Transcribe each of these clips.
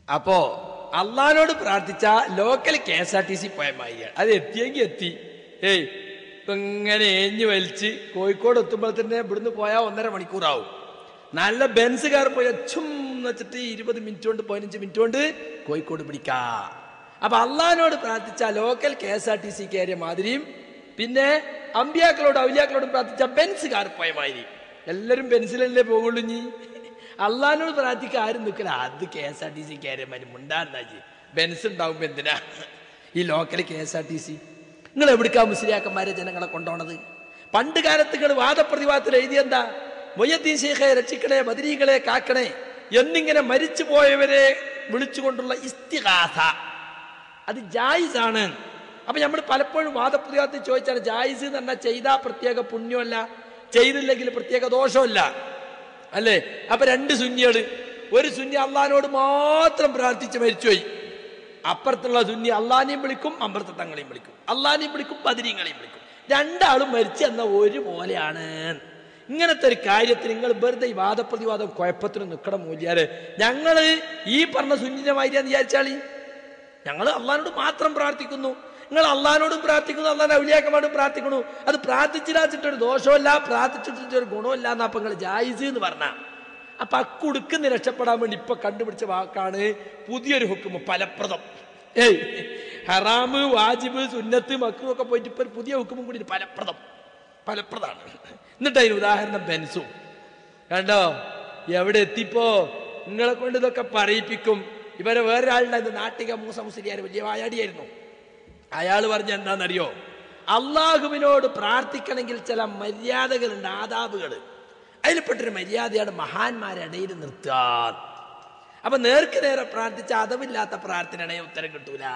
അപ്പോ അള്ളഹാനോട് പ്രാർത്ഥിച്ച local K S R T C പോയ മാതിരിയാണ് അത് എത്തിയെങ്കിൽ എത്തി ഏയ് ഇപ്പൊ ഇങ്ങനെ ഏഞ്ഞു വലിച്ച് കോഴിക്കോട് എത്തുമ്പോൾ തന്നെ ഇവിടുന്ന് പോയാൽ ഒന്നര മണിക്കൂറാവും നല്ല ബെൻസുകാർ പോയ ചും എന്ന് വെച്ചിട്ട് ഇരുപത് മിനിറ്റ് കൊണ്ട് പതിനഞ്ച് മിനിറ്റ് കൊണ്ട് കോഴിക്കോട് പിടിക്കാ അപ്പൊ അള്ളഹാനോട് പ്രാർത്ഥിച്ച local K S R T C കയറിയ മാതിരിയും പിന്നെ അമ്പിയാക്കളോടും ഔലിയാക്കളോടും പ്രാർത്ഥിച്ച ബെൻസുകാർ പോയ മാതിരി എല്ലാരും ബെൻസിലല്ലേ പോകുള്ളൂ നീ അള്ളഹാനോട് പ്രാർത്ഥിക്കാൻ ആരും നിൽക്കില്ല അത് K S R T C കയറിയ മാതിരി മുണ്ടാണ്ടാജി ബെൻസ് ഉണ്ടാവുമ്പോ എന്തിനാ ഈ local K S R T C നിങ്ങൾ എവിടുക്കാ മുസ്ലിയാക്കന്മാരെ ജനങ്ങളെ കൊണ്ടുപോണത് പണ്ട് കാലത്ത് നിങ്ങൾ വാദപ്രതിവാദത്തിൽ എഴുതിയെന്താ മൊയ്യദ്ദീൻ ശേഖയെ രക്ഷിക്കണേ ബദരീകളെ കാക്കണേ എന്നിങ്ങനെ മരിച്ചു പോയവരെ വിളിച്ചുകൊണ്ടുള്ള ഇസ്തിഹാസ അത് ജായിസ് ആണ് അപ്പൊ നമ്മൾ പലപ്പോഴും വാദപ്രതിവാദത്തിൽ ചോദിച്ചാണ് ജായിസ് എന്ന് പറഞ്ഞാൽ ചെയ്താ പ്രത്യേക പുണ്യമല്ല ചെയ്തില്ലെങ്കിൽ പ്രത്യേക ദോഷമല്ല അല്ലേ അപ്പൊ രണ്ട് സുന്നികള് ഒരു സുന്നി അള്ളഹാനോട് മാത്രം പ്രാർത്ഥിച്ച് മരിച്ചുപോയി അപ്പുറത്തുള്ള സുന്നി അള്ളഹാനെയും വിളിക്കും അമ്പലത്തെ തങ്ങളെയും വിളിക്കും അള്ളഹാനെയും വിളിക്കും ബദരീങ്ങളെയും വിളിക്കും രണ്ടാളും മരിച്ചു എന്ന ഒരുപോലെയാണ് ഇങ്ങനത്തെ ഒരു കാര്യത്തിൽ നിങ്ങൾ വെറുതെ ഈ വാദപ്രതിവാദം കുഴപ്പത്തിന് നിൽക്കണം മൂല്യാര് ഞങ്ങള് ഈ പറഞ്ഞ സുന്നിന്റെ മാതിരിയാന്ന് വിചാരിച്ചാളി ഞങ്ങൾ അള്ളഹാനോട് മാത്രം പ്രാർത്ഥിക്കുന്നു നിങ്ങൾ അള്ളഹാനോടും പ്രാർത്ഥിക്കുന്നു അള്ളാഹാൻ ഔലിയാക്കന്മാരോടും പ്രാർത്ഥിക്കുന്നു അത് പ്രാർത്ഥിച്ചിട്ട് ദോഷമല്ല പ്രാർത്ഥിച്ചിട്ട് ഒരു ഗുണമില്ല എന്നാ അപ്പൊ നിങ്ങൾ ജായിസ് എന്ന് പറഞ്ഞ അപ്പൊ അക്കുടുക്കുന്ന രക്ഷപ്പെടാൻ വേണ്ടി ഇപ്പൊ കണ്ടുപിടിച്ച വാക്കാണ് പുതിയൊരു ഹുക്കുമ ഫലപ്രദം ഏയ് ഹറാമ് വാജിബ് സുന്നത്ത് മക്കും ഒക്കെ പോയിട്ട് ഇപ്പൊ ഒരു പുതിയ ഹുക്കുമും കൂടി ഫലപ്രദം ഫലപ്രദമാണ് എന്നിട്ട് അതിന് ഉദാഹരണം ബെൻസും കണ്ടോ എവിടെ എത്തിപ്പോ നിങ്ങളെ കൊണ്ട് ഇതൊക്കെ പറയിപ്പിക്കും ഇവരെ വേറൊരാളുടെ നാട്ടിക മൂസ മുസ്ലിയാർ വലിയ വായാടിയായിരുന്നു അയാൾ പറഞ്ഞ എന്താണെന്നറിയോ അള്ളാഹുവിനോട് പ്രാർത്ഥിക്കണമെങ്കിൽ ചില മര്യാദകളുണ്ട് ആദാബുകൾ അതിൽപ്പെട്ടൊരു മര്യാദയാണ് മഹാന്മാരെ ഇടയിൽ നിർത്താൻ അപ്പൊ നേർക്ക് നേരെ പ്രാർത്ഥിച്ച അതവില്ലാത്ത പ്രാർത്ഥനയാണെ ഉത്തരം കിട്ടൂല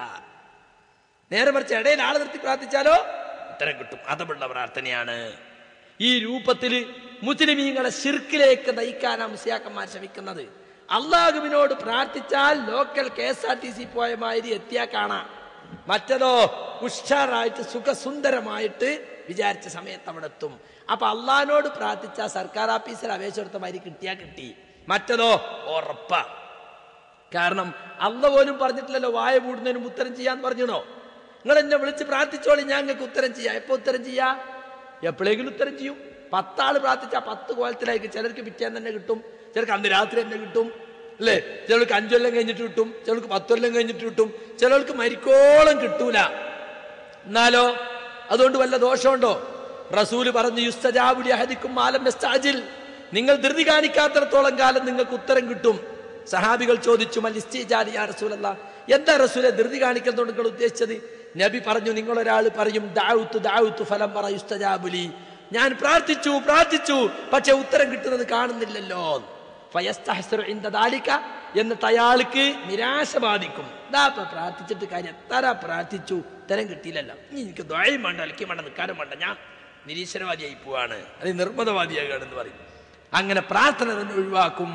നേരെ മറിച്ച് ഇടയിൽ ആളെ നിർത്തി പ്രാർത്ഥിച്ചാലോ ഉത്തരം കിട്ടും അതമുള്ള പ്രാർത്ഥനയാണ് ഈ രൂപത്തിൽ മുസ്ലിമീങ്ങളെ ശിർക്കിലേക്ക് നയിക്കാനാ മുസ്ലിയാക്കന്മാർ ശ്രമിക്കുന്നത് അള്ളാഹുവിനോട് പ്രാർത്ഥിച്ചാൽ local K S R T C പോയ മാതിരി എത്തിയാ കാണാം മറ്റതോ ഉഷാറായിട്ട് സുഖസുന്ദരമായിട്ട് വിചാരിച്ച സമയത്ത് അവിടെ എത്തും അപ്പൊ അള്ളഹാനോട് പ്രാർത്ഥിച്ച സർക്കാർ ഓഫീസിൽ അപേക്ഷ കൊടുത്ത മാതിരി കിട്ടിയാ കിട്ടി മറ്റതോ ഉറപ്പാ കാരണം അള്ള പോലും പറഞ്ഞിട്ടില്ലല്ലോ വായ മൂടുന്നതിനും ഉത്തരം ചെയ്യാന്ന് പറഞ്ഞോ നിങ്ങൾ എന്നെ വിളിച്ച് പ്രാർത്ഥിച്ചോളി ഞാൻ നിങ്ങൾക്ക് ഉത്തരം ചെയ്യാം എപ്പോ ഉത്തരം ചെയ്യാ എപ്പോഴെങ്കിലും ഉത്തരം ചെയ്യും പത്താള് പ്രാർത്ഥിച്ചാൽ പത്ത് കോലത്തിലായിരിക്കും ചിലർക്ക് പിറ്റേന്ന് തന്നെ കിട്ടും ചിലർക്ക് അന്ന് രാത്രി തന്നെ കിട്ടും അല്ലേ ചിലർക്ക് അഞ്ചൊല്ലം കഴിഞ്ഞിട്ട് കിട്ടും ചിലർക്ക് പത്തൊല്ലം കഴിഞ്ഞിട്ട് കിട്ടും ചിലർക്ക് മരിക്കോളം കിട്ടൂല എന്നാലോ അതുകൊണ്ട് വല്ല ദോഷമുണ്ടോ റസൂല് പറഞ്ഞു യുസ്തജാബുലി അഹദിക്കും മാലം യസ്താജിൽ നിങ്ങൾ ധൃതി കാണിക്കാത്തിടത്തോളം കാലം നിങ്ങൾക്ക് ഉത്തരം കിട്ടും സഹാബികൾ ചോദിച്ചു മലിസ്റ്റിജാലി യാ റസൂലല്ല എന്താ റസൂലെ ധൃതി കാണിക്കുന്നതുകൊണ്ട് നിങ്ങൾ ഉദ്ദേശിച്ചത് നബി പറഞ്ഞു നിങ്ങൾ ഒരാൾ പറയും ദാവുത്തു ദാവുത്തു ഫലം പറ യുസ്തജാബുലി ഞാൻ പ്രാർത്ഥിച്ചു പ്രാർത്ഥിച്ചു പക്ഷെ ഉത്തരം കിട്ടുന്നത് കാണുന്നില്ലല്ലോ ഫയസ്തഹസ്റു ഇന്ദ ദാലിക എന്നിട്ട് അയാൾക്ക് നിരാശ ബാധിക്കും ദാ ഇപ്പൊ പ്രാർത്ഥിച്ചിട്ട് കാര്യം എത്ര പ്രാർത്ഥിച്ചു ഉത്തരം കിട്ടിയില്ലല്ലോ ഇനി എനിക്ക് ദ്വയം വേണ്ട അലക്കി വേണ്ട നിൽക്കാനും വേണ്ട ഞാൻ നിരീശ്വരവാദിയായി പോവാണ് അത് നിർമ്മതവാദിയാകാണെന്ന് പറയും അങ്ങനെ പ്രാർത്ഥന തന്നെ ഒഴിവാക്കും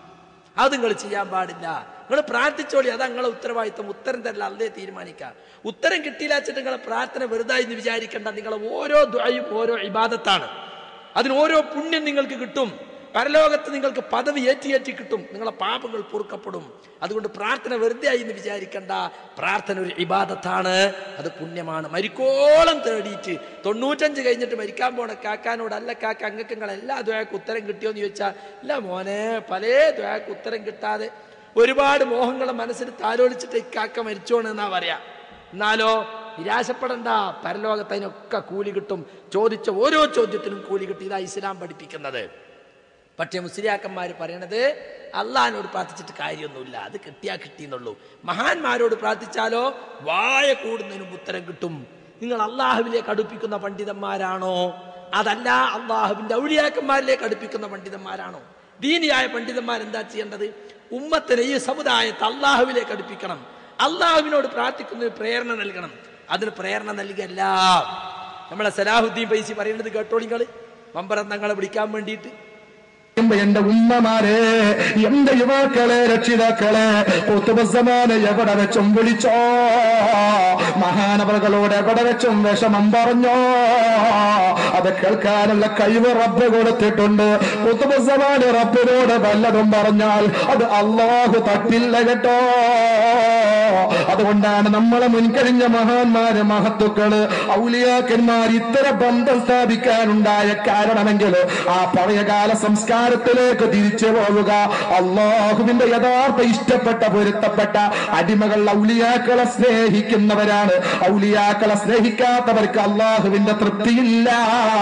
അത് നിങ്ങൾ ചെയ്യാൻ പാടില്ല നിങ്ങൾ പ്രാർത്ഥിച്ചോളി അതാ നിങ്ങളെ ഉത്തരവാദിത്വം ഉത്തരം തരില്ല അല്ലേ തീരുമാനിക്കാം ഉത്തരം കിട്ടിയില്ല വെച്ചിട്ട് നിങ്ങളെ പ്രാർത്ഥന വെറുതായി എന്ന് വിചാരിക്കേണ്ട നിങ്ങളെ ഓരോ ദ്വയും ഓരോ ഇബാദത്താണ് അതിന് ഓരോ പുണ്യം നിങ്ങൾക്ക് കിട്ടും പരലോകത്ത് നിങ്ങൾക്ക് പദവി ഏറ്റി ഏറ്റി കിട്ടും നിങ്ങളെ പാപങ്ങൾ പൊറുക്കപ്പെടും അതുകൊണ്ട് പ്രാർത്ഥന വെറുതെ ആയി എന്ന് വിചാരിക്കണ്ട പ്രാർത്ഥന ഒരു ഇബാദത്താണ് അത് പുണ്യമാണ് മരിക്കോളം തേടിയിട്ട് തൊണ്ണൂറ്റഞ്ച് കഴിഞ്ഞിട്ട് മരിക്കാൻ പോണ കാക്കാനോട് അല്ല കാക്ക അങ്ങക്ക് നിങ്ങൾ എല്ലാ ദ്വയക്ക് ഉത്തരം കിട്ടിയോന്ന് ചോദിച്ചാൽ ഇല്ല മോനെ പല ദ്വയക്ക് ഉത്തരം കിട്ടാതെ ഒരുപാട് മോഹങ്ങളെ മനസ്സിൽ താലോലിച്ചിട്ട് ഈ കാക്ക മരിച്ചോണെന്നാ പറയാ എന്നാലോ നിരാശപ്പെടണ്ട പരലോകത്ത് അതിനൊക്കെ കൂലി കിട്ടും ചോദിച്ച ഓരോ ചോദ്യത്തിനും കൂലി കിട്ടി ഇതാ ഇസ്ലാം പഠിപ്പിക്കുന്നത് പക്ഷേ മുസ്ലിയാക്കന്മാർ പറയണത് അള്ളഹാനോട് പ്രാർത്ഥിച്ചിട്ട് കാര്യമൊന്നുമില്ല അത് കിട്ടിയാ കിട്ടിയെന്നുള്ളൂ മഹാന്മാരോട് പ്രാർത്ഥിച്ചാലോ വായ കൂടുന്നതിനും ഉത്തരം കിട്ടും നിങ്ങൾ അള്ളാഹുവിലേക്ക് അടുപ്പിക്കുന്ന പണ്ഡിതന്മാരാണോ അതല്ല അള്ളാഹുവിന്റെ ഔലിയാക്കന്മാരിലേക്ക് അടുപ്പിക്കുന്ന പണ്ഡിതന്മാരാണോ ദീനിയായ പണ്ഡിതന്മാർ എന്താ ചെയ്യേണ്ടത് ഉമ്മത്തിനെ ഈ സമുദായത്തെ അള്ളാഹുവിലേക്ക് അടുപ്പിക്കണം അള്ളാഹുവിനോട് പ്രാർത്ഥിക്കുന്നതിന് പ്രേരണ നൽകണം അതിന് പ്രേരണ നൽകല്ല നമ്മളെ സലാഹുദ്ദീൻ പൈസി പറയുന്നത് കേട്ടോളിങ്ങൾ മമ്പറന്നങ്ങളെ വിളിക്കാൻ വേണ്ടിയിട്ട് പറയുമ്പോ എന്റെ ഉമ്മമാരെ എന്റെ യുവാക്കളെ രക്ഷിതാക്കളെ ഒത്തുബസമാനെ എവിടെ വെച്ചും വിളിച്ചോ മഹാനവറുകളോട് എവിടെ വെച്ചും വിഷമം പറഞ്ഞോ അത് കേൾക്കാനുള്ള കഴിവ് റബ്ബ് കൊടുത്തിട്ടുണ്ട് ഒത്തുബസമാന് റബ്ബിനോട് വല്ലതും പറഞ്ഞാൽ അത് അള്ളാഹു തട്ടില്ല കേട്ടോ അതുകൊണ്ടാണ് നമ്മളെ മുൻകഴിഞ്ഞ മഹാന്മാര് മഹത്തുക്കള് ഔലിയാക്കന്മാർ ഇത്തരം ബന്ധം സ്ഥാപിക്കാനുണ്ടായ കാരണമെങ്കിൽ ആ പഴയകാല സംസ്കാരത്തിലേക്ക് തിരിച്ചു പോവുക അള്ളാഹുവിന്റെ യഥാർത്ഥ ഇഷ്ടപ്പെട്ട പൊരുത്തപ്പെട്ട അടിമകൾ ഔലിയാക്കളെ സ്നേഹിക്കുന്നവരാണ് ഔലിയാക്കളെ സ്നേഹിക്കാത്തവർക്ക് അള്ളാഹുവിന്റെ തൃപ്തിയില്ല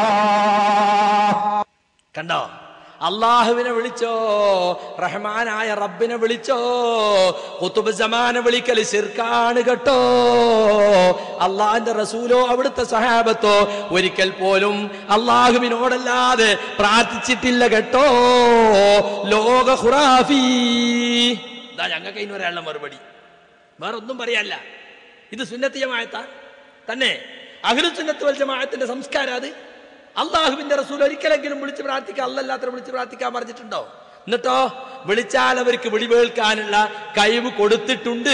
കണ്ടോ അള്ളാഹുവിനെ വിളിച്ചോ റഹ്മാനായ റബ്ബിനെ വിളിച്ചോ കുത്തുബ് ജമാനെ വിളിക്കൽ ശിർക്കാണ് കേട്ടോ അള്ളാഹിന്റെ റസൂലോ അവിടുത്തെ സഹാബത്തോ ഒരിക്കൽ പോലും അള്ളാഹുവിനോടല്ലാതെ പ്രാർത്ഥിച്ചിട്ടില്ല കേട്ടോ ലോക ഖുറാഫി ഇതാ ഞങ്ങൾക്ക് ഇനി ഒരാളുടെ മറുപടി വേറെ ഒന്നും പറയാല്ല ഇത് സുന്നത്തിയമായത്താ തന്നെ അഖിലു സുന്നത്ത് വൽ ജമാഅത്തിന്റെ സംസ്കാരം അത് അള്ളാഹുവിന്റെ റസൂൽ ഒരിക്കലെങ്കിലും വിളിച്ച് പ്രാർത്ഥിക്കാൻ അല്ലല്ലാത്ത വിളിച്ച് പ്രാർത്ഥിക്കാൻ പറഞ്ഞിട്ടുണ്ടോ എന്നിട്ടോ വിളിച്ചാൽ അവർക്ക് വിളി കേൾക്കാനുള്ള കഴിവ് കൊടുത്തിട്ടുണ്ട്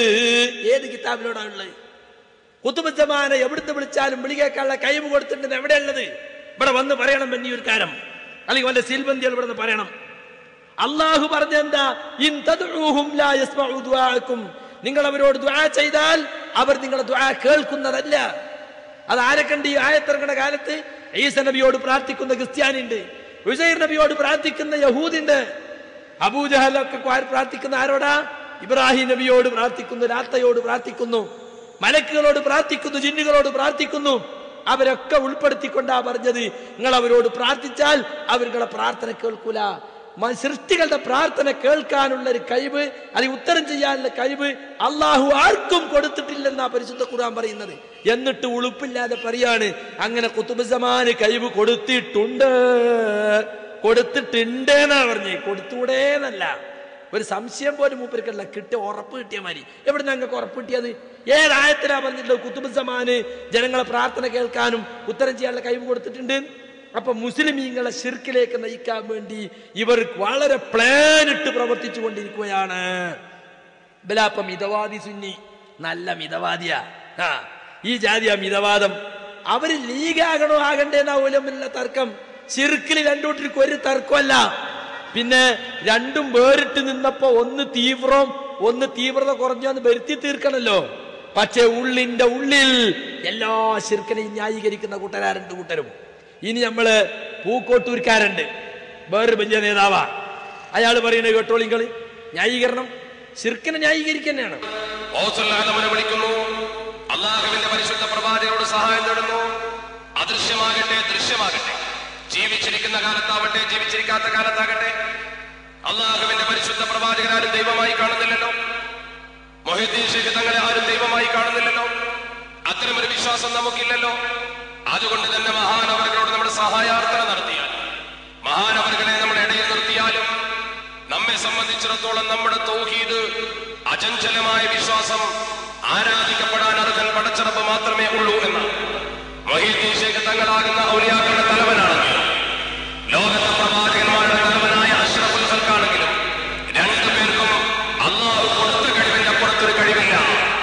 ഏത് കിതാബിലോടാണ് ഉള്ളത് കുത്തുബുദ്ധമാന എവിടുന്ന് വിളിച്ചാലും വിളി കേൾക്കാനുള്ള കഴിവ് കൊടുത്തിട്ടുണ്ട് എവിടെയുള്ളത് ഇവിടെ വന്ന് പറയണം എന്നീ ഒരു കാര്യം അല്ലെങ്കിൽ വല്ല സീൽബന്ധികൾ ഇവിടെ നിന്ന് പറയണം അള്ളാഹു പറഞ്ഞെന്താ ഇൻ തദ്ഉഹും ലാ യസ്മഉ ദുആഅക്കും നിങ്ങൾ അവരോട് ദുആ ചെയ്താൽ അവർ നിങ്ങളുടെ ദുആ കേൾക്കുന്നതല്ല അത് ആരൊക്കെണ്ട് ഈ ആയത്തിറങ്ങുന്ന കാലത്ത് ഈസ നബിയോട് പ്രാർത്ഥിക്കുന്ന ക്രിസ്ത്യാനിണ്ട് ഉസൈർ നബിയോട് പ്രാർത്ഥിക്കുന്ന യഹൂദിണ്ട് അബൂജഹലൊക്കെ ആര് പ്രാർത്ഥിക്കുന്ന ആരോടാ ഇബ്രാഹിം നബിയോട് പ്രാർത്ഥിക്കുന്നു രാത്തയോട് പ്രാർത്ഥിക്കുന്നു മലക്കുകളോട് പ്രാർത്ഥിക്കുന്നു ജിന്നുകളോട് പ്രാർത്ഥിക്കുന്നു അവരൊക്കെ ഉൾപ്പെടുത്തിക്കൊണ്ടാ പറഞ്ഞത് നിങ്ങൾ അവരോട് പ്രാർത്ഥിച്ചാൽ അവർ നിങ്ങളെ പ്രാർത്ഥന കേൾക്കൂല മ- സൃഷ്ടികളുടെ പ്രാർത്ഥന കേൾക്കാനുള്ള ഒരു കഴിവ് അല്ലെങ്കിൽ ഉത്തരം ചെയ്യാനുള്ള കഴിവ് അള്ളാഹു ആർക്കും കൊടുത്തിട്ടില്ലെന്നാ പരിശുദ്ധ ഖുർആൻ പറയുന്നത് എന്നിട്ട് ഉളുപ്പില്ലാതെ പറയാണ് അങ്ങനെ കുത്തുബുസമാന് കഴിവ് കൊടുത്തിട്ടുണ്ട് കൊടുത്തിട്ടുണ്ട് എന്നാ പറഞ്ഞേ കൊടുത്തൂടേന്നല്ല ഒരു സംശയം പോലും മൂപ്പർക്കല്ല കിട്ടിയ ഉറപ്പ് കിട്ടിയ മാതിരി എവിടെ ഞങ്ങൾക്ക് ഉറപ്പ് കിട്ടിയത് ഏതായത്തിലാ പറഞ്ഞിട്ടുള്ളത് കുത്തുബുസമാന് ജനങ്ങളെ പ്രാർത്ഥന കേൾക്കാനും ഉത്തരം ചെയ്യാനുള്ള കഴിവ് കൊടുത്തിട്ടുണ്ട് അപ്പൊ മുസ്ലിമീങ്ങളെ ഷിർക്കിലേക്ക് നയിക്കാൻ വേണ്ടി ഇവർ വളരെ പ്ലാൻ ഇട്ട് പ്രവർത്തിച്ചു കൊണ്ടിരിക്കുകയാണ് ഇവലാപ്പ മിതവാദി സുന്നി നല്ല മിതവാദിയാ ആ ഈ ജാതിയാ മിതവാദം അവര് ലീഗാകണോ ആകണ്ടേന്നാ പോലുമില്ല തർക്കം ഷിർക്കിൽ രണ്ടൂട്ടിക്ക് ഒരു തർക്കമല്ല പിന്നെ രണ്ടും വേറിട്ട് നിന്നപ്പോ ഒന്ന് തീവ്രം ഒന്ന് തീവ്രത കുറഞ്ഞെന്ന് വരുത്തി തീർക്കണല്ലോ പക്ഷെ ഉള്ളിന്റെ ഉള്ളിൽ എല്ലാ ശിർക്കിനെയും ന്യായീകരിക്കുന്ന കൂട്ടരാ രണ്ട് കൂട്ടരും ഇനി നമ്മള് പൂക്കോട്ടൂർക്കാരുണ്ട് വേറൊരു വലിയ നേതാവാ അയാൾ പറയുന്നത് കേട്ടോളിങ്ങള് ന്യായീകരണം ശിർക്കിനെ ന്യായീകരിക്കുന്നതാണ് ഓസുല്ലാദമനെ വിളിക്കുന്നു അള്ളാഹുവിന്റെ പരിശുദ്ധ പ്രവാചകരോട് സഹായം തേടുന്നു അദൃശ്യമാകട്ടെ ദൃശ്യമാകട്ടെ ജീവിച്ചിരിക്കുന്ന കാലത്താവട്ടെ ജീവിച്ചിരിക്കാത്ത കാലത്താകട്ടെ അള്ളാഹുവിന്റെ പരിശുദ്ധ പ്രവാചകരാരും ദൈവമായി കാണുന്നില്ലല്ലോ മൊഹിദ്ദീൻ ഷെയ്ഖ് തങ്ങളെ ആരും ദൈവമായി കാണുന്നില്ലല്ലോ അത്തരമൊരു വിശ്വാസം നമുക്കില്ലല്ലോ അതുകൊണ്ട് തന്നെ മഹാനവറുകളോട് നമ്മൾ സഹായാർത്ഥന നടത്തിയാൽ മഹാനവറുകളെ നമ്മുടെ ഇടയിൽ നിർത്തിയാലും നമ്മെ സംബന്ധിച്ചിടത്തോളം നമ്മുടെ തൗഹീദ് അചഞ്ചലമായ വിശ്വാസം ആരാധിക്കപ്പെടാൻ അർഹൻ പടച്ചറപ്പ് മാത്രമേ ഉള്ളൂ എന്ന് മൊഹീദ്ദീൻ ഷേഖ് തങ്ങളാകുന്ന ഔലിയാക്കളുടെ തലവനാണെങ്കിലും ലോകത്തെ പ്രവാചകന്മാരുടെ തലവനായ അഷ്റഫുൽ ഖൽക്കാണെങ്കിലും രണ്ടുപേർക്കും അള്ളാഹു കൊടുത്ത കഴിവിന്റെ അപ്പുറത്തൊരു കഴിവില്ല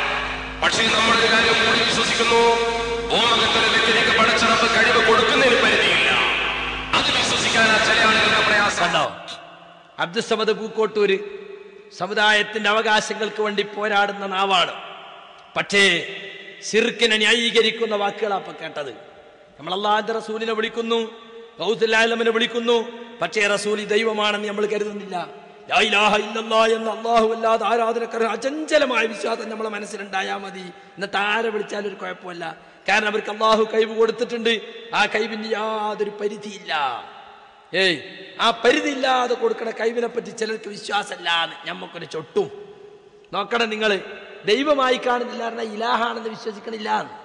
പക്ഷേ നമ്മളൊരു കാര്യം കൂടി വിശ്വസിക്കുന്നു ഭൂമകത്തിന് വ്യക്തിക്ക് പടച്ചറപ്പ് കഴിവ് കൊടുക്കുന്നതിന് പരിധിയില്ല അത് വിശ്വസിക്കാനാ ചില ആളുകൾക്ക് പ്രയാസം കണ്ടോ അബ്ദുസമദ് പൂക്കോട്ടൂര് സമുദായത്തിന്റെ അവകാശങ്ങൾക്ക് വേണ്ടി പോരാടുന്ന നാവാണ് പക്ഷേ സിർക്കിനെ ന്യായീകരിക്കുന്ന വാക്കുകളാ ഇപ്പൊ കേട്ടത് നമ്മൾ അള്ളാഹിന്റെ റസൂലിനെ വിളിക്കുന്നു ഗൗസുല്ലാലമിനെ വിളിക്കുന്നു പക്ഷേ റസൂലി ദൈവമാണെന്ന് നമ്മൾ കരുതുന്നില്ല ലാ ഇലാഹ ഇല്ലല്ലാ എന്ന അള്ളാഹു അല്ലാതെ ആരാധനക്കാരൻ അചഞ്ചലമായ വിശ്വാസം നമ്മളെ മനസ്സിലുണ്ടായാൽ മതി എന്നിട്ട് ആരെ വിളിച്ചാലും ഒരു കുഴപ്പമില്ല കാരണം അവർക്ക് അള്ളാഹു കഴിവ് കൊടുത്തിട്ടുണ്ട് ആ കഴിവിന് യാതൊരു പരിധിയില്ല ഏയ് ആ പരിധിയില്ലാതെ കൊടുക്കണ കഴിവിനെ പറ്റി ചിലർക്ക് വിശ്വാസമല്ലാന്ന് ഞമ്മക്കൊരു ചൊട്ടും നോക്കണം നിങ്ങൾ ദൈവമായി കാണുന്നില്ല പറഞ്ഞാൽ ഇലാഹാണെന്ന് വിശ്വസിക്കണില്ല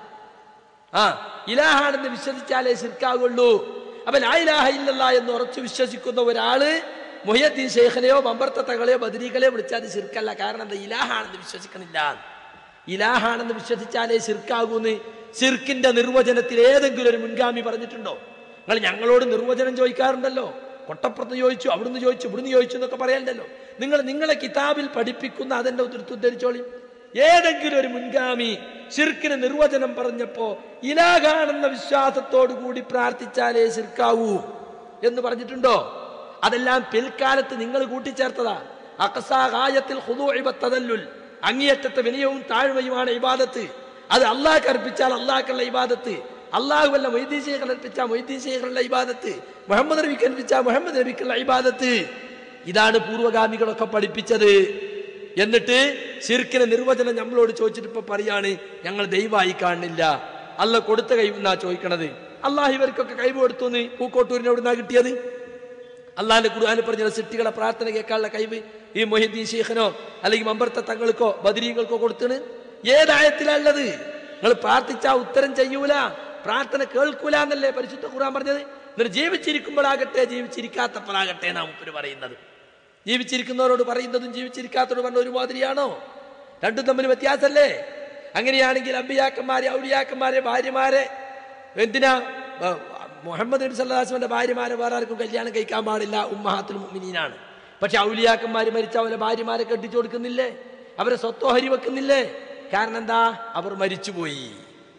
ആ ഇലാഹാണെന്ന് വിശ്വസിച്ചാലേ ശിർക്കാകുള്ളൂ അപ്പൊ ലാ ഇലാഹ ഇല്ലല്ല എന്ന് ഉറച്ചു വിശ്വസിക്കുന്ന ഒരാള് മുഹിയദ്ദീൻ ഷെയ്ഖനെയോ മമ്പർത്ത തകളെയോ ബദരീകളെയോ വിളിച്ചാൽ അത് ശിർക്കല്ല കാരണം എന്താ ഇലാഹാണെന്ന് വിശ്വസിക്കണില്ല ഇലാഹാണെന്ന് വിശ്വസിച്ചാലേ ശിർക്കാകൂന്ന് ശിർക്കിന്റെ നിർവചനത്തിൽ ഏതെങ്കിലും ഒരു മുൻഗാമി പറഞ്ഞിട്ടുണ്ടോ നിങ്ങൾ ഞങ്ങളോട് നിർവചനം ചോദിക്കാറുണ്ടല്ലോ കൊട്ടപ്പുറത്ത് ചോദിച്ചു അവിടുന്ന് ചോദിച്ചു ഇവിടുന്ന് ചോദിച്ചു എന്നൊക്കെ പറയാനുണ്ടല്ലോ നിങ്ങൾ നിങ്ങളെ കിതാബിൽ പഠിപ്പിക്കുന്ന അതെന്റെ ഉദ്ധരിച്ചോളി ഏതെങ്കിലും ഒരു മുൻഗാമി ശിർക്കിന് നിർവചനം പറഞ്ഞപ്പോ ഇലാകാണെന്ന വിശ്വാസത്തോടു കൂടി പ്രാർത്ഥിച്ചാലേ ശിർക്കാവൂ എന്ന് പറഞ്ഞിട്ടുണ്ടോ അതെല്ലാം പിൽക്കാലത്ത് നിങ്ങൾ കൂട്ടിച്ചേർത്തതാ അക്സാകായത്തിൽ തദല്ലുൽ അങ്ങേയറ്റത്തെ വിനയവും താഴ്മയുമാണ് ഇബാദത്ത് അത് അള്ളാഹ് കൽപ്പിച്ചാൽ അള്ളാഹ്ക്കുള്ള ഇബാദത്ത് അള്ളാഹു വല്ല മൊയ്തീൻ ശേഖർ കൽപ്പിച്ചാൽ മൊയ്തീൻ ശേഖറുള്ള ഇബാദത്ത് മുഹമ്മദ് നബി കൽപ്പിച്ചാൽ മുഹമ്മദ് നബിക്കുള്ള ഇബാദത്ത് ഇതാണ് പൂർവ്വഗാമികളൊക്കെ പഠിപ്പിച്ചത് എന്നിട്ട് ശിർക്കിന് നിർവചനം നമ്മളോട് ചോദിച്ചിട്ട് ഇപ്പൊ പറയാണ് ഞങ്ങൾ ദൈവമായി കാണുന്നില്ല അല്ല കൊടുത്ത കൈവെന്നാ ചോദിക്കണത് അള്ളാഹ് ഇവർക്കൊക്കെ കൈവ് കൊടുത്തു പൂക്കോട്ടൂരിന് എവിടുന്നാ കിട്ടിയത് അള്ളാഹിന്റെ ഖുർആാനിൽ പറഞ്ഞ സിട്ടികളെ പ്രാർത്ഥന കേൾക്കാനുള്ള കഴിവ് ഈ മൊഹിദ്ദീൻ ശേഖനോ അല്ലെങ്കിൽ മമ്പർത്ത തങ്ങൾക്കോ ബദരീകൾക്കോ കൊടുത്തിന് ഏതായത്തിലുള്ളത് നിങ്ങൾ പ്രാർത്ഥിച്ചാ ഉത്തരം ചെയ്യൂല പ്രാർത്ഥന കേൾക്കൂല എന്നല്ലേ പരിശുദ്ധ ഖുർആൻ പറഞ്ഞത് എന്നിട്ട് ജീവിച്ചിരിക്കുമ്പോഴാകട്ടെ ജീവിച്ചിരിക്കാത്തപ്പോഴാകട്ടെ നാം ഉപ്പര് പറയുന്നത് ജീവിച്ചിരിക്കുന്നവരോട് പറയുന്നതും ജീവിച്ചിരിക്കാത്തവരോട് പറഞ്ഞ ഒരു മാതിരിയാണോ രണ്ടും തമ്മിൽ വ്യത്യാസമല്ലേ അങ്ങനെയാണെങ്കിൽ അമ്പിയാക്കന്മാരെ ഔലിയാക്കന്മാരെ ഭാര്യമാരെ എന്തിനാ ആ, മുഹമ്മദ് നബി സല്ലാസ്മന്റെ ഭാര്യമാരെ വേറെ ആർക്കും കല്യാണം കഴിക്കാൻ പാടില്ല ഉമ്മഹാത്തുൽ മുഅ്മിനീനാണ് പക്ഷെ ഔലിയാക്കന്മാര് മരിച്ച അവരെ ഭാര്യമാരെ കെട്ടിച്ചു കൊടുക്കുന്നില്ലേ അവരെ സ്വത്തോഹരി വെക്കുന്നില്ലേ കാരണം എന്താ അവർ മരിച്ചുപോയി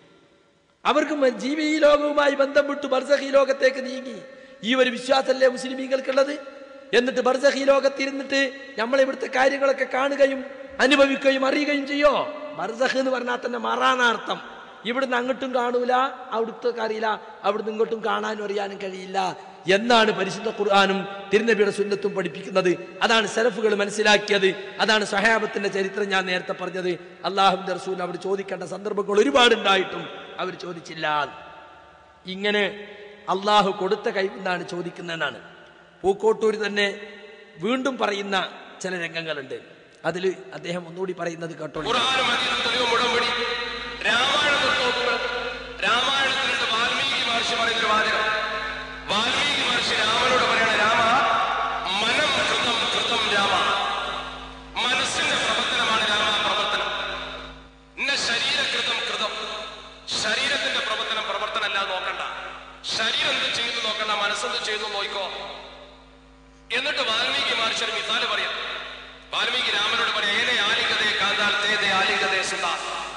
അവർക്ക് മ- ജീവി ഈ ലോകവുമായി ബന്ധം വിട്ടു ബർസഖി ലോകത്തേക്ക് നീങ്ങി ഈ ഒരു വിശ്വാസമല്ലേ മുസ്ലിമീങ്ങൾക്കുള്ളത് എന്നിട്ട് ബർസഖി ലോകത്തിരുന്നിട്ട് നമ്മൾ ഇവിടുത്തെ കാര്യങ്ങളൊക്കെ കാണുകയും അനുഭവിക്കുകയും അറിയുകയും ചെയ്യോ ബർസഖ് എന്ന് പറഞ്ഞാൽ തന്നെ മറാനാർത്ഥം ഇവിടുന്ന് അങ്ങോട്ടും കാണൂല അവിടുത്തെ അറിയില്ല അവിടുന്ന് ഇങ്ങോട്ടും കാണാനും അറിയാനും കഴിയില്ല എന്നാണ് പരിശുദ്ധ ഖുർആാനും തിരുനബിയുടെ സുന്നത്തും പഠിപ്പിക്കുന്നത് അതാണ് സെലഫുകൾ മനസ്സിലാക്കിയത് അതാണ് സഹാബത്തിന്റെ ചരിത്രം ഞാൻ നേരത്തെ പറഞ്ഞത് അള്ളാഹുവിന്റെ റസൂൽ അവർ ചോദിക്കേണ്ട സന്ദർഭങ്ങൾ ഒരുപാടുണ്ടായിട്ടും അവർ ചോദിച്ചില്ല ഇങ്ങനെ അള്ളാഹു കൊടുത്ത കൈ എന്നാണ് ചോദിക്കുന്നതെന്നാണ് പൂക്കോട്ടൂർ തന്നെ വീണ്ടും പറയുന്ന ചില രംഗങ്ങളുണ്ട് അതിൽ അദ്ദേഹം ഒന്നുകൂടി പറയുന്നത് കേട്ടോളൂ ഖുർആാനും ഹദീസും തെളിവും ഉടമ്പടി രാമായണം തൊട്ട് നോക്കുക രാമായണത്തിലുണ്ട് വാൽമീകി മഹർഷി പറയുന്നൊരു വാചകം വാൽമീകി മഹർഷി രാമനോട് പറയണ രാമ മനം കൃതം കൃതം രാമ മനസ്സിന്റെ പ്രവർത്തനമാണ് രാമ പ്രവർത്തനം ഇന്ന ശരീരകൃതം കൃതം ശരീരത്തിന്റെ പ്രവർത്തനം പ്രവർത്തനമല്ല നോക്കണ്ട ശരീരം എന്ത് ചെയ്യുന്നു നോക്കണ്ട മനസ്സെന്ത് ചെയ്യുന്നു നോക്കോ എന്നിട്ട് വാൽമീകി മഹർഷി ഒരു മിസാല് പറയാം വാൽമീകി രാമനോട് പറയാം ഏനെ ആലികതയെ കാന്താൽ തേതെ ആലികതയെ സുതാ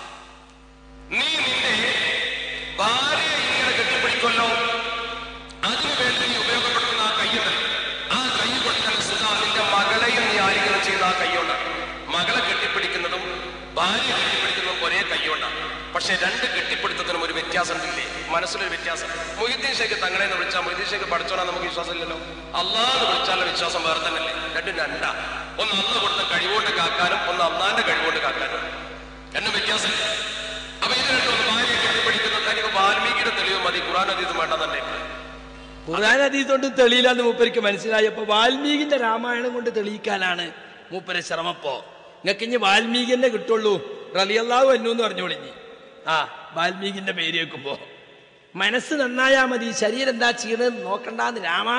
നീ നിന്റെ ഭാര്യയെ ഇങ്ങനെ കെട്ടിപ്പിടിക്കൊല്ലോ അതിനു വേണ്ടി നീ ഉപയോഗപ്പെടുത്തുന്ന ആ കയ്യുണ്ട് ആ കൈ കൊടുക്കാൻ സുതാ നിന്റെ മകളെയും നീ ആലികത ചെയ്ത ആ കൈയുണ്ട് മകളെ കെട്ടിപ്പിടിക്കുന്നതും ഭാര്യ കെട്ടിപ്പിടിക്കുന്നതും ഒരേ കൈയുണ്ടാണ് പക്ഷെ രണ്ട് കെട്ടിപ്പിടുത്തത്തിനും ഒരു വ്യത്യാസം ഉണ്ടില്ലേ മനസ്സിലൊരു വ്യത്യാസം മൊയ്തീൻ ഷേഖ് തങ്ങളെ എന്ന് വിളിച്ചാൽ മൊയ്തീൻ ഷേഖ് പഠിച്ചോണാൻ നമുക്ക് വിശ്വാസമില്ലല്ലോ അള്ളാന്ന് വിളിച്ചാലുള്ള വിശ്വാസം വേറെ തന്നെയല്ലേ രണ്ടും രണ്ടാ ഒന്ന് അന്ന് കൊടുത്ത കഴിവോട്ട് കാക്കാനും ഒന്ന് അള്ളാന്റെ കഴിവോട്ട് കാക്കാനും രണ്ടും വ്യത്യാസമില്ല അപ്പൊ ഇത് രണ്ടും ഒന്ന് ഭാര്യ കെട്ടിപ്പിടിക്കുന്നത് തനിക്ക് വാൽമീകിയുടെ തെളിവ് മതി ഖുറാൻ അതീത് വേണ്ട തന്നെ ഖുർആൻ അതീതൊണ്ട് തെളിയില്ലെന്ന് മൂപ്പർക്ക് മനസ്സിലായപ്പോ വാൽമീകിന്റെ രാമായണം കൊണ്ട് തെളിയിക്കാനാണ് മൂപ്പരെ ശ്രമപ്പോ നിങ്ങൾക്ക് ഇനി വാൽമീകി തന്നെ കിട്ടുള്ളൂ റലിയല്ലാഹു അന്നു എന്ന് പറഞ്ഞോളിഞ്ഞി ആ വാൽമീകിന്റെ പേര് വെക്കുമ്പോ മനസ്സ് നന്നായാ മതി ശരീരം എന്താ ചെയ്യണെന്ന് നോക്കണ്ടാന്ന് രാമാ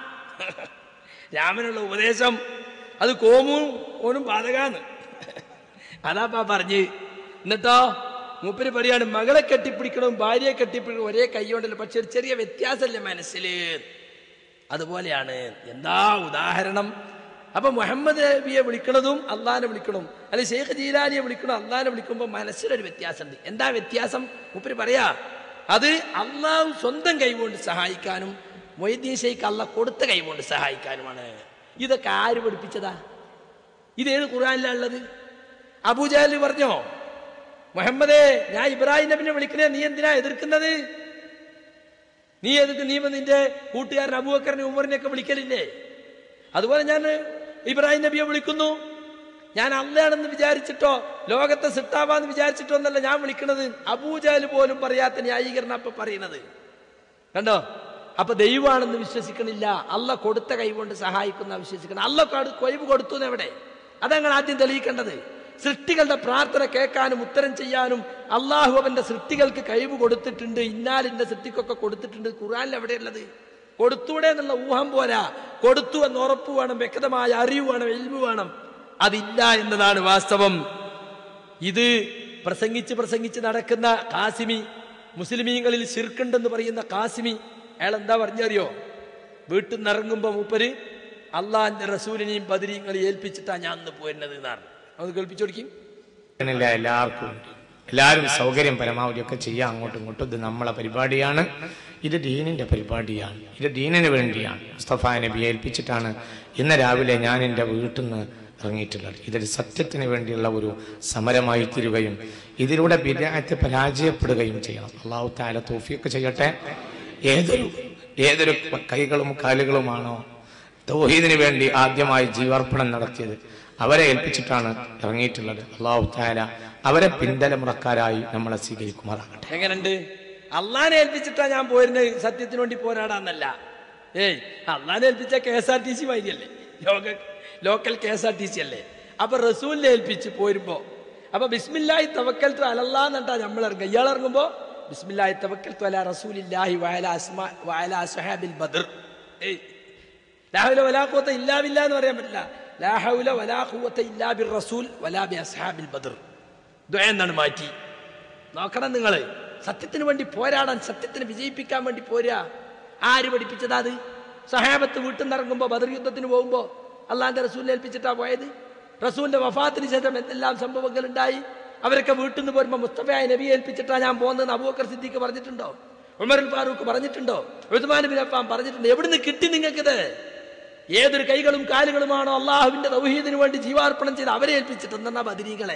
രാമനുള്ള ഉപദേശം അത് കോമും ഓനും ബാധകാന്ന് അതാപ്പാ പറഞ്ഞ് എന്നിട്ടോ മൂപ്പര് പറയാണ് മകളെ കെട്ടിപ്പിടിക്കണം ഭാര്യയെ കെട്ടിപ്പിടിക്കണം ഒരേ കൈകൊണ്ടല്ലോ പക്ഷെ ഒരു ചെറിയ വ്യത്യാസമല്ലേ മനസ്സില് അതുപോലെയാണ് എന്താ ഉദാഹരണം അപ്പൊ മുഹമ്മദ് നബിയെ വിളിക്കണതും അള്ളാനെ വിളിക്കണം അല്ലെ ഷെയ്ഖ് ജീലാനിയെ വിളിക്കണം അള്ളാനെ വിളിക്കുമ്പോൾ മനസ്സിലൊരു വ്യത്യാസമുണ്ട് എന്താ വ്യത്യാസം മൂപ്പര് പറയാ അത് അള്ളാഹു സ്വന്തം കൈകൊണ്ട് സഹായിക്കാനും മൊയ്തീൻ ഷെയ്ഖ് അള്ള കൊടുത്ത കൈകൊണ്ട് സഹായിക്കാനുമാണ് ഇതൊക്കെ ആര് പഠിപ്പിച്ചതാ ഇതേത് ഖുറാനിലാണ് ഉള്ളത് അബൂജാലി പറഞ്ഞോ മുഹമ്മദേ ഞാൻ ഇബ്രാഹിം നബിനെ വിളിക്കണേ നീ എന്തിനാ എതിർക്കുന്നത് നീ എതിർക്ക് നീ നിന്റെ കൂട്ടുകാരൻ അബൂബക്കറിനെ ഉമറിനെ ഒക്കെ വിളിക്കലില്ലേ അതുപോലെ ഞാൻ ഇബ്രാഹിം നബിയെ വിളിക്കുന്നു ഞാൻ അള്ളയാണെന്ന് വിചാരിച്ചിട്ടോ ലോകത്തെ സിട്ടാവാന്ന് വിചാരിച്ചിട്ടോ എന്നല്ല ഞാൻ വിളിക്കണത് അബൂജാല് പോലും പറയാത്ത ന്യായീകരണം അപ്പൊ പറയുന്നത് കണ്ടോ അപ്പൊ ദൈവമാണെന്ന് വിശ്വസിക്കണില്ല അല്ല കൊടുത്ത കൈകൊണ്ട് സഹായിക്കുന്ന വിശ്വസിക്കണം അല്ല കൊയ്വ് കൊടുത്തു എന്ന് എവിടെ അതങ്ങൾ ആദ്യം തെളിയിക്കേണ്ടത് സൃഷ്ടികളുടെ പ്രാർത്ഥന കേൾക്കാനും ഉത്തരം ചെയ്യാനും അള്ളാഹു അവന്റെ സൃഷ്ടികൾക്ക് കഴിവ് കൊടുത്തിട്ടുണ്ട് ഇന്നാലിന്റെ സൃഷ്ടിക്കൊക്കെ കൊടുത്തിട്ടുണ്ട് ഖുറാനിൽ എവിടെയുള്ളത് കൊടുത്തൂടെ എന്നുള്ള ഊഹം പോരാ കൊടുത്തു എന്ന് ഉറപ്പ് വേണം വ്യക്തമായ അറിവ് വേണം എൽമു വേണം അതില്ല എന്നതാണ് വാസ്തവം ഇത് പ്രസംഗിച്ച് പ്രസംഗിച്ച് നടക്കുന്ന കാസിമി മുസ്ലിമീങ്ങളിൽ ശിർക്കുണ്ടെന്ന് പറയുന്ന കാസിമി അയാൾ എന്താ പറഞ്ഞറിയോ വീട്ടിൽ നിന്ന് ഇറങ്ങുമ്പോൾ മൂപ്പര് അള്ളാഹിന്റെ റസൂലിനെയും ബദരീങ്ങളെ ഏൽപ്പിച്ചിട്ടാ ഞാൻ അന്ന് പോരുന്നത് എന്നാണ് അത് കേൾപ്പിച്ചു കൊടുക്കും അങ്ങനെയല്ല എല്ലാവർക്കും ഉണ്ട് എല്ലാവരും സൗകര്യം പരമാവധി ഒക്കെ ചെയ്യാം അങ്ങോട്ടും ഇങ്ങോട്ടും ഇത് നമ്മളെ പരിപാടിയാണ് ഇത് ദീനിന്റെ പരിപാടിയാണ് ഇത് ദീനിന് വേണ്ടിയാണ് മുസ്തഫ നബി ഏൽപ്പിച്ചിട്ടാണ് ഇന്ന് രാവിലെ ഞാൻ എൻ്റെ വീട്ടിൽ നിന്ന് ഇറങ്ങിയിട്ടുള്ളത് ഇതൊരു സത്യത്തിന് വേണ്ടിയുള്ള ഒരു സമരമായി തീരുകയും ഇതിലൂടെ വിരാറ്റ് പരാജയപ്പെടുകയും ചെയ്യണം അള്ളാഹു താല തോഫിയൊക്കെ ചെയ്യട്ടെ ഏതൊരു ഏതൊരു കൈകളും കാലുകളുമാണോ തൗഹീദിന് വേണ്ടി ആദ്യമായി ജീവാർപ്പണം നടത്തിയത് അവരെ ഏൽപ്പിച്ചിട്ടാണ് ഇറങ്ങിയിട്ടുള്ളത് അള്ളാഹു താല അവരെ പിന്തലമുറക്കാരായി നമ്മളെ സ്വീകരിക്കുമാറാകട്ടെ എങ്ങനുണ്ട് അള്ളാനെ ഏൽപ്പിച്ചിട്ടാ ഞാൻ പോരുന്നത് സത്യത്തിന് വേണ്ടി പോരാടാന്നല്ല ഏയ് അള്ളാനെ ഏൽപ്പിച്ച K S R T C വൈകിയല്ലേ ലോക local K S R T C അല്ലേ അപ്പൊ റസൂലിനെ ഏൽപ്പിച്ച് പോരുമ്പോ അപ്പൊ ബിസ്മില്ലായി തവക്കൽ അലല്ലാന്നിട്ടാ നമ്മൾ ഇറങ്ങുക ഇയാൾ ഇറങ്ങുമ്പോ ബിസ്മില്ലായി തവക്കൽ അല റസൂലില്ലാഹി വയല അസ്മാ വയല അസ്ഹാബിൽ ബദർ ഏയ് ലാഹുല വലാഖുവത്ത ഇല്ലാവില്ല എന്ന് പറയാൻ പറ്റില്ല ലാഹുല വലാഖുവത്ത ഇല്ലാ ബിർ റസൂൽ വലാ ബി അസ്ഹാബിൽ ബദർ ദ്വയ എന്നാണ് മാറ്റി നോക്കണം നിങ്ങൾ സത്യത്തിന് വേണ്ടി പോരാടാൻ സത്യത്തിന് വിജയിപ്പിക്കാൻ വേണ്ടി പോരാ ആര് പഠിപ്പിച്ചതാ അത് സഹാബത്ത് വീട്ടിൽ നിന്ന് ഇറങ്ങുമ്പോ ബദർ യുദ്ധത്തിന് പോകുമ്പോ അള്ളാന്റെ റസൂലിനെ ഏൽപ്പിച്ചിട്ടാ പോയത് റസൂലിന്റെ വഫാത്തിന് ശേഷം എന്തെല്ലാം സംഭവങ്ങൾ ഉണ്ടായി അവരൊക്കെ വീട്ടിൽ നിന്ന് പോരുമ്പോ മുസ്തഫയായ നബി ഏൽപ്പിച്ചിട്ടാ ഞാൻ പോകുന്നത് അബൂബക്കർ സിദ്ദീഖ് പറഞ്ഞിട്ടുണ്ടോ ഉമറുൽ ഫാറൂഖ് പറഞ്ഞിട്ടുണ്ടോ ഉസ്മാൻ ബിൻ അഫ്ഫാൻ പറഞ്ഞിട്ടുണ്ടോ എവിടുന്ന് കിട്ടി നിങ്ങൾക്കിത് ഏതൊരു കൈകളും കാലുകളുമാണോ അള്ളാഹുവിന്റെ തൗഹീദിന് വേണ്ടി ജീവാർപ്പണം ചെയ്ത് അവരെ ഏൽപ്പിച്ചിട്ടുണ്ടെന്നാ ബദരീകളെ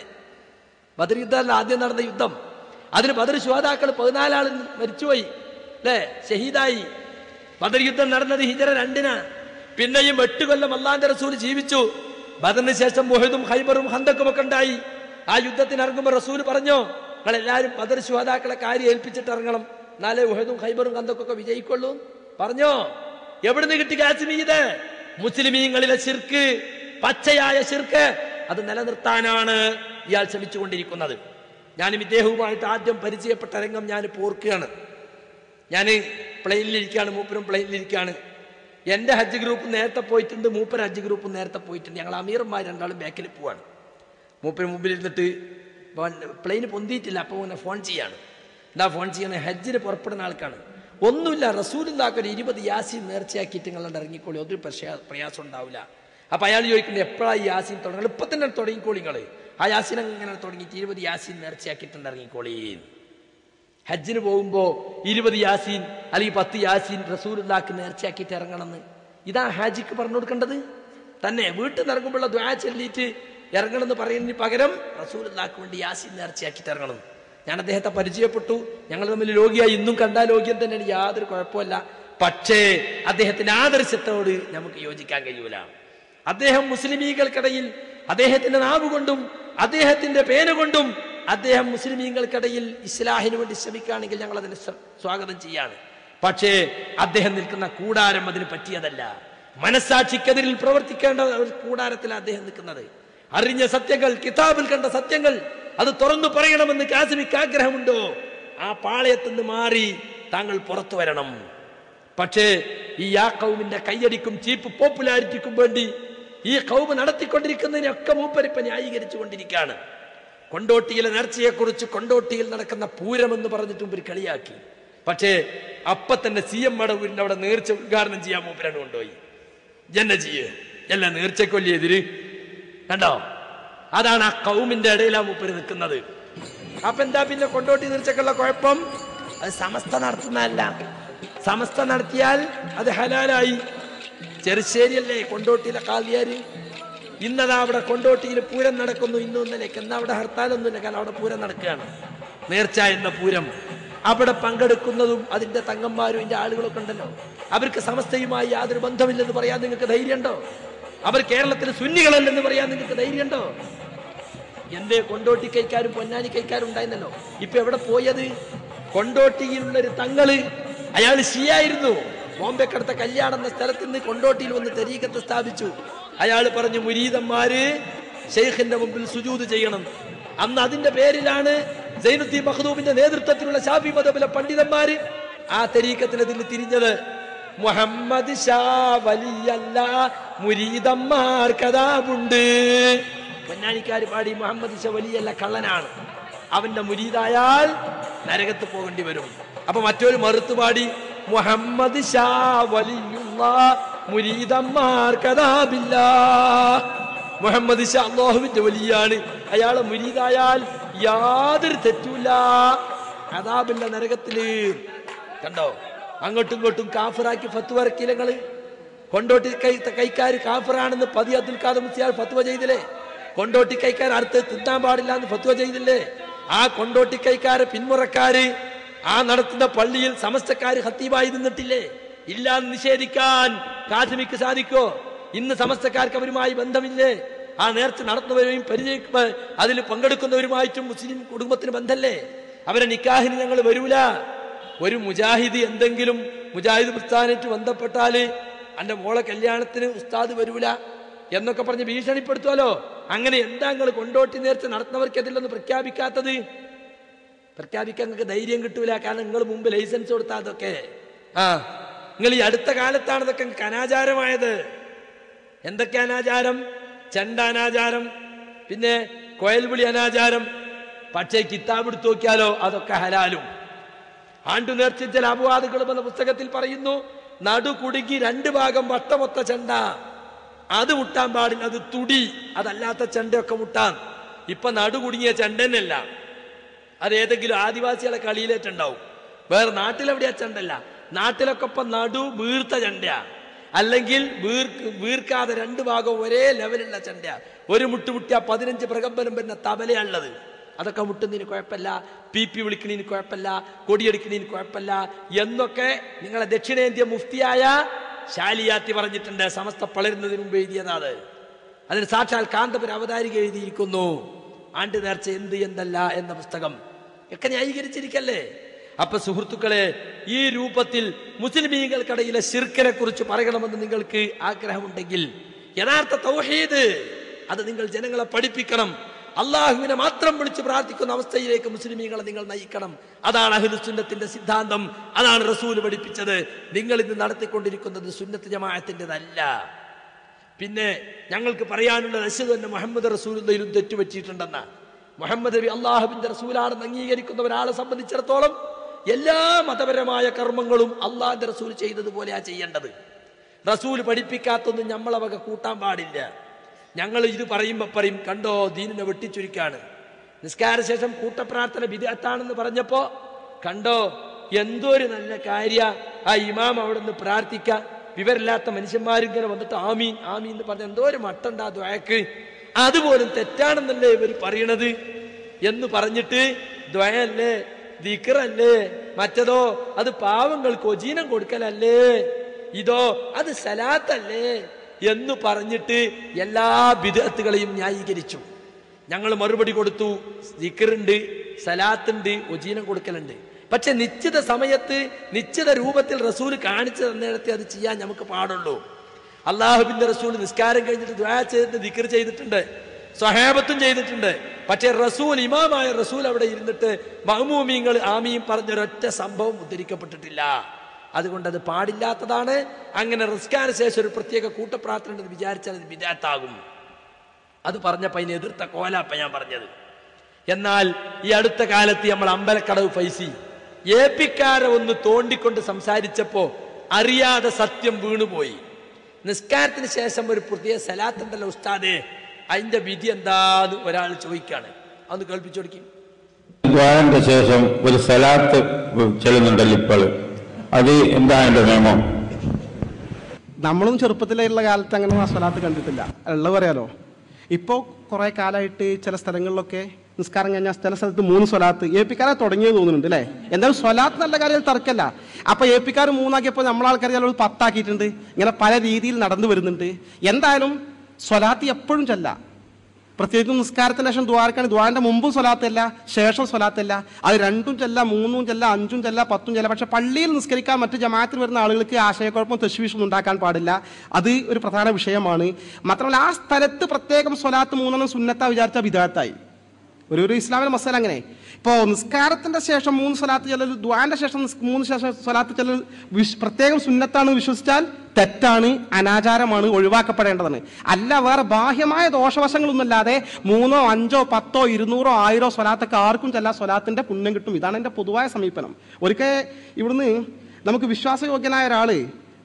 ബദർ യുദ്ധമല്ല ആദ്യം നടന്ന യുദ്ധം അതിന് ബദർ ശുഹതാക്കൾ പതിനാലാൾ മരിച്ചുപോയി അല്ലേ ഷഹീദായി ബദർ യുദ്ധം നടന്നത് ഹിജറ രണ്ടിനാണ് പിന്നെയും എട്ട് കൊല്ലം അള്ളാന്റെ റസൂൽ ജീവിച്ചു ബദറിന് ശേഷം മുഹദും ഹൈബറും ഹന്തക്കും ഒക്കെ ഉണ്ടായി ആ യുദ്ധത്തിന് ഇറങ്ങുമ്പോൾ റസൂൽ പറഞ്ഞോ നിങ്ങൾ എല്ലാവരും ബദർ ശുഹതാക്കളെ കാര്യം ഏൽപ്പിച്ചിട്ട് ഇറങ്ങണം എന്നാലേ മുഹദും ഹൈബറും ഹന്തക്കൊക്കെ വിജയിക്കുള്ളൂ പറഞ്ഞോ എവിടുന്ന് കിട്ടി കാശ്മീത് മുസ്ലിമീങ്ങളിലെ ശിർക്ക് പച്ചയായ ശിർക്ക് അത് നിലനിർത്താനാണ് ഇയാൾ ശ്രമിച്ചുകൊണ്ടിരിക്കുന്നത് ഞാനും ഇദ്ദേഹവുമായിട്ട് ആദ്യം പരിചയപ്പെട്ട രംഗം ഞാൻ പോർക്കുകയാണ് ഞാൻ പ്ലെയിനിലിരിക്കുകയാണ് മൂപ്പരും പ്ലെയിനിലിരിക്കുകയാണ് എൻ്റെ ഹജ്ജ് ഗ്രൂപ്പ് നേരത്തെ പോയിട്ടുണ്ട് മൂപ്പർ ഹജ്ജ് ഗ്രൂപ്പ് നേരത്തെ പോയിട്ടുണ്ട് ഞങ്ങൾ അമീർമാർ രണ്ടാളും ബാക്കിൽ പോവാണ് മൂപ്പര് മുമ്പിൽ ഇരുന്നിട്ട് പ്ലെയിൻ പൊന്തിയിട്ടില്ല അപ്പോൾ ഇങ്ങനെ ഫോൺ ചെയ്യാണ് എന്താ ഫോൺ ചെയ്യണേ ഹജ്ജിന് പുറപ്പെടുന്ന ആൾക്കാണ് ഒന്നുമില്ല റസൂലില്ലാക്ക് ഒരു ഇരുപത് യാസീൻ നേർച്ചയാക്കിയിട്ട് നിങ്ങളുടെ ഇറങ്ങിക്കോളി ഒരു പ്രശ്ന പ്രയാസം ഉണ്ടാവില്ല അപ്പൊ അയാൾ ചോദിക്കുന്നത് എപ്പോഴാണ് ഈ യാസീൻ തുടങ്ങുന്നത് ഇപ്പൊ തന്നെ തുടങ്ങിക്കോളി നിങ്ങള് ആ യാസീൻ അങ്ങനെ തുടങ്ങിയിട്ട് ഇരുപത് യാസീൻ നേർച്ചയാക്കിയിട്ടുണ്ട് ഇറങ്ങിക്കോളി ഹജ്ജിന് പോകുമ്പോ ഇരുപത് യാസീൻ അല്ലെങ്കിൽ പത്ത് യാസീൻ റസൂലുള്ളാക്ക് നേർച്ചയാക്കിയിട്ട് ഇറങ്ങണമെന്ന് ഇതാ ഹാജിക്ക് പറഞ്ഞു കൊടുക്കേണ്ടത് തന്നെ വീട്ടിൽ നിന്ന് ഇറങ്ങുമ്പോഴുള്ള ദ്വാ ചൊല്ലിയിട്ട് ഇറങ്ങണമെന്ന് പറയുന്നതിന് പകരം റസൂലുള്ളാക്ക് വേണ്ടി യാസീൻ നേർച്ചയാക്കിയിട്ട് ഇറങ്ങണം ഞാൻ അദ്ദേഹത്തെ പരിചയപ്പെട്ടു ഞങ്ങൾ തമ്മിൽ രോഗിയായി ഇന്നും കണ്ടാൽ രോഗ്യം തന്നെയാണ് യാതൊരു കുഴപ്പമില്ല പക്ഷേ അദ്ദേഹത്തിന്റെ ആദർശത്തോട് നമുക്ക് യോജിക്കാൻ കഴിയൂല അദ്ദേഹം മുസ്ലിമീകൾക്കിടയിൽ അദ്ദേഹത്തിന്റെ നാവ് കൊണ്ടും അദ്ദേഹത്തിന്റെ പേന കൊണ്ടും അദ്ദേഹം മുസ്ലിമീങ്ങൾക്കിടയിൽ ഇസ്ലാഹിന് വേണ്ടി ശ്രമിക്കുകയാണെങ്കിൽ ഞങ്ങൾ അതിനെ സ്വ- സ്വാഗതം ചെയ്യാണ് പക്ഷേ അദ്ദേഹം നിൽക്കുന്ന കൂടാരം അതിന് പറ്റിയതല്ല മനസ്സാക്ഷിക്കെതിരിൽ പ്രവർത്തിക്കേണ്ട ഒരു കൂടാരത്തിലാണ് അദ്ദേഹം നിൽക്കുന്നത് അറിഞ്ഞ സത്യങ്ങൾ കിതാബിൽ കണ്ട സത്യങ്ങൾ അത് തുറന്നു പറയണമെന്ന് കാസിമിക്ക് ആഗ്രഹമുണ്ടോ ആ പാളയത്തിൽ നിന്ന് മാറി താങ്കൾ പുറത്തു വരണം പക്ഷേ ഈ ആ കൗമിന്റെ കയ്യടിക്കും ചീപ്പ് പോപ്പുലാരിറ്റിക്കും വേണ്ടി ഈ കൗമ് നടത്തിക്കൊണ്ടിരിക്കുന്നതിനൊക്കെ മൂപ്പരിപ്പ ന്യായീകരിച്ചു കൊണ്ടിരിക്കുകയാണ് കൊണ്ടോട്ടിയിലെ നേർച്ചയെക്കുറിച്ച് കൊണ്ടോട്ടിയിൽ നടക്കുന്ന പൂരം എന്ന് പറഞ്ഞിട്ടും ഒരു കളിയാക്കി പക്ഷേ അപ്പൊ തന്നെ സി എം മടവൂരിന്റെ അവിടെ നേർച്ച ഉദ്ഘാടനം ചെയ്യാൻ മൂപ്പരാണ് കൊണ്ടുപോയി ജന്ന ചെയ്യ് എല്ലാ നേർച്ചക്കൊല്ലിയെതിര് കണ്ടോ അതാണ് ആ കൗമിന്റെ ഇടയിലാ മൂപ്പര് നിൽക്കുന്നത് അപ്പൊ എന്താ പിന്നെ കൊണ്ടോട്ടി നേർച്ചക്കുള്ള കുഴപ്പം അത് സമസ്ത നടത്തുന്നതല്ല സമസ്ത നടത്തിയാൽ അത് ഹലാലായി ചെറുശ്ശേരിയല്ലേ കൊണ്ടോട്ടിയിലെ കാലിയാര് ഇന്നതാ അവിടെ കൊണ്ടോട്ടിയിൽ പൂരം നടക്കുന്നു ഇന്നും ഇന്നലേക്ക് എന്നാ അവിടെ ഹർത്താലൊന്നുമില്ല കാരണം അവിടെ പൂരം നടക്കുകയാണ് നേർച്ച എന്ന പൂരം അവിടെ പങ്കെടുക്കുന്നതും അതിന്റെ തങ്ങന്മാരും ഇതിന്റെ ആളുകളൊക്കെ ഉണ്ടല്ലോ അവർക്ക് സമസ്തയുമായി യാതൊരു ബന്ധമില്ലെന്ന് പറയാൻ നിങ്ങൾക്ക് ധൈര്യമുണ്ടോ അവർ കേരളത്തിലെ സുന്നികളല്ലെന്ന് പറയാൻ നിങ്ങൾക്ക് ധൈര്യമുണ്ടോ എന്തേ കൊണ്ടോട്ടി കൈക്കാരും പൊന്നാനി കൈക്കാരും ഉണ്ടായിരുന്നല്ലോ ഇപ്പൊ എവിടെ പോയത് കൊണ്ടോട്ടിയിലുള്ള ഒരു തങ്ങള് അയാൾ ഷിയായിരുന്നു ബോംബെക്കടുത്ത കല്യാണം എന്ന സ്ഥലത്ത് നിന്ന് കൊണ്ടോട്ടിയിൽ വന്ന് തെരീക്കത്ത് സ്ഥാപിച്ചു അയാൾ പറഞ്ഞു മുരീതന്മാര് ഷെയ്ഖിന്റെ മുമ്പിൽ സുജൂത് ചെയ്യണം അന്ന് അതിന്റെ പേരിലാണ് സൈനുദ്ദീൻ മഖ്ദൂമിന്റെ നേതൃത്വത്തിലുള്ള ഷാഫി മതബിലെ പണ്ഡിതന്മാര് ആ തെരീക്കത്തിനെതിൽ തിരിഞ്ഞത് മുഹമ്മദ് ഷാ വലിയല്ല മുരീതന്മാർ കഥാവുണ്ട് പൊന്നാനിക്കാര് പാടി മുഹമ്മദ് ഷാ വലിയല്ല കള്ളനാണ് അവന്റെ മുരീതായാൽ നരകത്ത് പോകേണ്ടി വരും അപ്പൊ മറ്റൊരു മറുത്ത് പാടി മുഹമ്മദ് ഷാ വലിയുണ്ട് അല്ലാ മുരീദന്മാർക്കതാബില്ല മുഹമ്മദ് ഷാ അള്ളാഹുവിന്റെ വലിയാണ് അയാളെ മുരീദായാൽ യാതൊരു തെറ്റൂല അതാബില്ല നരകത്തില് കണ്ടോ അങ്ങോട്ടും ഇങ്ങോട്ടും കാഫിറാക്കി ഫത്വ ഇറക്കിയില്ല കൊണ്ടോട്ടി കൈ കൈക്കാര് കാഫിറാണെന്ന് പതി അബ്ദുൽ ഖാദർ മുസ്ലിയാർ ഫത്വ ചെയ്തില്ലേ കൊണ്ടോട്ടി കൈക്കാർ അടുത്ത് തിന്നാൻ പാടില്ല എന്ന് ഫത്വ ചെയ്തില്ലേ ആ കൊണ്ടോട്ടി കൈക്കാര് പിന്മുറക്കാര് ആ നടത്തുന്ന പള്ളിയിൽ സമസ്തക്കാര് ഹത്തീബായി നിന്നിട്ടില്ലേ ഇല്ല എന്ന് നിഷേധിക്കാൻ കാശ്മിക്ക് സാധിക്കോ ഇന്ന് സമസ്തക്കാർക്ക് അവരുമായി ബന്ധമില്ലേ ആ നേർച്ച നടത്തുന്നവരെയും പരിചയ അതിൽ പങ്കെടുക്കുന്നവരുമായിട്ടും മുസ്ലിം കുടുംബത്തിന് ബന്ധല്ലേ അവരെ നിക്കാഹിന് ഞങ്ങൾ വരൂല ഒരു മുജാഹിദ് എന്തെങ്കിലും മുജാഹിദ് പ്രസ്ഥാനമായിട്ട് ബന്ധപ്പെട്ടാല് എന്റെ മോളെ കല്യാണത്തിന് ഉസ്താദ് വരൂല എന്നൊക്കെ പറഞ്ഞ് ഭീഷണിപ്പെടുത്തുമല്ലോ അങ്ങനെ എന്താ നിങ്ങൾ കൊണ്ടോട്ടി നേർച്ച നടത്തുന്നവർക്ക് അതിലൊന്ന് പ്രഖ്യാപിക്കാത്തത് പ്രഖ്യാപിക്കാൻ നിങ്ങൾക്ക് ധൈര്യം കിട്ടൂല കാരണം നിങ്ങൾ മുമ്പ് ലൈസൻസ് കൊടുത്താ അതൊക്കെ ആ നിങ്ങൾ ഈ അടുത്ത കാലത്താണ് ഇതൊക്കെ നിങ്ങൾക്ക് അനാചാരമായത് എന്തൊക്കെ അനാചാരം ചെണ്ട അനാചാരം പിന്നെ കോയൽവിളി അനാചാരം പക്ഷേ കിതാബ് എടുത്ത് നോക്കിയാലോ അതൊക്കെ ഹലാലും ആണ്ടു നേർച്ചിച്ച അപവാദങ്ങളും എന്ന പുസ്തകത്തിൽ പറയുന്നു നടു കുടുങ്ങി രണ്ട് ഭാഗം വട്ടമൊത്ത ചെണ്ട അത് മുട്ടാൻ പാടില്ല അത് തുടി അതല്ലാത്ത ചെണ്ടയൊക്കെ മുട്ടാൻ ഇപ്പൊ നടു കുടുങ്ങിയ ചെണ്ടന്നല്ല അത് ഏതെങ്കിലും ആദിവാസികളെ കളിയിലേറ്റുണ്ടാവും വേറെ നാട്ടിലെവിടെയാ ചെണ്ടല്ല നാട്ടിലൊക്കെ ഇപ്പൊ നടു വീർത്ത ചെണ്ടയാ അല്ലെങ്കിൽ വീർക്ക് വീർക്കാതെ രണ്ട് ഭാഗവും ഒരേ ലെവലുള്ള ചെണ്ടയാ ഒരു മുട്ട് മുട്ടിയ പതിനഞ്ച് പ്രകമ്പനം വരുന്ന തബലയാണുള്ളത് അതൊക്കെ മുട്ടുന്നതിന് കുഴപ്പമില്ല പി പി വിളിക്കുന്നതിന് കുഴപ്പമില്ല കൊടിയെടുക്കുന്നതിന് കുഴപ്പമില്ല എന്നൊക്കെ നിങ്ങളെ ദക്ഷിണേന്ത്യ മുഫ്തിയായ ശാലിയാത്തി പറഞ്ഞിട്ടുണ്ട് സമസ്ത പളരുന്നതിന് മുമ്പ് എഴുതിയതാണ് അതിന് സാക്ഷാൽ കാന്തപുര അവതാരിക എഴുതിയിരിക്കുന്നു ആണ്ട് നേർച്ച എന്ത് എന്തല്ല എന്ന പുസ്തകം ഒക്കെ ന്യായീകരിച്ചിരിക്കല്ലേ അപ്പൊ സുഹൃത്തുക്കളെ ഈ രൂപത്തിൽ മുസ്ലിമീങ്ങൾക്കിടയിലെ ശിർക്കിനെ കുറിച്ച് പറയണമെന്ന് നിങ്ങൾക്ക് ആഗ്രഹമുണ്ടെങ്കിൽ യഥാർത്ഥ തൗഹീദ് അത് നിങ്ങൾ ജനങ്ങളെ പഠിപ്പിക്കണം അള്ളാഹുവിനെ മാത്രം വിളിച്ച് പ്രാർത്ഥിക്കുന്ന അവസ്ഥയിലേക്ക് മുസ്ലിമീങ്ങളെ നിങ്ങൾ നയിക്കണം അതാണ് അഹ്ലുസുന്നത്തിന്റെ സിദ്ധാന്തം അതാണ് റസൂൽ പഠിപ്പിച്ചത് നിങ്ങൾ ഇന്ന് നടത്തിക്കൊണ്ടിരിക്കുന്നത് സുന്നത്ത് ജമാഅത്തിൻ്റെതല്ല പിന്നെ ഞങ്ങൾക്ക് പറയാനുള്ളത് അശ്വത് തന്നെ മുഹമ്മദ് റസൂലിലും തെറ്റുപറ്റിയിട്ടുണ്ടെന്ന മുഹമ്മദ് നബി അള്ളാഹുബിന്റെ റസൂലാണെന്ന് അംഗീകരിക്കുന്ന ഒരാളെ സംബന്ധിച്ചിടത്തോളം എല്ലാ മതപരമായ കർമ്മങ്ങളും അള്ളാഹിന്റെ റസൂൽ ചെയ്തതുപോലെയാ ചെയ്യേണ്ടത് റസൂൽ പഠിപ്പിക്കാത്തൊന്നും നമ്മളെ വക കൂട്ടാൻ പാടില്ല ഞങ്ങൾ ഇത് പറയുമ്പോൾ പറയും കണ്ടോ ദീനിനെ വെട്ടിച്ചുരുക്കാണ് നിസ്കാര ശേഷം കൂട്ടപ്രാർത്ഥന വിദഗ്ധാണെന്ന് പറഞ്ഞപ്പോ കണ്ടോ എന്തോ ഒരു നല്ല കാര്യ ആ ഇമാം അവിടെ നിന്ന് പ്രാർത്ഥിക്ക വിവരമില്ലാത്ത മനുഷ്യന്മാരിങ്ങനെ വന്നിട്ട് ആമീൻ ആമീൻ എന്ന് പറഞ്ഞ എന്തോ ഒരു മട്ടുണ്ടാ ദ്വയക്ക് അതുപോലും തെറ്റാണെന്നല്ലേ ഇവർ പറയണത് എന്ന് പറഞ്ഞിട്ട് ദ്വയല്ലേ ദിക്കറല്ലേ മറ്റതോ അത് പാവങ്ങൾക്ക് ഒജീനം കൊടുക്കലല്ലേ ഇതോ അത് സലാത്തല്ലേ എന്ന് പറഞ്ഞിട്ട് എല്ലാ വിദഗ്ധകളെയും ന്യായീകരിച്ചു ഞങ്ങൾ മറുപടി കൊടുത്തു ദിക്കറുണ്ട് സലാത്തുണ്ട് ഒജീനം കൊടുക്കലുണ്ട് പക്ഷെ നിശ്ചിത സമയത്ത് നിശ്ചിത രൂപത്തിൽ റസൂൽ കാണിച്ചു തന്നിടത്തെ അത് ചെയ്യാൻ നമുക്ക് പാടുള്ളൂ അള്ളാഹുബിന്റെ റസൂൽ നിസ്കാരം കഴിഞ്ഞിട്ട് ദ്വാ ചെയ്തിട്ട് ദിക്കർ ചെയ്തിട്ടുണ്ട് സ്വഹേബത്തും ചെയ്തിട്ടുണ്ട് പക്ഷെ റസൂൽ ഇമാമായ റസൂൽ അവിടെ ഇരുന്നിട്ട് മഹമൂമിങ്ങൾ ആമിയും പറഞ്ഞൊരൊറ്റ സംഭവം ഉദ്ധരിക്കപ്പെട്ടിട്ടില്ല അതുകൊണ്ട് അത് പാടില്ലാത്തതാണ് അങ്ങനെ റിസ്കാന ശേഷം ഒരു പ്രത്യേക കൂട്ടപ്രാർത്ഥന ഉണ്ടെന്ന് വിചാരിച്ചാൽ അത് വിദാത്താകും അത് പറഞ്ഞപ്പോ അതിനെ എതിർത്ത കോലാപ്പ ഞാൻ പറഞ്ഞത് എന്നാൽ ഈ അടുത്ത കാലത്ത് നമ്മൾ അമ്പലക്കടവ് ഫൈസി ഏപ്പിക്കാരെ ഒന്ന് തോണ്ടിക്കൊണ്ട് സംസാരിച്ചപ്പോ അറിയാതെ സത്യം വീണുപോയി നിസ്കാരത്തിന് ശേഷം ഒരു പ്രത്യേക സലാത്തുണ്ടല്ലോ ഉസ്താദേ അതിന്റെ വിധി എന്താന്ന് ഒരാൾ ചോദിക്കാണ് അതൊന്ന് കേൾപ്പിച്ചു കൊടുക്കും ദ്വാരന്റെ ശേഷം ഒരു സലാത്ത് ചെല്ലുന്നുണ്ടല്ലോ ഇപ്പോൾ അത് എന്താ അതിന്റെ നിയമം നമ്മളും ചെറുപ്പത്തിലുള്ള കാലത്ത് അങ്ങനെ ആ സ്വലാത്ത് കണ്ടിട്ടില്ല ഉള്ളത് പറയാലോ ഇപ്പോൾ കുറേ കാലമായിട്ട് ചില സ്ഥലങ്ങളിലൊക്കെ നിസ്കാരം കഴിഞ്ഞാൽ ചില സ്ഥലത്ത് മൂന്ന് സ്വലാത്ത് ഏപ്പിക്കാരെ തുടങ്ങിയത് തോന്നുന്നുണ്ട് അല്ലേ എന്തായാലും സ്വലാത്ത് നല്ല കാര്യം തർക്കല്ല അപ്പൊ ഏപ്പിക്കാർ മൂന്നാക്കിയപ്പോൾ നമ്മളാൾക്കാർ ചിലർ പത്താക്കിയിട്ടുണ്ട് ഇങ്ങനെ പല രീതിയിൽ നടന്നു വരുന്നുണ്ട് എന്തായാലും സ്വലാത്ത് എപ്പോഴും ചെല്ല പ്രത്യേകിച്ചും നിസ്കാരത്തിന് ശേഷം ദ്വാരക്കാണ് ദ്വാരന്റെ മുമ്പും സ്വലാത്തല്ല ശേഷം സ്വലാത്തല്ല അത് രണ്ടും ചെല്ല മൂന്നും ചെല്ല അഞ്ചും ചെല്ല പത്തും ചെല്ല പക്ഷെ പള്ളിയിൽ നിസ്കരിക്കാൻ മറ്റ് ജമാഅത്തിൽ വരുന്ന ആളുകൾക്ക് ആശയക്കുഴപ്പം തെശുവിഷും ഉണ്ടാക്കാൻ പാടില്ല അത് ഒരു പ്രധാന വിഷയമാണ് മാത്രമല്ല ആ സ്ഥലത്ത് പ്രത്യേകം സ്വലാത്ത് മൂന്നെണ്ണം സുന്നത്ത വിചാരിച്ച വിധാത്തായി ഒരു ഒരു ഇസ്ലാമിലെ മസാല അങ്ങനെ ഇപ്പോൾ നിസ്കാരത്തിന്റെ ശേഷം മൂന്ന് സ്വലാത്ത് ചെല്ലൽ ദ്വാന്റെ ശേഷം നിസ് മൂന്ന് ശേഷം സ്വലാത്ത് ചെല്ലൽ വിശ് പ്രത്യേകം സുന്നത്താണ് വിശ്വസിച്ചാൽ തെറ്റാണ് അനാചാരമാണ് ഒഴിവാക്കപ്പെടേണ്ടതാണ് അല്ല വേറെ ബാഹ്യമായ ദോഷവശങ്ങളൊന്നുമല്ലാതെ മൂന്നോ അഞ്ചോ പത്തോ ഇരുന്നൂറോ ആയിരോ സ്വലാത്തൊക്കെ ആർക്കും ചെല്ലാ സ്വലാത്തിന്റെ പുണ്യം കിട്ടും ഇതാണ് എൻ്റെ പൊതുവായ സമീപനം ഒരിക്കൽ ഇവിടുന്ന് നമുക്ക് വിശ്വാസയോഗ്യനായ ഒരാള്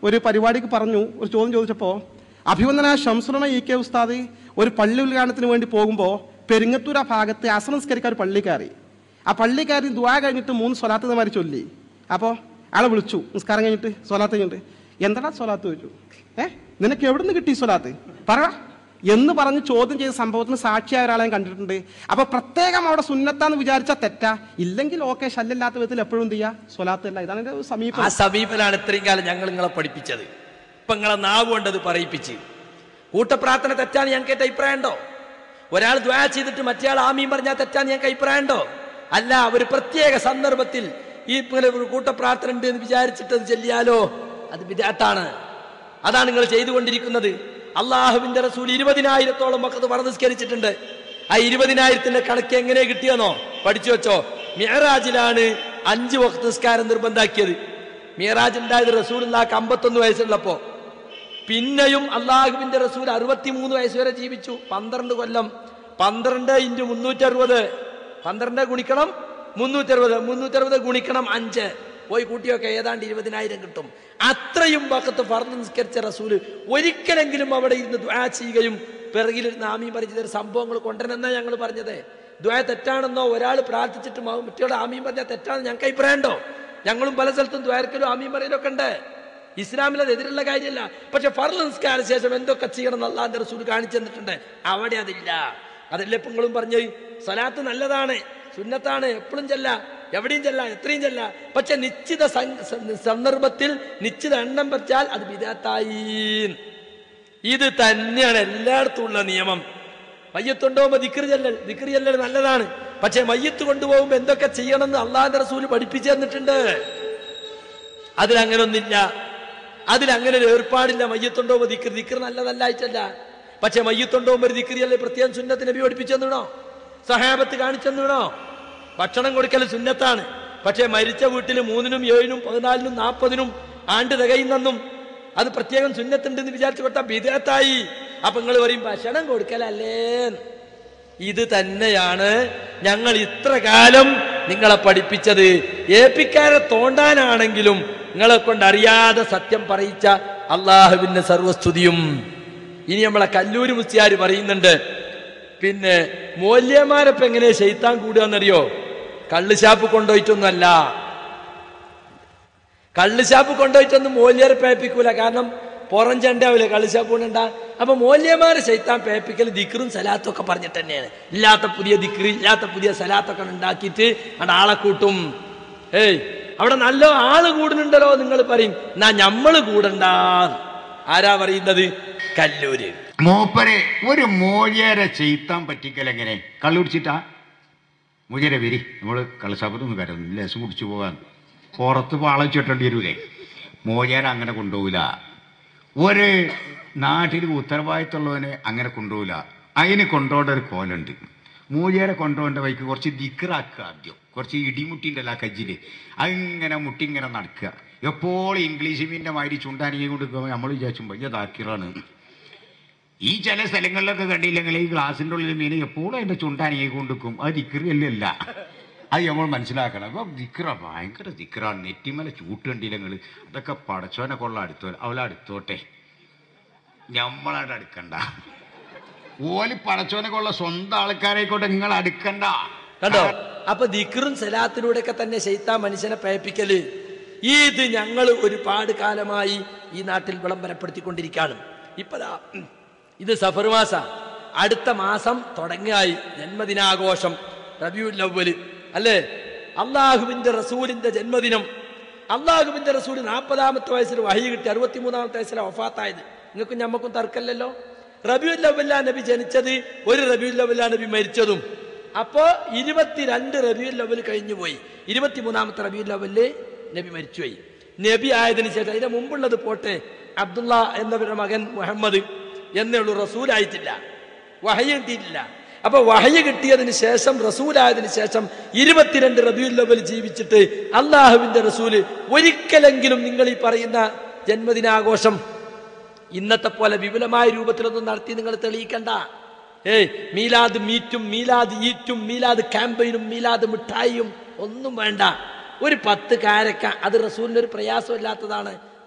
ഒരു പരിപാടിക്ക് പറഞ്ഞു ഒരു ചോദ്യം ചോദിച്ചപ്പോൾ അഭിവന്ദന ശംസുലമ ഇ കെ ഉസ്താദ് ഒരു പള്ളി ഉദ്ഘാടനത്തിന് വേണ്ടി പോകുമ്പോൾ പെരിങ്ങത്തൂർ ആ ഭാഗത്ത് അസംസ്കരിക്കാൻ ഒരു പള്ളി കയറി ആ പള്ളി കയറി ദ്വാ കഴിഞ്ഞിട്ട് മൂന്ന് സ്വലാത്ത് ഇതേമാതിരി ചൊല്ലി അപ്പോൾ ആളെ വിളിച്ചു നിസ്കാരം കഴിഞ്ഞിട്ട് സ്വലാത്ത് കഴിഞ്ഞിട്ട് എന്താടാ സ്വലാത്ത് ചോദിച്ചു ഏ നിനക്ക് എവിടെ നിന്ന് കിട്ടി ഈ സ്വലാത്ത് പറ എന്ന് പറഞ്ഞ് ചോദ്യം ചെയ്ത സംഭവത്തിന് സാക്ഷിയായ ഒരാളെ ഞാൻ കണ്ടിട്ടുണ്ട് അപ്പൊ പ്രത്യേകം അവിടെ സുന്നത്താന്ന് വിചാരിച്ചാൽ തെറ്റാ ഇല്ലെങ്കിൽ ഓക്കെ ശല്യമില്ലാത്ത വിധത്തിൽ എപ്പോഴും എന്ത് ചെയ്യാ സ്വലാത്ത് അല്ല ഇതാണ് എന്റെ ഒരു ആ സമീപം സമീപനാണ് ഇത്രയും കാലം ഞങ്ങൾ നിങ്ങളെ പഠിപ്പിച്ചത് ഇപ്പൊ നിങ്ങളെ നാവ് കൊണ്ടത് പറയിപ്പിച്ച് കൂട്ടപ്രാർത്ഥന തെറ്റാന്ന് ഞങ്ങൾക്ക് അഭിപ്രായം ഉണ്ടോ ഒരാൾ ദ്വാ ചെയ്തിട്ട് മറ്റേയാൾ ആമീൻ പറഞ്ഞാൽ തെറ്റാന്ന് ഞങ്ങൾക്ക് അഭിപ്രായം ഉണ്ടോ അല്ല ഒരു പ്രത്യേക സന്ദർഭത്തിൽ ഈ ഇങ്ങനെ ഒരു കൂട്ടപ്രാർത്ഥന ഉണ്ട് എന്ന് വിചാരിച്ചിട്ട് അത് ചെല്ലിയാലോ അത് വിദാത്താണ് അതാണ് നിങ്ങൾ ചെയ്തുകൊണ്ടിരിക്കുന്നത് അള്ളാഹുവിന്റെ റസൂൽ ഇരുപതിനായിരത്തോളം മക്കത്ത് പറഞ്ഞസ്കരിച്ചിട്ടുണ്ട് ആ ഇരുപതിനായിരത്തിന്റെ കണക്ക് എങ്ങനെ കിട്ടിയെന്നോ പഠിച്ചു വെച്ചോ മിയറാജിലാണ് അഞ്ച് വക്ത് നിസ്കാരം നിർബന്ധാക്കിയത് മിയറാജ് ഉണ്ടായത് റസൂലുള്ളാക്ക് അമ്പത്തൊന്ന് വയസ്സുള്ളപ്പോ പിന്നെയും അള്ളാഹുവിന്റെ റസൂൽ അറുപത്തിമൂന്ന് വയസ്സ് വരെ ജീവിച്ചു പന്ത്രണ്ട് കൊല്ലം പന്ത്രണ്ട് ഇൻറ്റു മുന്നൂറ്റി അറുപത് പന്ത്രണ്ട് ഗുണിക്കണം മുന്നൂറ്റി അറുപത് മുന്നൂറ്റി അറുപത് ഗുണിക്കണം അഞ്ച് പോയി കൂട്ടിയൊക്കെ ഏതാണ്ട് ഇരുപതിനായിരം കിട്ടും അത്രയും വക്കത്ത് ഫർദ് നിസ്കരിച്ച റസൂല് ഒരിക്കലെങ്കിലും അവിടെ ഇരുന്ന് ദ്വാ ചെയ്യുകയും പിറകിലിരുന്ന് ആമീൻ പറഞ്ഞ സംഭവങ്ങൾ കൊണ്ടുവരെന്നാ ഞങ്ങൾ പറഞ്ഞത് ദ്വാ തെറ്റാണെന്നോ ഒരാൾ പ്രാർത്ഥിച്ചിട്ട് മ- മറ്റേയാൾ ആമീൻ പറഞ്ഞാൽ തെറ്റാണെന്ന് ഞങ്ങൾക്ക് അഭിപ്രായമുണ്ടോ ഞങ്ങളും പല സ്ഥലത്തും ദ്വാരക്കലും ആമീൻ പറയലൊക്കെ ഉണ്ട് ഇസ്ലാമിൽ അത് എതിരുള്ള കാര്യമല്ല പക്ഷെ ഫർദ് നിസ്കാര ശേഷം എന്തൊക്കെ ചെയ്യണം എന്ന് അള്ളാന്റെ റസൂൽ കാണിച്ചു തന്നിട്ടുണ്ട് അവിടെ അതില്ല അതല്ലേ ഇപ്പൊ നിങ്ങളും പറഞ്ഞു സലാത്ത് നല്ലതാണ് സുന്നത്താണ് എപ്പോഴും ചെല്ല എവിടെയും ചെല്ല എത്രയും ചെല്ല പക്ഷെ നിശ്ചിത സം- സ- സന്ദർഭത്തിൽ നിശ്ചിത എണ്ണം വെച്ചാൽ അത് വിദാത്തായി ഇത് തന്നെയാണ് എല്ലായിടത്തും ഉള്ള നിയമം മയ്യത്തുണ്ടോകുമ്പോ ദിക്ർ ചെല്ലൽ ദിക്ർ ചെല്ലൽ നല്ലതാണ് പക്ഷെ മയ്യത്ത് കൊണ്ടുപോകുമ്പോ എന്തൊക്കെ ചെയ്യണമെന്ന് അള്ളാഹിന്റെ റസൂല് പഠിപ്പിച്ചു തന്നിട്ടുണ്ട് അതിലങ്ങനെ ഒന്നില്ല അതിലങ്ങനെ ഒരു ഏർപ്പാടില്ല മയ്യത്തുണ്ടോ ദിക്കർ ദിക്കർ നല്ലതല്ലായിട്ടല്ല പക്ഷെ മയ്യത്തുണ്ടോ ഒരു ദിക്കറിയല്ലേ പ്രത്യേകം സുന്നത്ത് നബി പഠിപ്പിച്ചു തന്നിടണോ സഹാബത്ത് കാണിച്ചു തന്നിടണോ ഭക്ഷണം കൊടുക്കൽ സുന്നത്താണ് പക്ഷെ മരിച്ച വീട്ടിൽ മൂന്നിനും ഏഴിനും പതിനാലിനും നാൽപ്പതിനും ആണ്ട് തികയുന്നെന്നും അത് പ്രത്യേകം സുന്നത്തുണ്ടെന്ന് വിചാരിച്ചു കൊടുത്താൽ ബിദത്തായി അപ്പൊ നിങ്ങൾ പറയും ഭക്ഷണം കൊടുക്കലല്ലേ ഇത് തന്നെയാണ് ഞങ്ങൾ ഇത്ര കാലം നിങ്ങളെ പഠിപ്പിച്ചത് ഏപ്പിക്കാരെ തോണ്ടാനാണെങ്കിലും നിങ്ങളെ കൊണ്ട് അറിയാതെ സത്യം പറയിച്ച അള്ളാഹുവിന്റെ സർവസ്തുതിയും ഇനി നമ്മളെ കല്ലൂര് മുസ്തിയാർ പറയുന്നുണ്ട് പിന്നെ മൂല്യന്മാരപ്പം എങ്ങനെ ശൈത്താൻ കൂടുകയെന്നറിയോ കള്ളുശാപ്പ് കൊണ്ടുപോയിട്ടൊന്നുമല്ല കള്ളുശാപ്പ് കൊണ്ടുപോയിട്ടൊന്നും മൂല്യരെ പേപ്പിക്കൂല കാരണം പുറം ചെണ്ടാവില്ല കള്ളുശാപ്പ് കൊണ്ടുണ്ടാ അപ്പൊ മൂല്യന്മാര് ശൈത്താൻ പേപ്പിക്കൽ ദിക്റും സലാത്തും ഒക്കെ പറഞ്ഞിട്ട് തന്നെയാണ് ഇല്ലാത്ത പുതിയ ദിക്റ് ഇല്ലാത്ത പുതിയ സലാത്തൊക്കെ ഉണ്ടാക്കിയിട്ട് അവിടെ ആളെ കൂട്ടും ഏയ് അവിടെ നല്ല ആള് കൂടുന്നുണ്ടല്ലോ നിങ്ങൾ പറയും എന്നാ ഞമ്മള് കൂടണ്ട ആരാ പറയുന്നത് കല്ലൂര് മൂപ്പരെ ഒരു മോചേരെ ചെയ്ത്താൻ പറ്റിക്കൽ എങ്ങനെ കള്ളു കുടിച്ചിട്ടാ മോചേരെ വരി നമ്മള് കള്ളശാപത്തൊന്നും കരുതുന്നു ലേശം കുടിച്ചു പോകാൻ പുറത്ത് പാളം ചുട്ടേണ്ടി വരൂലേ മോചേര അങ്ങനെ കൊണ്ടുപോകില്ല ഒരു നാട്ടിൽ ഉത്തരവാദിത്തമുള്ളവനെ അങ്ങനെ കൊണ്ടുപോകില്ല അതിന് കൊണ്ടുപോകേണ്ട ഒരു കോലുണ്ട് മൂലിയരെ കൊണ്ടുപോകേണ്ട വഴിക്ക് കുറച്ച് ദിക്കറാക്കുക ആദ്യം കുറച്ച് ഇടിമുട്ടിൻ്റെ ആ കജ്ജില് അങ്ങനെ മുട്ടി ഇങ്ങനെ നടക്കുക എപ്പോൾ ഇംഗ്ലീഷ് മീൻ്റെ മാതിരി ചുണ്ടാനിയെ കൊണ്ട് നമ്മൾ വിചാരിച്ചു വലിയ താക്കിറാണ് ഈ ചില സ്ഥലങ്ങളിലൊക്കെ കണ്ടില്ലെങ്കിൽ ഈ ഗ്ലാസിൻ്റെ ഉള്ളിൽ മീൻ എപ്പോഴും അതിൻ്റെ ചുണ്ടാനിയെ കൊണ്ടിരിക്കും അത് ദിക്കറിയല്ല അത് നമ്മൾ മനസ്സിലാക്കണം അപ്പം ദിക്ര ഭയങ്കര ദിക്റാണ് നെറ്റിമല ചൂട്ട് കണ്ടില്ലെങ്കിൽ അതൊക്കെ പടച്ചോനെ കൊള്ള അടുത്തോ അവളെ അടുത്തോട്ടെ ഞമ്മളായിട്ട് അടുക്കണ്ട ഓല് പടച്ചോനെ കൊള്ള സ്വന്തം ആൾക്കാരായിക്കോട്ടെ നിങ്ങൾ അടുക്കണ്ട കണ്ടോ അപ്പൊ ദിക്റും സലാത്തിലൂടെയൊക്കെ തന്നെ ശൈത്താൻ മനുഷ്യനെ പേപ്പിക്കല് ഇത് ഞങ്ങൾ ഒരുപാട് കാലമായി ഈ നാട്ടിൽ വിളംബരപ്പെടുത്തിക്കൊണ്ടിരിക്കുകയാണ് ഇപ്പതാ ഉം, ഇത് സഫർ മാസ അടുത്ത മാസം തുടങ്ങിയായി ജന്മദിനാഘോഷം റബിയുൽ അവ്വല് അല്ലേ അള്ളാഹുവിന്റെ റസൂലിന്റെ ജന്മദിനം അള്ളാഹുവിന്റെ റസൂൽ നാൽപ്പതാമത്തെ വയസ്സിൽ വഹി കിട്ടി അറുപത്തിമൂന്നാമത്തെ വയസ്സിലാണ് ഒഫാത്തായത് നിങ്ങൾക്കും ഞമ്മക്കും തർക്കമല്ലല്ലോ റബിയുൽ അവല്ല നബി ജനിച്ചത് ഒരു റബിയുൽ അവല്ല നബി മരിച്ചതും അപ്പോ ഇരുപത്തിരണ്ട് റബിയുൽ അവൽ കഴിഞ്ഞു പോയി ഇരുപത്തിമൂന്നാമത്തെ റബിയുൽ അവല് നബി മരിച്ചുപോയി നബി ആയതിനു ശേഷം അതിന്റെ മുമ്പുള്ളത് പോട്ടെ അബ്ദുള്ള എന്നവരുടെ മകൻ മുഹമ്മദ് എന്നേ ഉള്ളൂ റസൂലായിട്ടില്ല വഹയ കിട്ടിയിട്ടില്ല അപ്പൊ വഹയ കിട്ടിയതിന് ശേഷം റസൂലായതിനു ശേഷം ഇരുപത്തിരണ്ട് റബിയുൽ അവൽ ജീവിച്ചിട്ട് അള്ളാഹുവിന്റെ റസൂല് ഒരിക്കലെങ്കിലും നിങ്ങൾ ഈ പറയുന്ന ജന്മദിനാഘോഷം ഇന്നത്തെ പോലെ വിപുലമായ രൂപത്തിലൊന്നും നടത്തി നിങ്ങൾ തെളിയിക്കണ്ട ഏയ് മീലാദ് മീറ്റും മീലാദ് ഈറ്റും മീലാദ് ക്യാമ്പയിനും മീലാദ് മിഠായിയും ഒന്നും വേണ്ട ഒരു പത്ത് കാരക്ക അത് റസൂലിന് ഒരു പ്രയാസമില്ലാത്തതാണ്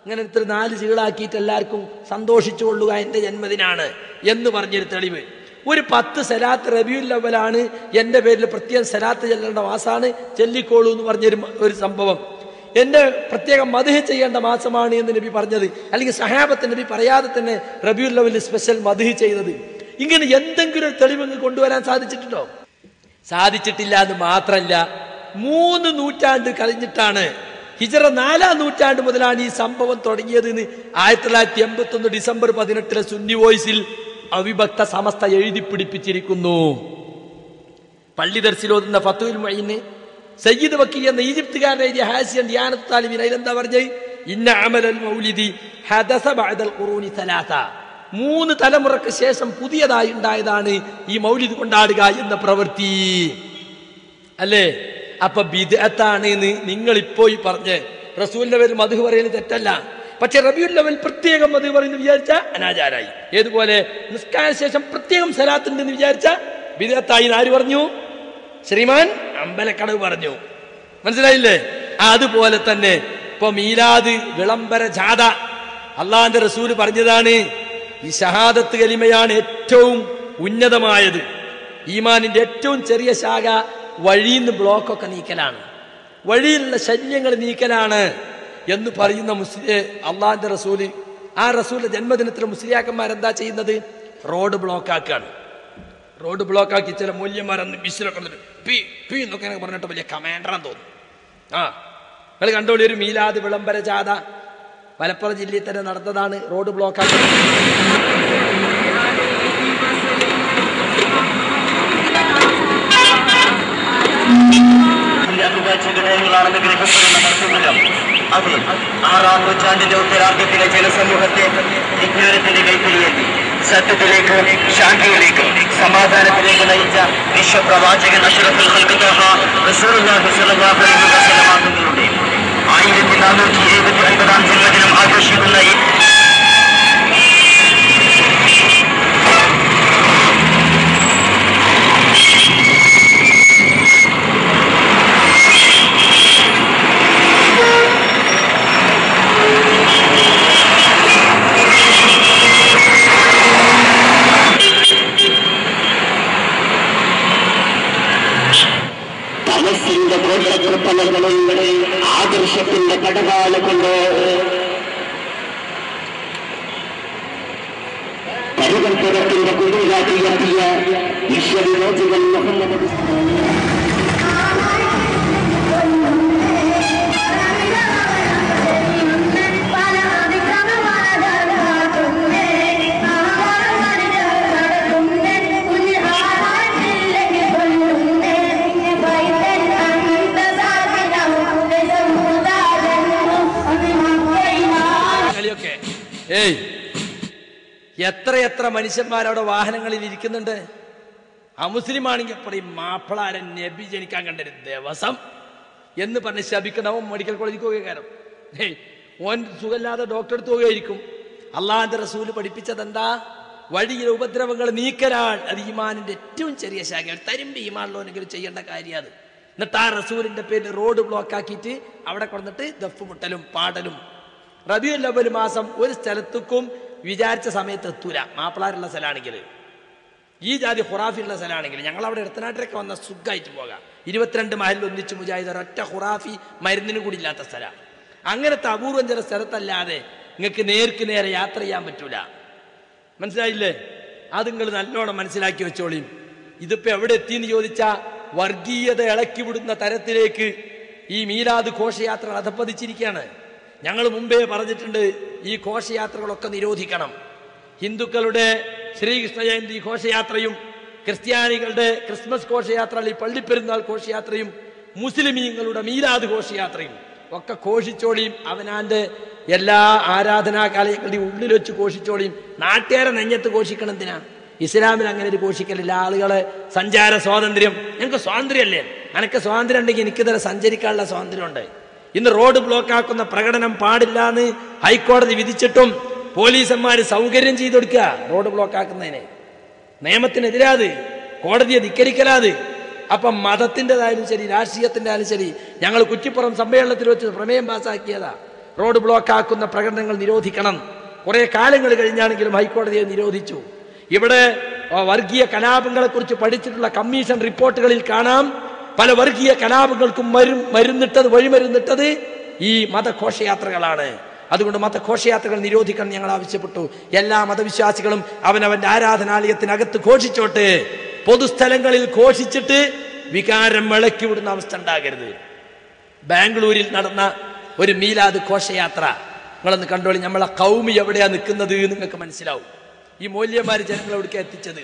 ഇങ്ങനെ ഇത്ര നാല് ചീളാക്കിയിട്ട് എല്ലാവർക്കും സന്തോഷിച്ചുകൊള്ളുക എൻ്റെ ജന്മദിനാണ് എന്ന് പറഞ്ഞൊരു തെളിവ് ഒരു പത്ത് സലാത്ത് റബിയുൽ അവലാണ് എൻ്റെ പേരിൽ പ്രത്യേകം സലാത്ത് ചെല്ലേണ്ട മാസമാണ് ചെല്ലിക്കോളൂ എന്ന് പറഞ്ഞൊരു മ- ഒരു സംഭവം എൻ്റെ പ്രത്യേകം മധുഹ ചെയ്യേണ്ട മാസമാണ് എന്ന് നബി പറഞ്ഞത് അല്ലെങ്കിൽ സഹാബത്ത് നബി പറയാതെ തന്നെ റബിയുൽ അവലിൽ സ്പെഷ്യൽ മധുഹ ചെയ്തത് ഇങ്ങനെ എന്തെങ്കിലും ഒരു തെളിവ് ഇങ്ങ് കൊണ്ടുവരാൻ സാധിച്ചിട്ടുണ്ടോ സാധിച്ചിട്ടില്ല എന്ന് മാത്രല്ല മൂന്ന് നൂറ്റാണ്ട് കഴിഞ്ഞിട്ടാണ് ഹിജറ നാലാം നൂറ്റാണ്ട് മുതലാണ് ഈ സംഭവം തുടങ്ങിയത് എന്ന് ആയിരത്തി തൊള്ളായിരത്തി എൺപത്തി ഒന്ന് ഡിസംബർ പതിനെട്ടിലെ സുന്നി വോയിസിൽ അവിഭക്ത സമസ്ത എഴുതി പിടിപ്പിച്ചിരിക്കുന്നു പള്ളി ദർശിലോതുന്ന ഫത്തുൽ മൊയ്ന് സയ്യിദ് വക്കീൽ എന്ന ഈജിപ്തുകാരനെ എഴുതിയ ഹാസിയൻ ധ്യാനത്ത് താലിബിൻ അതിലെന്താ പറഞ്ഞത് ഇന്ന അമലൽ മൗലിദി ഹദസ ബഅദൽ ഖുറൂനി സലാസ മൂന്ന് തലമുറക്ക് ശേഷം പുതിയതായി ഉണ്ടായതാണ് ഈ മൗലിദ് കൊണ്ടാടുക എന്ന പ്രവൃത്തി അല്ലേ അപ്പൊ ബിദഅത്താണ് എന്ന് നിങ്ങൾ ഇപ്പോ ഈ പറഞ്ഞ് റസൂലിന്റെ പേര് മധു പറയുന്നത് തെറ്റല്ല പക്ഷെ റബിയുൽ ലെവൽ പ്രത്യേകം മധു പറയുന്നു വിചാരിച്ച അനാചാരായി ഏതുപോലെ നിസ്കാര ശേഷം പ്രത്യേകം സലാത്തുണ്ടെന്ന് വിചാരിച്ച ബിദഅത്തായി എന്ന് ആര് പറഞ്ഞു ശ്രീമാൻ അമ്പലക്കടവ് പറഞ്ഞു മനസ്സിലായില്ലേ ആ, അതുപോലെ തന്നെ ഇപ്പൊ മീലാദ് വിളംബര ജാഥ അള്ളാന്റെ റസൂല് പറഞ്ഞതാണ് ഈ ഷഹാദത്ത് കലിമയാണ് ഏറ്റവും ഉന്നതമായത് ഈമാനിന്റെ ഏറ്റവും ചെറിയ ശാഖ വഴിയിൽ നിന്ന് ബ്ലോക്കൊക്കെ നീക്കലാണ് വഴിയിലുള്ള ശല്യങ്ങൾ നീക്കലാണ് എന്ന് പറയുന്ന മുസ്ലിം അള്ളാന്റെ റസൂല് ആ റസൂലിന്റെ ജന്മദിനത്തിൽ മുസ്ലിയാക്കന്മാരെന്താ ചെയ്യുന്നത് റോഡ് ബ്ലോക്കാക്കാണ് റോഡ് ബ്ലോക്കാക്കി ചില മൂല്യന്മാരന്ന് ബിസിലൊക്കെ വന്നിട്ട് പി പി എന്നൊക്കെ അങ്ങനെ പറഞ്ഞിട്ട് വലിയ കമാൻഡറാന്ന് തോന്നുന്നു ആ നിങ്ങൾ കണ്ടോളി ഒരു മീലാദ് വിളംബര ജാഥ മലപ്പുറം ജില്ലയിൽ തന്നെ നടന്നതാണ് റോഡ് ബ്ലോക്കാക്കി അഭിവാചകങ്ങളാണെന്ന് ഗ്രഹിക്കപ്പെടുന്ന മർത്തുമൂലം അത് ആറാം നൂറ്റാണ്ടിന്റെ ഉത്തരാർദ്ധത്തിലെ ജനസമൂഹത്തെ വിജ്ഞാനത്തിന്റെ കൈപ്പിടിയേന്തി സത്യത്തിലേക്ക് ശാന്തിയിലേക്ക് സമാധാനത്തിലേക്ക് നയിച്ച വിശ്വപ്രവാചകൻ അഷ്റഫുൽ ഖൽഖുദാഹ റസൂലുള്ളാഹി സ്വല്ലല്ലാഹു അലൈഹി വസല്ലം തങ്ങളുടെ ആയിരത്തി നാനൂറ്റി എഴുപത്തി ഒൻപതാം ജന്മദിനം ആഘോഷിക്കുന്ന ഈ തമസിന്റെ കോട്ടക്കൃപ്പലകളിൽ ആദർശത്തിന്റെ കടകാല കൊണ്ട് പരിവർത്തനത്തിന്റെ കുടികാട്ടിയെത്തിയ വിശ്വവിരോചകൻ മുഹമ്മദ് കളിയൊക്കെ ഏയ് എത്ര എത്ര മനുഷ്യന്മാരവിടെ വാഹനങ്ങളിൽ ഇരിക്കുന്നുണ്ട് അമുസ്ലിം ആണെങ്കിൽ പറയും മാപ്പിളാരൻ നബി ജനിക്കാൻ കണ്ടൊരു ദിവസം എന്ന് പറഞ്ഞ് ശപിക്കണവും മെഡിക്കൽ കോളേജിൽ പോകുകയാരം ഏയ് ഓൻ സുഖമില്ലാതെ ഡോക്ടർ അടുത്ത് പോവുകയായിരിക്കും അള്ളാഹിന്റെ റസൂല് പഠിപ്പിച്ചത് എന്താ വഴിയിലെ ഉപദ്രവങ്ങൾ നീക്കലാണ് അത് ഈമാനിന്റെ ഏറ്റവും ചെറിയ ശാഖ തരുമ്പ് ഈമാനുള്ളവനെങ്കിലും ചെയ്യേണ്ട കാര്യം അത് എന്നിട്ട് ആ റസൂലിന്റെ പേരിൽ റോഡ് ബ്ലോക്ക് ആക്കിയിട്ട് അവിടെ കൊണ്ടിട്ട് ദഫ് മുട്ടലും പാടലും റബിയുൽ അവൽ മാസം ഒരു സ്ഥലത്തേക്കും വിചാരിച്ച സമയത്ത് എത്തൂല മാപ്പിളാരുള്ള സ്ഥലമാണെങ്കിൽ ഈ ജാതി ഹുറാഫിയുള്ള സ്ഥലമാണെങ്കിൽ ഞങ്ങൾ അവിടെ ഇടത്തനാട്ടിലൊക്കെ വന്ന സുഖമായിട്ട് പോകാം ഇരുപത്തിരണ്ട് മഹലിൽ ഒന്നിച്ച് മുജാഹിദ് ഒരൊറ്റ ഹുറാഫി മരുന്നിനും കൂടി ഇല്ലാത്ത സ്ഥലം അങ്ങനത്തെ അപൂർവം ചില സ്ഥലത്തല്ലാതെ നിങ്ങൾക്ക് നേർക്ക് നേരെ യാത്ര ചെയ്യാൻ പറ്റൂല മനസ്സിലായില്ലേ അത് നിങ്ങൾ നല്ലോണം മനസ്സിലാക്കി വെച്ചോളിയും ഇതിപ്പോ എവിടെ എത്തിയെന്ന് ചോദിച്ചാ വർഗീയത ഇളക്കി വിടുന്ന തരത്തിലേക്ക് ഈ മീലാദ് ഘോഷയാത്ര അധപ്പതിച്ചിരിക്കുകയാണ് ഞങ്ങൾ മുമ്പേ പറഞ്ഞിട്ടുണ്ട് ഈ ഘോഷയാത്രകളൊക്കെ നിരോധിക്കണം ഹിന്ദുക്കളുടെ ശ്രീകൃഷ്ണ ജയന്തി ഘോഷയാത്രയും ക്രിസ്ത്യാനികളുടെ ക്രിസ്മസ് ഘോഷയാത്ര അല്ലെങ്കിൽ പള്ളിപ്പെരുന്നാൾ ഘോഷയാത്രയും മുസ്ലിമീങ്ങളുടെ മീലാദ് ഘോഷയാത്രയും ഒക്കെ ഘോഷിച്ചോളിയും അവനാന്റെ എല്ലാ ആരാധനാകാലങ്ങളുടെയും ഉള്ളിൽ വെച്ച് ഘോഷിച്ചോളിയും നാട്ടുകാരെ നെഞ്ഞത്ത് ഘോഷിക്കണം എന്തിനാ ഇസ്ലാമിൽ അങ്ങനെ ഒരു ഘോഷിക്കലില്ല ആളുകളെ സഞ്ചാര സ്വാതന്ത്ര്യം ഞങ്ങൾക്ക് സ്വാതന്ത്ര്യമല്ലേ അനക്ക് സ്വാതന്ത്ര്യം ഉണ്ടെങ്കിൽ എനിക്ക് തന്നെ സഞ്ചരിക്കാനുള്ള സ്വാതന്ത്ര്യമുണ്ട് ഇന്ന് റോഡ് ബ്ലോക്ക് ആക്കുന്ന പ്രകടനം പാടില്ല എന്ന് ഹൈക്കോടതി വിധിച്ചിട്ടും പോലീസന്മാർ സൗകര്യം ചെയ്തു കൊടുക്കുക റോഡ് ബ്ലോക്ക് ആക്കുന്നതിന് നിയമത്തിനെതിരാത് കോടതിയെ ധിക്കരിക്കലാത് അപ്പം മതത്തിൻ്റെതായാലും ശരി രാഷ്ട്രീയത്തിൻ്റെ ആയാലും ശരി ഞങ്ങൾ കുറ്റിപ്പുറം സമ്മേളനത്തിൽ വെച്ച് പ്രമേയം പാസ്സാക്കിയതാ റോഡ് ബ്ലോക്ക് ആക്കുന്ന പ്രകടനങ്ങൾ നിരോധിക്കണം കുറെ കാലങ്ങൾ കഴിഞ്ഞാണെങ്കിലും ഹൈക്കോടതി അത് നിരോധിച്ചു ഇവിടെ ആ, വർഗീയ കലാപങ്ങളെ കുറിച്ച് പഠിച്ചിട്ടുള്ള കമ്മീഷൻ റിപ്പോർട്ടുകളിൽ കാണാം പല വർഗീയ കലാപങ്ങൾക്കും മരു മരുന്നിട്ടത് വഴിമരുന്നിട്ടത് ഈ മതഘോഷയാത്രകളാണ് അതുകൊണ്ട് മതഘോഷയാത്രകൾ നിരോധിക്കണം ഞങ്ങൾ ആവശ്യപ്പെട്ടു എല്ലാ മതവിശ്വാസികളും അവനവന്റെ ആരാധനാലയത്തിനകത്ത് ഘോഷിച്ചോട്ടെ പൊതുസ്ഥലങ്ങളിൽ ഘോഷിച്ചിട്ട് വികാരം വിളക്കി വിടുന്ന അവസ്ഥ ഉണ്ടാകരുത് ബാംഗ്ലൂരിൽ നടന്ന ഒരു മീലാദ് ഘോഷയാത്ര നിങ്ങളൊന്ന് കണ്ടോളി നമ്മളെ കൗമി എവിടെയാ നിൽക്കുന്നത് നിങ്ങൾക്ക് മനസ്സിലാവും ഈ മൂല്യന്മാര് ജനങ്ങൾ എവിടേക്ക് എത്തിച്ചത്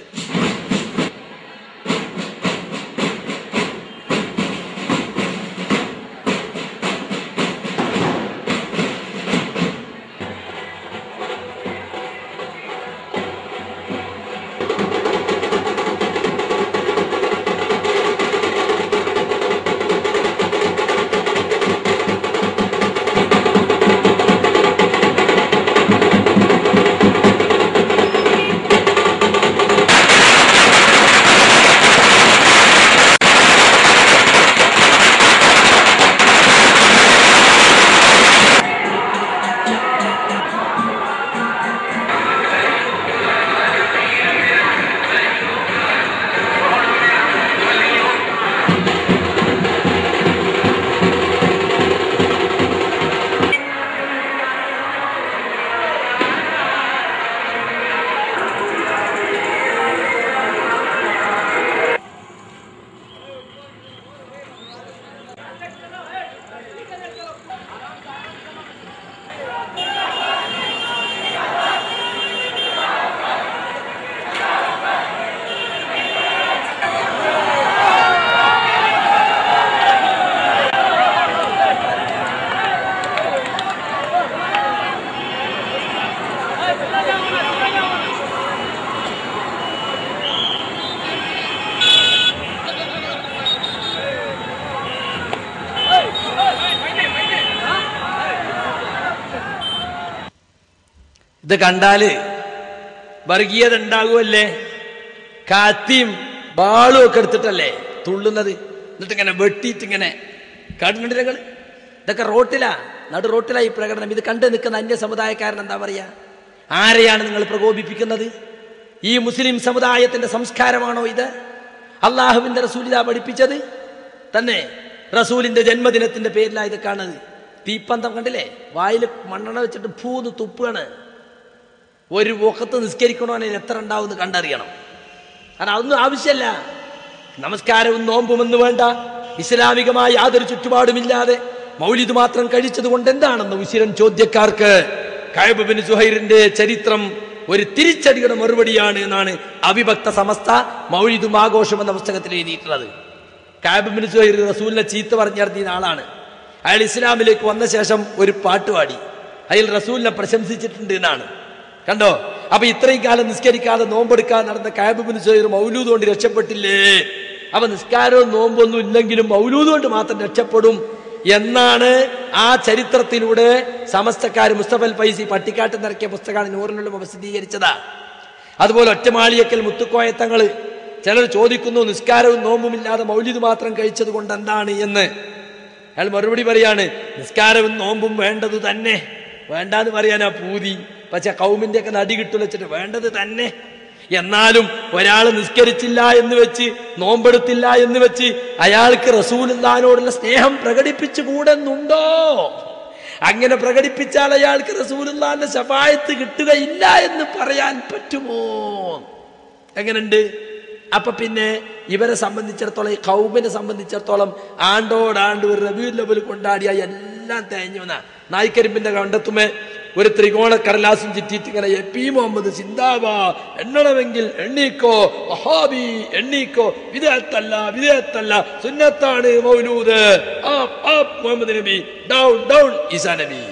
ഇത് കണ്ടാല് വർഗീയത ഉണ്ടാകുമല്ലേ കാത്തിയും ബാളും ഒക്കെ എടുത്തിട്ടല്ലേ തുള്ളുന്നത് എന്നിട്ട് ഇങ്ങനെ വെട്ടിയിട്ട് ഇങ്ങനെ കണ്ടിട്ടുണ്ട് നിങ്ങൾ ഇതൊക്കെ റോട്ടിലാ നടു റോട്ടിലാ ഈ പ്രകടനം ഇത് കണ്ടു നിൽക്കുന്ന അന്യ സമുദായക്കാരൻ എന്താ പറയാ ആരെയാണ് നിങ്ങൾ പ്രകോപിപ്പിക്കുന്നത് ഈ മുസ്ലിം സമുദായത്തിന്റെ സംസ്കാരമാണോ ഇത് അള്ളാഹുവിന്റെ റസൂലിത പഠിപ്പിച്ചത് തന്നെ റസൂലിന്റെ ജന്മദിനത്തിന്റെ പേരിലാ ഇത് കാണുന്നത് തീപ്പന്തം കണ്ടില്ലേ വായിൽ മണ്ണെണ്ണ വെച്ചിട്ട് പൂന്ന് തുപ്പാണ് ഒരു മുഖത്ത് നിസ്കരിക്കണമെങ്കിൽ എത്ര ഉണ്ടാവും കണ്ടറിയണം കാരണം അതൊന്നും ആവശ്യമല്ല നമസ്കാരവും നോമ്പുമെന്ന് വേണ്ട ഇസ്ലാമികമായ യാതൊരു ചുറ്റുപാടുമില്ലാതെ മൗലിദ് മാത്രം കഴിച്ചത് കൊണ്ട് എന്താണെന്ന് ഉശിരൻ ചോദ്യക്കാർക്ക് കയബിൻ സുഹൈറിന്റെ ചരിത്രം ഒരു തിരിച്ചടിയുടെ മറുപടിയാണ് എന്നാണ് അവിഭക്ത സമസ്ത മൗലിദും ആഘോഷം എന്ന പുസ്തകത്തിൽ എഴുതിയിട്ടുള്ളത് കാബിബിൻ സുഹൈർ റസൂലിനെ ചീത്ത പറഞ്ഞിറങ്ങിയ ആളാണ് അയാൾ ഇസ്ലാമിലേക്ക് വന്ന ശേഷം ഒരു പാട്ട് പാടി അയാൾ റസൂലിനെ പ്രശംസിച്ചിട്ടുണ്ട് എന്നാണ് കണ്ടോ അപ്പൊ ഇത്രയും കാലം നിസ്കരിക്കാതെ നോമ്പെടുക്കാതെ നടന്ന കാബിബിന് സുഹൈർ മൗലൂദ് കൊണ്ട് രക്ഷപ്പെട്ടില്ലേ അപ്പൊ നിസ്കാരവും നോമ്പൊന്നും ഇല്ലെങ്കിലും മൗലൂദ് കൊണ്ട് മാത്രം രക്ഷപ്പെടും എന്നാണ് ആ ചരിത്രത്തിലൂടെ സമസ്തക്കാർ മുസ്തഫൽ ഫൈസി പട്ടിക്കാട്ട് നിറക്കിയ പുസ്തകമാണ് നൂറിനുള്ള പ്രസിദ്ധീകരിച്ചതാ അതുപോലെ ഒറ്റമാളിയക്കൽ മുത്തുക്കോയത്തങ്ങള് ചിലർ ചോദിക്കുന്നു നിസ്കാരവും നോമ്പുമില്ലാതെ മൗലിദ് മാത്രം കഴിച്ചത് കൊണ്ട് എന്താണ് എന്ന് അയാൾ മറുപടി പറയാണ് നിസ്കാരവും നോമ്പും വേണ്ടത് തന്നെ വേണ്ടാന്ന് പറയാനാ പൂതി പക്ഷെ കൗമിന്റെ ഒക്കെ നടി കിട്ടും വെച്ചിട്ട് വേണ്ടത് തന്നെ എന്നാലും ഒരാൾ നിസ്കരിച്ചില്ല എന്ന് വെച്ച് നോമ്പെടുത്തില്ല എന്ന് വെച്ച് അയാൾക്ക് റസൂലുള്ളാനോടുള്ള സ്നേഹം പ്രകടിപ്പിച്ചു കൂടെന്നുണ്ടോ അങ്ങനെ പ്രകടിപ്പിച്ചാൽ അയാൾക്ക് റസൂലുള്ളാന്റെ ശഫായത്ത് കിട്ടുകയില്ല എന്ന് പറയാൻ പറ്റുമോ എങ്ങനുണ്ട് അപ്പൊ പിന്നെ ഇവരെ സംബന്ധിച്ചിടത്തോളം ഈ കൗമിനെ സംബന്ധിച്ചിടത്തോളം ആണ്ടോടാണ്ട് ഒരു റബിയു ലെവൽ കൊണ്ടാടിയ എല്ലാം തേഞ്ഞു വന്ന നായ്ക്കരിമ്പിന്റെ കണ്ടെത്തുമേ ഒരു ത്രികോണ കടലാസും ചിറ്റിയിട്ട് ഇങ്ങനെ എ പി മുഹമ്മദ് സിന്ദാബാ എണ്ണണമെങ്കിൽ എണ്ണീക്കോ വഹാബി എണ്ണീക്കോ വിദേഹത്തല്ല വിദേഹത്തല്ല സുന്നത്താണ് മൗലൂദ് ആപ്പ് ആപ്പ് മുഹമ്മദ് നബി ഡൗൺ ഡൗൺ ഈസാ നബി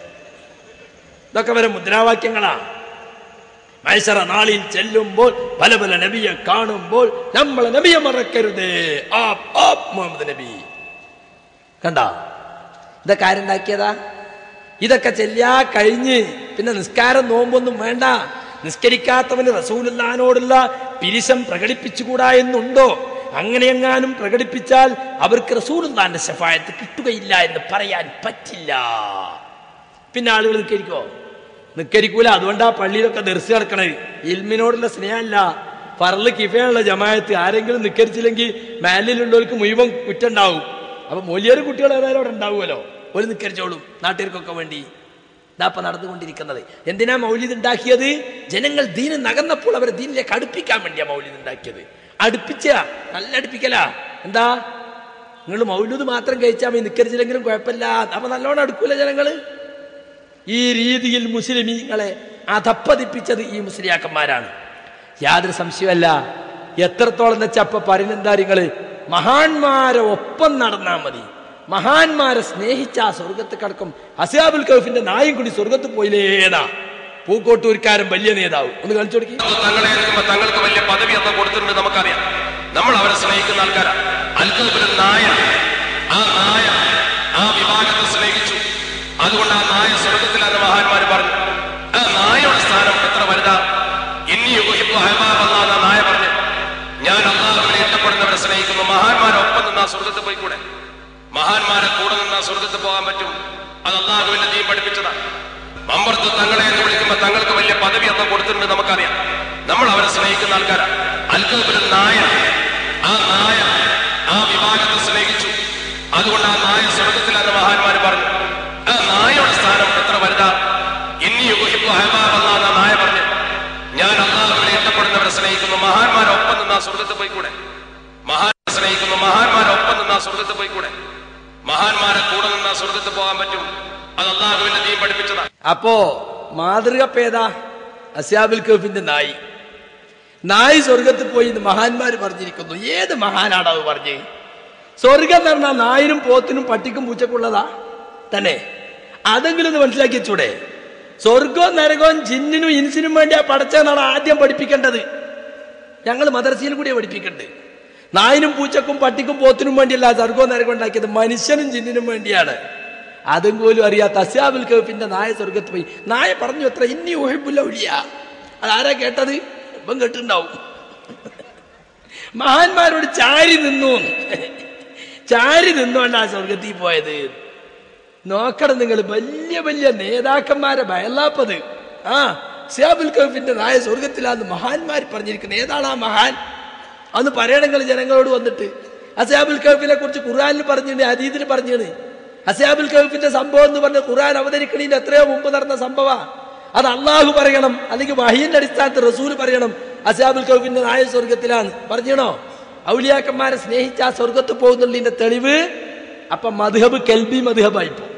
ഇതൊക്കെ വരെ മുദ്രാവാക്യങ്ങളാ മൈസറ നാളിൽ ചെല്ലുമ്പോൾ പല പല നബിയെ കാണുമ്പോൾ നമ്മളെ നബിയെ മറക്കരുത് ആപ്പ് ആപ്പ് മുഹമ്മദ് നബി കണ്ട ഇതൊക്കെ ആരുണ്ടാക്കിയതാ ഇതൊക്കെ ചെല്ലാ കഴിഞ്ഞ് പിന്നെ നിസ്കാരം നോമ്പൊന്നും വേണ്ട നിസ്കരിക്കാത്തവന് റസൂലുള്ളാനോടുള്ള പിരിശം പ്രകടിപ്പിച്ചുകൂടാ എന്നുണ്ടോ അങ്ങനെയെങ്ങാനും പ്രകടിപ്പിച്ചാൽ അവർക്ക് റസൂലുള്ളാന്റെ ശഫായത്ത് കിട്ടുകയില്ല എന്ന് പറയാൻ പറ്റില്ല പിന്നെ ആളുകൾ നിൽക്കരിക്കോ നിൽക്കരിക്കൂല അതുകൊണ്ടാ പള്ളിയിലൊക്കെ ദർശ കിടക്കണത് ഇൽമിനോടുള്ള സ്നേഹമല്ല ഫറല് കിഫയുള്ള ജമായത്ത് ആരെങ്കിലും നിക്കരിച്ചില്ലെങ്കിൽ മാലിലുള്ളവർക്ക് മുഴുവൻ കുറ്റുണ്ടാവും അപ്പൊ മൊലിയൊരു കുട്ടികൾ ഏതായാലും അവിടെ ഉണ്ടാവുമല്ലോ ഒരു നിക്കരിച്ചോളും നാട്ടുകാർക്കൊക്കെ വേണ്ടി ഇതാപ്പ നടന്നുകൊണ്ടിരിക്കുന്നത് എന്തിനാ മൗലിദ് ഉണ്ടാക്കിയത് ജനങ്ങൾ ദീന് നകന്നപ്പോൾ അവരെ ദീനിലേക്ക് അടുപ്പിക്കാൻ വേണ്ടിയാ മൗലിദ് ഉണ്ടാക്കിയത് അടുപ്പിച്ച നല്ല അടുപ്പിക്കലാ എന്താ നിങ്ങൾ മൗലൂദ് മാത്രം കഴിച്ചാൽ മതി നിക്കരിച്ചില്ലെങ്കിലും കുഴപ്പമില്ല അപ്പൊ നല്ലോണം അടുക്കൂല ജനങ്ങള് ഈ രീതിയിൽ മുസ്ലിമീങ്ങളെ അധപ്പതിപ്പിച്ചത് ഈ മുസ്ലിയാക്കന്മാരാണ് യാതൊരു സംശയമല്ല എത്രത്തോളം എന്ന് വെച്ചാൽ അപ്പൊ പറയുന്നെന്താ നിങ്ങള് മഹാന്മാരെ ഒപ്പം നടന്നാ മതി മഹാന്മാരെ സ്നേഹിച്ച ആ സ്വർഗത്ത് കടക്കും അസിയാബുൽ കൗഫിന്റെ നായും കൂടി സ്വർഗത്ത് പോയില്ലേതാ പൂക്കോട്ടൂർക്കാരൻ വലിയ നേതാവ് ഒന്ന് കളിച്ചു കൊടുക്കി തങ്ങളെ എടുക്കുമ്പോ തങ്ങൾക്ക് വലിയ പദവി എന്ന് കൊടുത്തിട്ടുണ്ട് നമുക്കറിയാം നമ്മൾ അവരെ സ്നേഹിക്കുന്ന ആൾക്കാരാ അൽക്കബിന് നായ ആ നായ ആ വിഭാഗത്തെ സ്നേഹിച്ചു അതുകൊണ്ട് ആ നായ സ്വർഗത്തിലാണ് മഹാന്മാര് പറഞ്ഞു ആ നായയുടെ സ്ഥാനം എത്ര വലുതാ ഇനി ആ നായ പറഞ്ഞു ഞാൻ അള്ളാഹുവിനെ ഇഷ്ടപ്പെടുന്നവരെ സ്നേഹിക്കുന്നു മഹാന്മാരെ ഒപ്പം നിന്നാ സ്വർഗത്ത് പോയിക്കൂടെ മഹാന്മാരെ കൂടെ നിന്നാ സ്വർഗത്ത് പോകാൻ പറ്റും അത് അള്ളാഹുവിന്റെ ദീൻ പഠിപ്പിച്ചതാ മമ്പർത്ത് തങ്ങളെ എന്ന് വിളിക്കുമ്പോ തങ്ങൾക്ക് വലിയ പദവി ഒക്കെ കൊടുത്തിട്ടുണ്ട് നമുക്കറിയാം നമ്മൾ അവരെ സ്നേഹിക്കുന്ന ആൾക്കാരാ അൽക്കബിന് നായ ആ നായ ആ വിഭാഗത്തെ സ്നേഹിച്ചു അതുകൊണ്ട് ആ നായ സ്വർഗത്തിലാണ് മഹാന്മാര് പറഞ്ഞു ആ നായയുടെ സ്ഥാനം എത്ര വലുതാ ഇനി ആ നായ പറഞ്ഞു ഞാൻ അള്ളാഹുവിനെ ഇഷ്ടപ്പെടുന്നവരെ സ്നേഹിക്കുന്നു മഹാന്മാരെ ഒപ്പം നിന്നാ സ്വർഗത്ത് പോയിക്കൂടെ മഹാന്മാരെ സ്നേഹിക്കുന്നു മഹാന്മാരെ ഒപ്പം നിന്നാ സ്വർഗത്ത് പോയിക്കൂടെ മഹാന്മാരെ കൂടെ നിന്നാ സ്വർഗത്ത് പോകാൻ പറ്റും അത് അള്ളാഹുവിന്റെ ദീൻ പഠിപ്പിച്ചതാ അപ്പോ മാതൃക പേതാ അസ്യാബുൽ കഫിന്റെ നായി നായി സ്വർഗത്തിൽ പോയി എന്ന് മഹാന്മാര് പറഞ്ഞിരിക്കുന്നു ഏത് മഹാനാണ് അത് പറഞ്ഞ് സ്വർഗം എന്ന് പറഞ്ഞാൽ നായിനും പോത്തിനും പട്ടിക്കും പൂച്ചക്കുള്ളതാ തന്നെ അതെങ്കിലും ഒന്ന് മനസ്സിലാക്കി വെച്ചൂടെ സ്വർഗവും നരകവും ജിന്നിനും ഇൻസിനും വേണ്ടിയാ പടച്ചെന്നാണ് ആദ്യം പഠിപ്പിക്കേണ്ടത് ഞങ്ങൾ മദർസയിൽ കൂടിയാ പഠിപ്പിക്കേണ്ടത് നായിനും പൂച്ചക്കും പട്ടിക്കും പോത്തിനും വേണ്ടിയല്ല സ്വർഗവും നരകവും ഉണ്ടാക്കിയത് മനുഷ്യനും ജിന്നിനും വേണ്ടിയാണ് അതും പോലും അറിയാത്ത അസ്യാബുൽ കഫിന്റെ നായ സ്വർഗത്ത് പോയി നായ പറഞ്ഞു എത്ര ഇനി ഒഴിപ്പില്ല ഒഴിയ അതാരാ കേട്ടത് ഇപ്പം കേട്ടിട്ടുണ്ടാവും മഹാന്മാരോട് ചാരി നിന്നു ചാരി നിന്നുകൊണ്ട് ആ സ്വർഗത്തിൽ പോയത് നോക്കണം നിങ്ങൾ വലിയ വലിയ നേതാക്കന്മാരെ ഭയലാപ്പത് ആ സിയാബുൽ കഫിന്റെ നായ സ്വർഗത്തിലാന്ന് മഹാന്മാർ പറഞ്ഞിരിക്കുന്നത് ഏതാണ് ആ മഹാൻ അന്ന് പറയണെങ്കിൽ ജനങ്ങളോട് വന്നിട്ട് അസയാബുൽ കഹഫിനെ കുറിച്ച് ഖുർആാനിൽ പറഞ്ഞിട്ടുണ്ട് ഹദീദിൽ പറഞ്ഞാണ് അസയാബുൽ കഹഫിന്റെ സംഭവം എന്ന് പറഞ്ഞ ഖുർആൻ അവതരിക്കണീന്റെ എത്രയോ മുമ്പ് നടന്ന സംഭവ അത് അള്ളാഹു പറയണം അല്ലെങ്കിൽ വഹീന്റെ അടിസ്ഥാനത്തിൽ റസൂൽ പറയണം അസയാബുൽ കഹഫിന്റെ നായ സ്വർഗത്തിലാണ് പറഞ്ഞണോ ഔലിയാക്കന്മാരെ സ്നേഹിച്ച ആ സ്വർഗത്ത് പോകുന്നുള്ളതിന്റെ തെളിവ് അപ്പൊ മധുഹബ് കെൽബി മധുഹബായി പോകും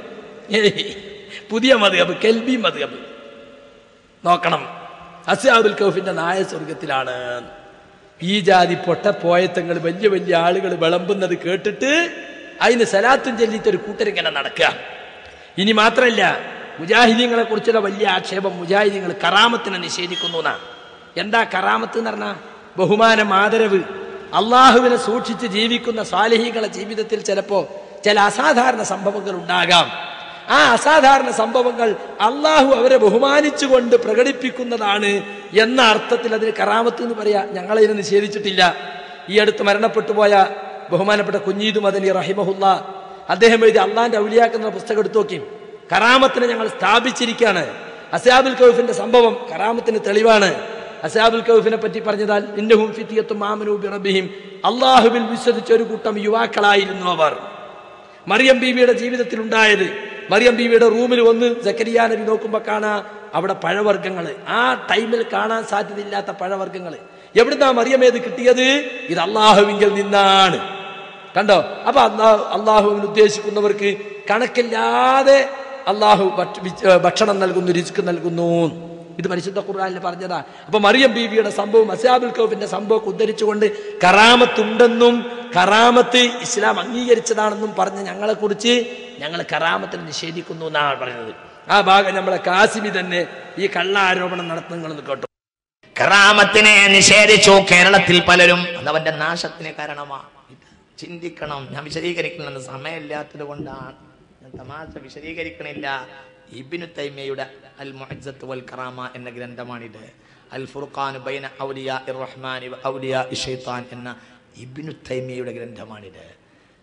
പുതിയ മധുഹബ് കെൽബി മധുഹബ് നോക്കണം അസ്യാബുൽ കൗഫിന്റെ നായ സ്വർഗത്തിലാണ് ഈ ജാതി പൊട്ടപ്പോയത്തങ്ങൾ വലിയ വലിയ ആളുകൾ വിളമ്പുന്നത് കേട്ടിട്ട് അതിന് സലാത്തും ചൊല്ലിയിട്ട് ഒരു കൂട്ടരിങ്ങനെ നടക്കുക ഇനി മാത്രമല്ല മുജാഹിദീങ്ങളെ കുറിച്ചുള്ള വലിയ ആക്ഷേപം മുജാഹിദീങ്ങൾ കറാമത്തിനെ നിഷേധിക്കുന്നു എന്നാ എന്താ കറാമത്ത് എന്ന് പറഞ്ഞാൽ ബഹുമാനം ആദരവ് അള്ളാഹുവിനെ സൂക്ഷിച്ച് ജീവിക്കുന്ന സ്വാലഹികളെ ജീവിതത്തിൽ ചിലപ്പോ ചില അസാധാരണ സംഭവങ്ങൾ ഉണ്ടാകാം ആ അസാധാരണ സംഭവങ്ങൾ അള്ളാഹു അവരെ ബഹുമാനിച്ചുകൊണ്ട് പ്രകടിപ്പിക്കുന്നതാണ് എന്ന അർത്ഥത്തിൽ അതിന് കറാമത്ത് എന്ന് പറയാ ഞങ്ങളതിനെ നിഷേധിച്ചിട്ടില്ല ഈ അടുത്ത് മരണപ്പെട്ടു പോയ ബഹുമാനപ്പെട്ട കുഞ്ഞീദ് മദനി റഹിമഹുല്ല അദ്ദേഹം എഴുതി അള്ളാന്റെ ഔലിയാക്കുന്ന പുസ്തകം എടുത്തു നോക്കി കറാമത്തിനെ ഞങ്ങൾ സ്ഥാപിച്ചിരിക്കുകയാണ് അസാബുൽ കൗഫിന്റെ സംഭവം കറാമത്തിന് തെളിവാണ് അസാബുൽ കൗഫിനെ പറ്റി പറഞ്ഞതാൽ ഇന്നഹും ഫിത്തിയത്തും മാമനു ബിറബിഹിം അള്ളാഹുവിൽ വിശ്വസിച്ച ഒരു കൂട്ടം യുവാക്കളായിരുന്നു അവർ മറിയം ബീവിയുടെ ജീവിതത്തിൽ ഉണ്ടായത് മറിയം ബീവിയുടെ റൂമിൽ വന്ന് ജക്കരിയ നബി നോക്കുമ്പോൾ കാണാ അവിടെ പഴവർഗ്ഗങ്ങൾ ആ ടൈമിൽ കാണാൻ സാധ്യതയില്ലാത്ത പഴവർഗ്ഗങ്ങൾ എവിടുന്നാ മറിയം ഏത് കിട്ടിയത് ഇത് അള്ളാഹുവിങ്കിൽ നിന്നാണ് കണ്ടോ അപ്പൊ അള്ളാഹു അള്ളാഹുവിന് ഉദ്ദേശിക്കുന്നവർക്ക് കണക്കില്ലാതെ അള്ളാഹു ഭക്ഷ- വിച്ച്- ഭക്ഷണം നൽകുന്നു രുചിക്ക് നൽകുന്നു ഇത് പരിശുദ്ധ ഖുർആാനിൽ പറഞ്ഞതാ അപ്പൊ മറിയം ബീവിയുടെ സംഭവം അസാബുൽ കൗഫിന്റെ സംഭവം ഉദ്ധരിച്ചുകൊണ്ട് കറാമത്തുണ്ടെന്നും കറാമത്ത് ഇസ്ലാം അംഗീകരിച്ചതാണെന്നും പറഞ്ഞ ഞങ്ങളെ കുറിച്ച് ഞങ്ങൾ കറാമത്തിന് നിഷേധിക്കുന്നു എന്നാണ് പറയുന്നത് ആ ഭാഗം നമ്മളെ കാസിമി തന്നെ ഈ കള്ള ആരോപണം നടത്തുന്നു കേട്ടോ കറാമത്തിനെ നിഷേധിച്ചു കേരളത്തിൽ പലരും അതവന്റെ നാശത്തിന് കാരണമാണ് ഇത് ചിന്തിക്കണം ഞാൻ വിശദീകരിക്കണമെന്ന് സമയമില്ലാത്തത് കൊണ്ടാണ് ഞാൻ തമാശ വിശദീകരിക്കണില്ല ഇബിനു തൈമയുടെ അൽ മുഅജ്സത്ത് വൽ കറാമ എന്ന ഗ്രന്ഥമാണിത് അൽ ഫുർഖാൻ ബൈന ഔലിയ റഹ്മാൻ ഔലിയ ഷൈത്താൻ എന്ന ഇബിനു തൈമയുടെ ഗ്രന്ഥമാണിത്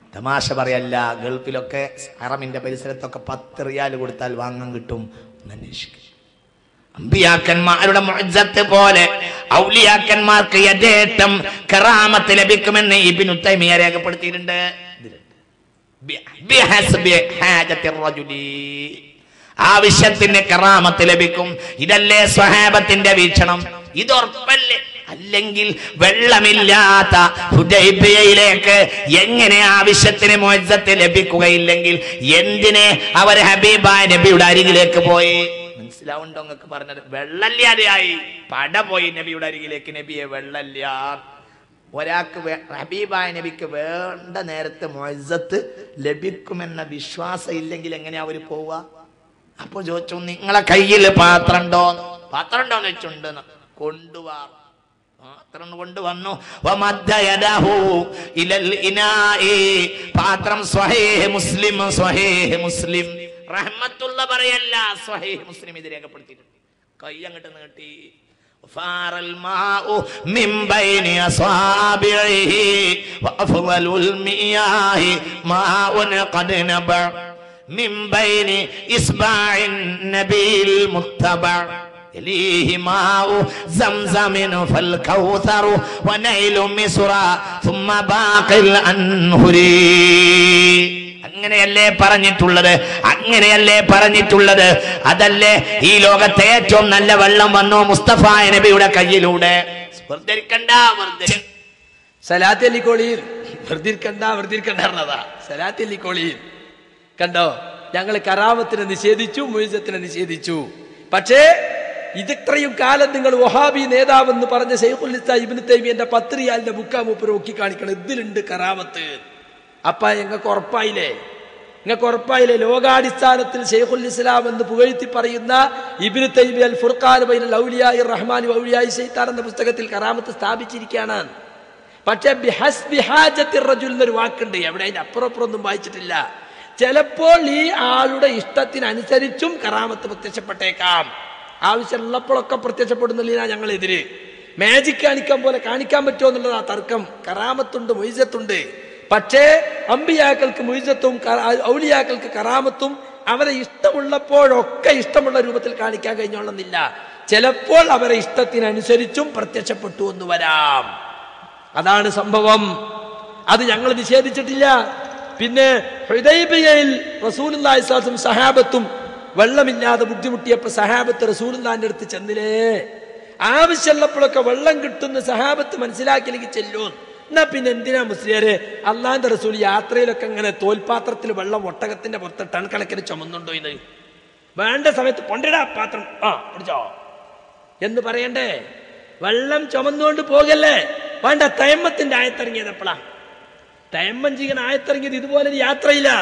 തമാശ പറയല്ല ഗൾഫിലൊക്കെ ഹറമിന്റെ പരിസരത്തൊക്കെ പത്ത് റിയാൽ കൊടുത്താൽ വാങ്ങാൻ കിട്ടും ഒന്ന് അന്വേഷിക്കും അമ്പിയാക്കന്മാരുടെ മുഅജ്ജത്ത് പോലെ ഔലിയാക്കന്മാർക്ക് യഥേഷ്ടം കറാമത്ത് ലഭിക്കുമെന്ന് ഇബിനു തൈമിയ രേഖപ്പെടുത്തിയിട്ടുണ്ട് ഇതിലുണ്ട്. ബി- ബിഹസ്ബി ഹാജത്തി റജുലി. ആവശ്യത്തിന് കറാമത്ത് ലഭിക്കും ഇതല്ലേ സ്വഹാബത്തിന്റെ വീക്ഷണം ഇത് ഉറപ്പല്ലേ അല്ലെങ്കിൽ വെള്ളമില്ലാത്ത ഹുദൈബിയയിലേക്ക് എങ്ങനെ ആവശ്യത്തിന് മോചത്ത് ലഭിക്കുകയില്ലെങ്കിൽ എന്തിനെ അവർ ഹബീബായ നബിയുടെ അരികിലേക്ക് പോയി മനസ്സിലാവുണ്ടോ നിങ്ങൾക്ക് പറഞ്ഞത് വെള്ളല്ലാതെയായി പട പോയി നബിയുടെ അരികിലേക്ക് നബിയെ വെള്ളല്ല ഒരാൾക്ക് വേ- ഹബീബായ നബിക്ക് വേണ്ട നേരത്തെ മൊയ്സത്ത് ലഭിക്കുമെന്ന വിശ്വാസം ഇല്ലെങ്കിൽ എങ്ങനെയാ അവര് പോവുക അപ്പൊ ചോദിച്ചു നിങ്ങളെ കയ്യിൽ പാത്രം ഉണ്ടോ പാത്രം ഉണ്ടോന്ന് വെച്ചുണ്ട് കൊണ്ടുവാ പാത്രം കൊണ്ടുവന്നു വമദ്ദ യദഹു ഇലൽ ഇനാഇ. പാത്രം സ്വഹീഹ് മുസ്ലിം സ്വഹീഹ് മുസ്ലിം റഹ്മത്തുള്ള പറയല്ല സ്വഹീഹ് മുസ്ലിം ഇത് രേഖപ്പെടുത്തിയിട്ടുണ്ട് കൈ അങ്ങോട്ട് നീട്ടി فار الماء من بين أصابعه وأفضل المياه ماء قد نبع من بين إصبع النبي المتبع يليه ماء زمزم فالكوثر ونيل مصر ثم باقي الأنهري അങ്ങനെയല്ലേ പറഞ്ഞിട്ടുള്ളത് അങ്ങനെയല്ലേ പറഞ്ഞിട്ടുള്ളത് അതല്ലേ ഈ ലോകത്തെ ഏറ്റവും നല്ല വെള്ളം വന്നു മുസ്തഫ നബിയുടെ കയ്യിലൂടെ വെറുതെരിക്കണ്ട വെറുതെ സലാത്ത് അല്ലിക്കോളിയിൽ വെറുതിരിക്കണ്ട വെറുതിരിക്കണ്ട പറഞ്ഞതാ സലാത്ത് അല്ലിക്കോളിയിൽ കണ്ടോ ഞങ്ങൾ കറാമത്തിനെ നിഷേധിച്ചു മുയിസത്തിനെ നിഷേധിച്ചു പക്ഷേ ഇത്രയും കാലം നിങ്ങൾ വഹാബി നേതാവെന്ന് പറഞ്ഞ ഷെയ്ഖുൽ ഇസ്ലാം ഇബ്നു തൈമിയന്റെ പത്രിയാലിന്റെ ബുക്കാ മൂപ്പർ നോക്കി കാണിക്കണം ഇതിലുണ്ട് കറാമത്ത് അപ്പ ഞങ്ങൾക്ക് ഉറപ്പായില്ലേ നിങ്ങൾക്ക് ഉറപ്പായില്ലേ ലോകാടിസ്ഥാനത്തിൽ ഷെയ്ഖുൽ ഇസ്ലാം എന്ന് പുകഴ്ത്തി പറയുന്ന ഇബ്നു തൈമിയ അൽ ഫുർഖാൻ ബൈനൽ ഔലിയായി റഹ്മാൻ ഔലിയായി ഷെയ്ത്താൻ എന്ന പുസ്തകത്തിൽ കറാമത്ത് സ്ഥാപിച്ചിരിക്കുകയാണ് പക്ഷെ ബിഹസ് ബിഹാജത്തി റജുൽ എന്നൊരു വാക്കുണ്ട് എവിടെ അതിന്റെ അപ്പുറം അപ്പുറം ഒന്നും വായിച്ചിട്ടില്ല ചിലപ്പോൾ ഈ ആളുടെ ഇഷ്ടത്തിനനുസരിച്ചും കറാമത്ത് പ്രത്യക്ഷപ്പെട്ടേക്കാം ആവശ്യമുള്ളപ്പോഴൊക്കെ പ്രത്യക്ഷപ്പെടുന്നില്ല ഞങ്ങൾ എതിര് മാജിക് കാണിക്കാൻ പോലെ കാണിക്കാൻ പറ്റുമോ എന്നുള്ളതാ തർക്കം കറാമത്തുണ്ട് മൊയ്സത്തുണ്ട് പക്ഷേ അമ്പിയാക്കൾക്ക് മൊയ്സത്തും കറാ- ഔലിയാക്കൾക്ക് കറാമത്തും അവരെ ഇഷ്ടമുള്ളപ്പോഴൊക്കെ ഇഷ്ടമുള്ള രൂപത്തിൽ കാണിക്കാൻ കഴിഞ്ഞോളുന്നില്ല ചിലപ്പോൾ അവരെ ഇഷ്ടത്തിനനുസരിച്ചും പ്രത്യക്ഷപ്പെട്ടു എന്ന് വരാം അതാണ് സംഭവം അത് ഞങ്ങൾ നിഷേധിച്ചിട്ടില്ല പിന്നെ ഹൃദയബിയയിൽ റസൂലുല്ലാഹിസ്ലാസും സഹാബത്തും വെള്ളമില്ലാതെ ബുദ്ധിമുട്ടിയപ്പോ സഹാബത്ത് റസൂലുല്ലാന്റെ അടുത്ത് ചെന്നില്ലേ ആവശ്യമുള്ളപ്പോഴൊക്കെ വെള്ളം കിട്ടുന്ന സഹാബത്ത് മനസ്സിലാക്കിയില്ലെങ്കിൽ ചെല്ലൂ എന്നാ പിന്നെ എന്തിനാ മുസ്ലിയാര് അള്ളാന്റെ റസൂൽ യാത്രയിലൊക്കെ ഇങ്ങനെ തോൽപാത്രത്തിൽ വെള്ളം ഒട്ടകത്തിന്റെ പുറത്ത് ടൺ കണക്കിന് ചുമന്നുണ്ടോ ഇത് വേണ്ട സമയത്ത് പൊണ്ടിടാ പാത്രം ആ പിടിച്ചോ എന്ന് പറയണ്ടേ വെള്ളം ചുമന്നുകൊണ്ട് പോകല്ലേ വേണ്ട തയമ്മത്തിന്റെ ആയത്തിറങ്ങിയത് എപ്പോഴാ തയമ്മം ചെയ്യാൻ ആയത്തിറങ്ങിയത് ഇതുപോലെ ഒരു യാത്രയില്ല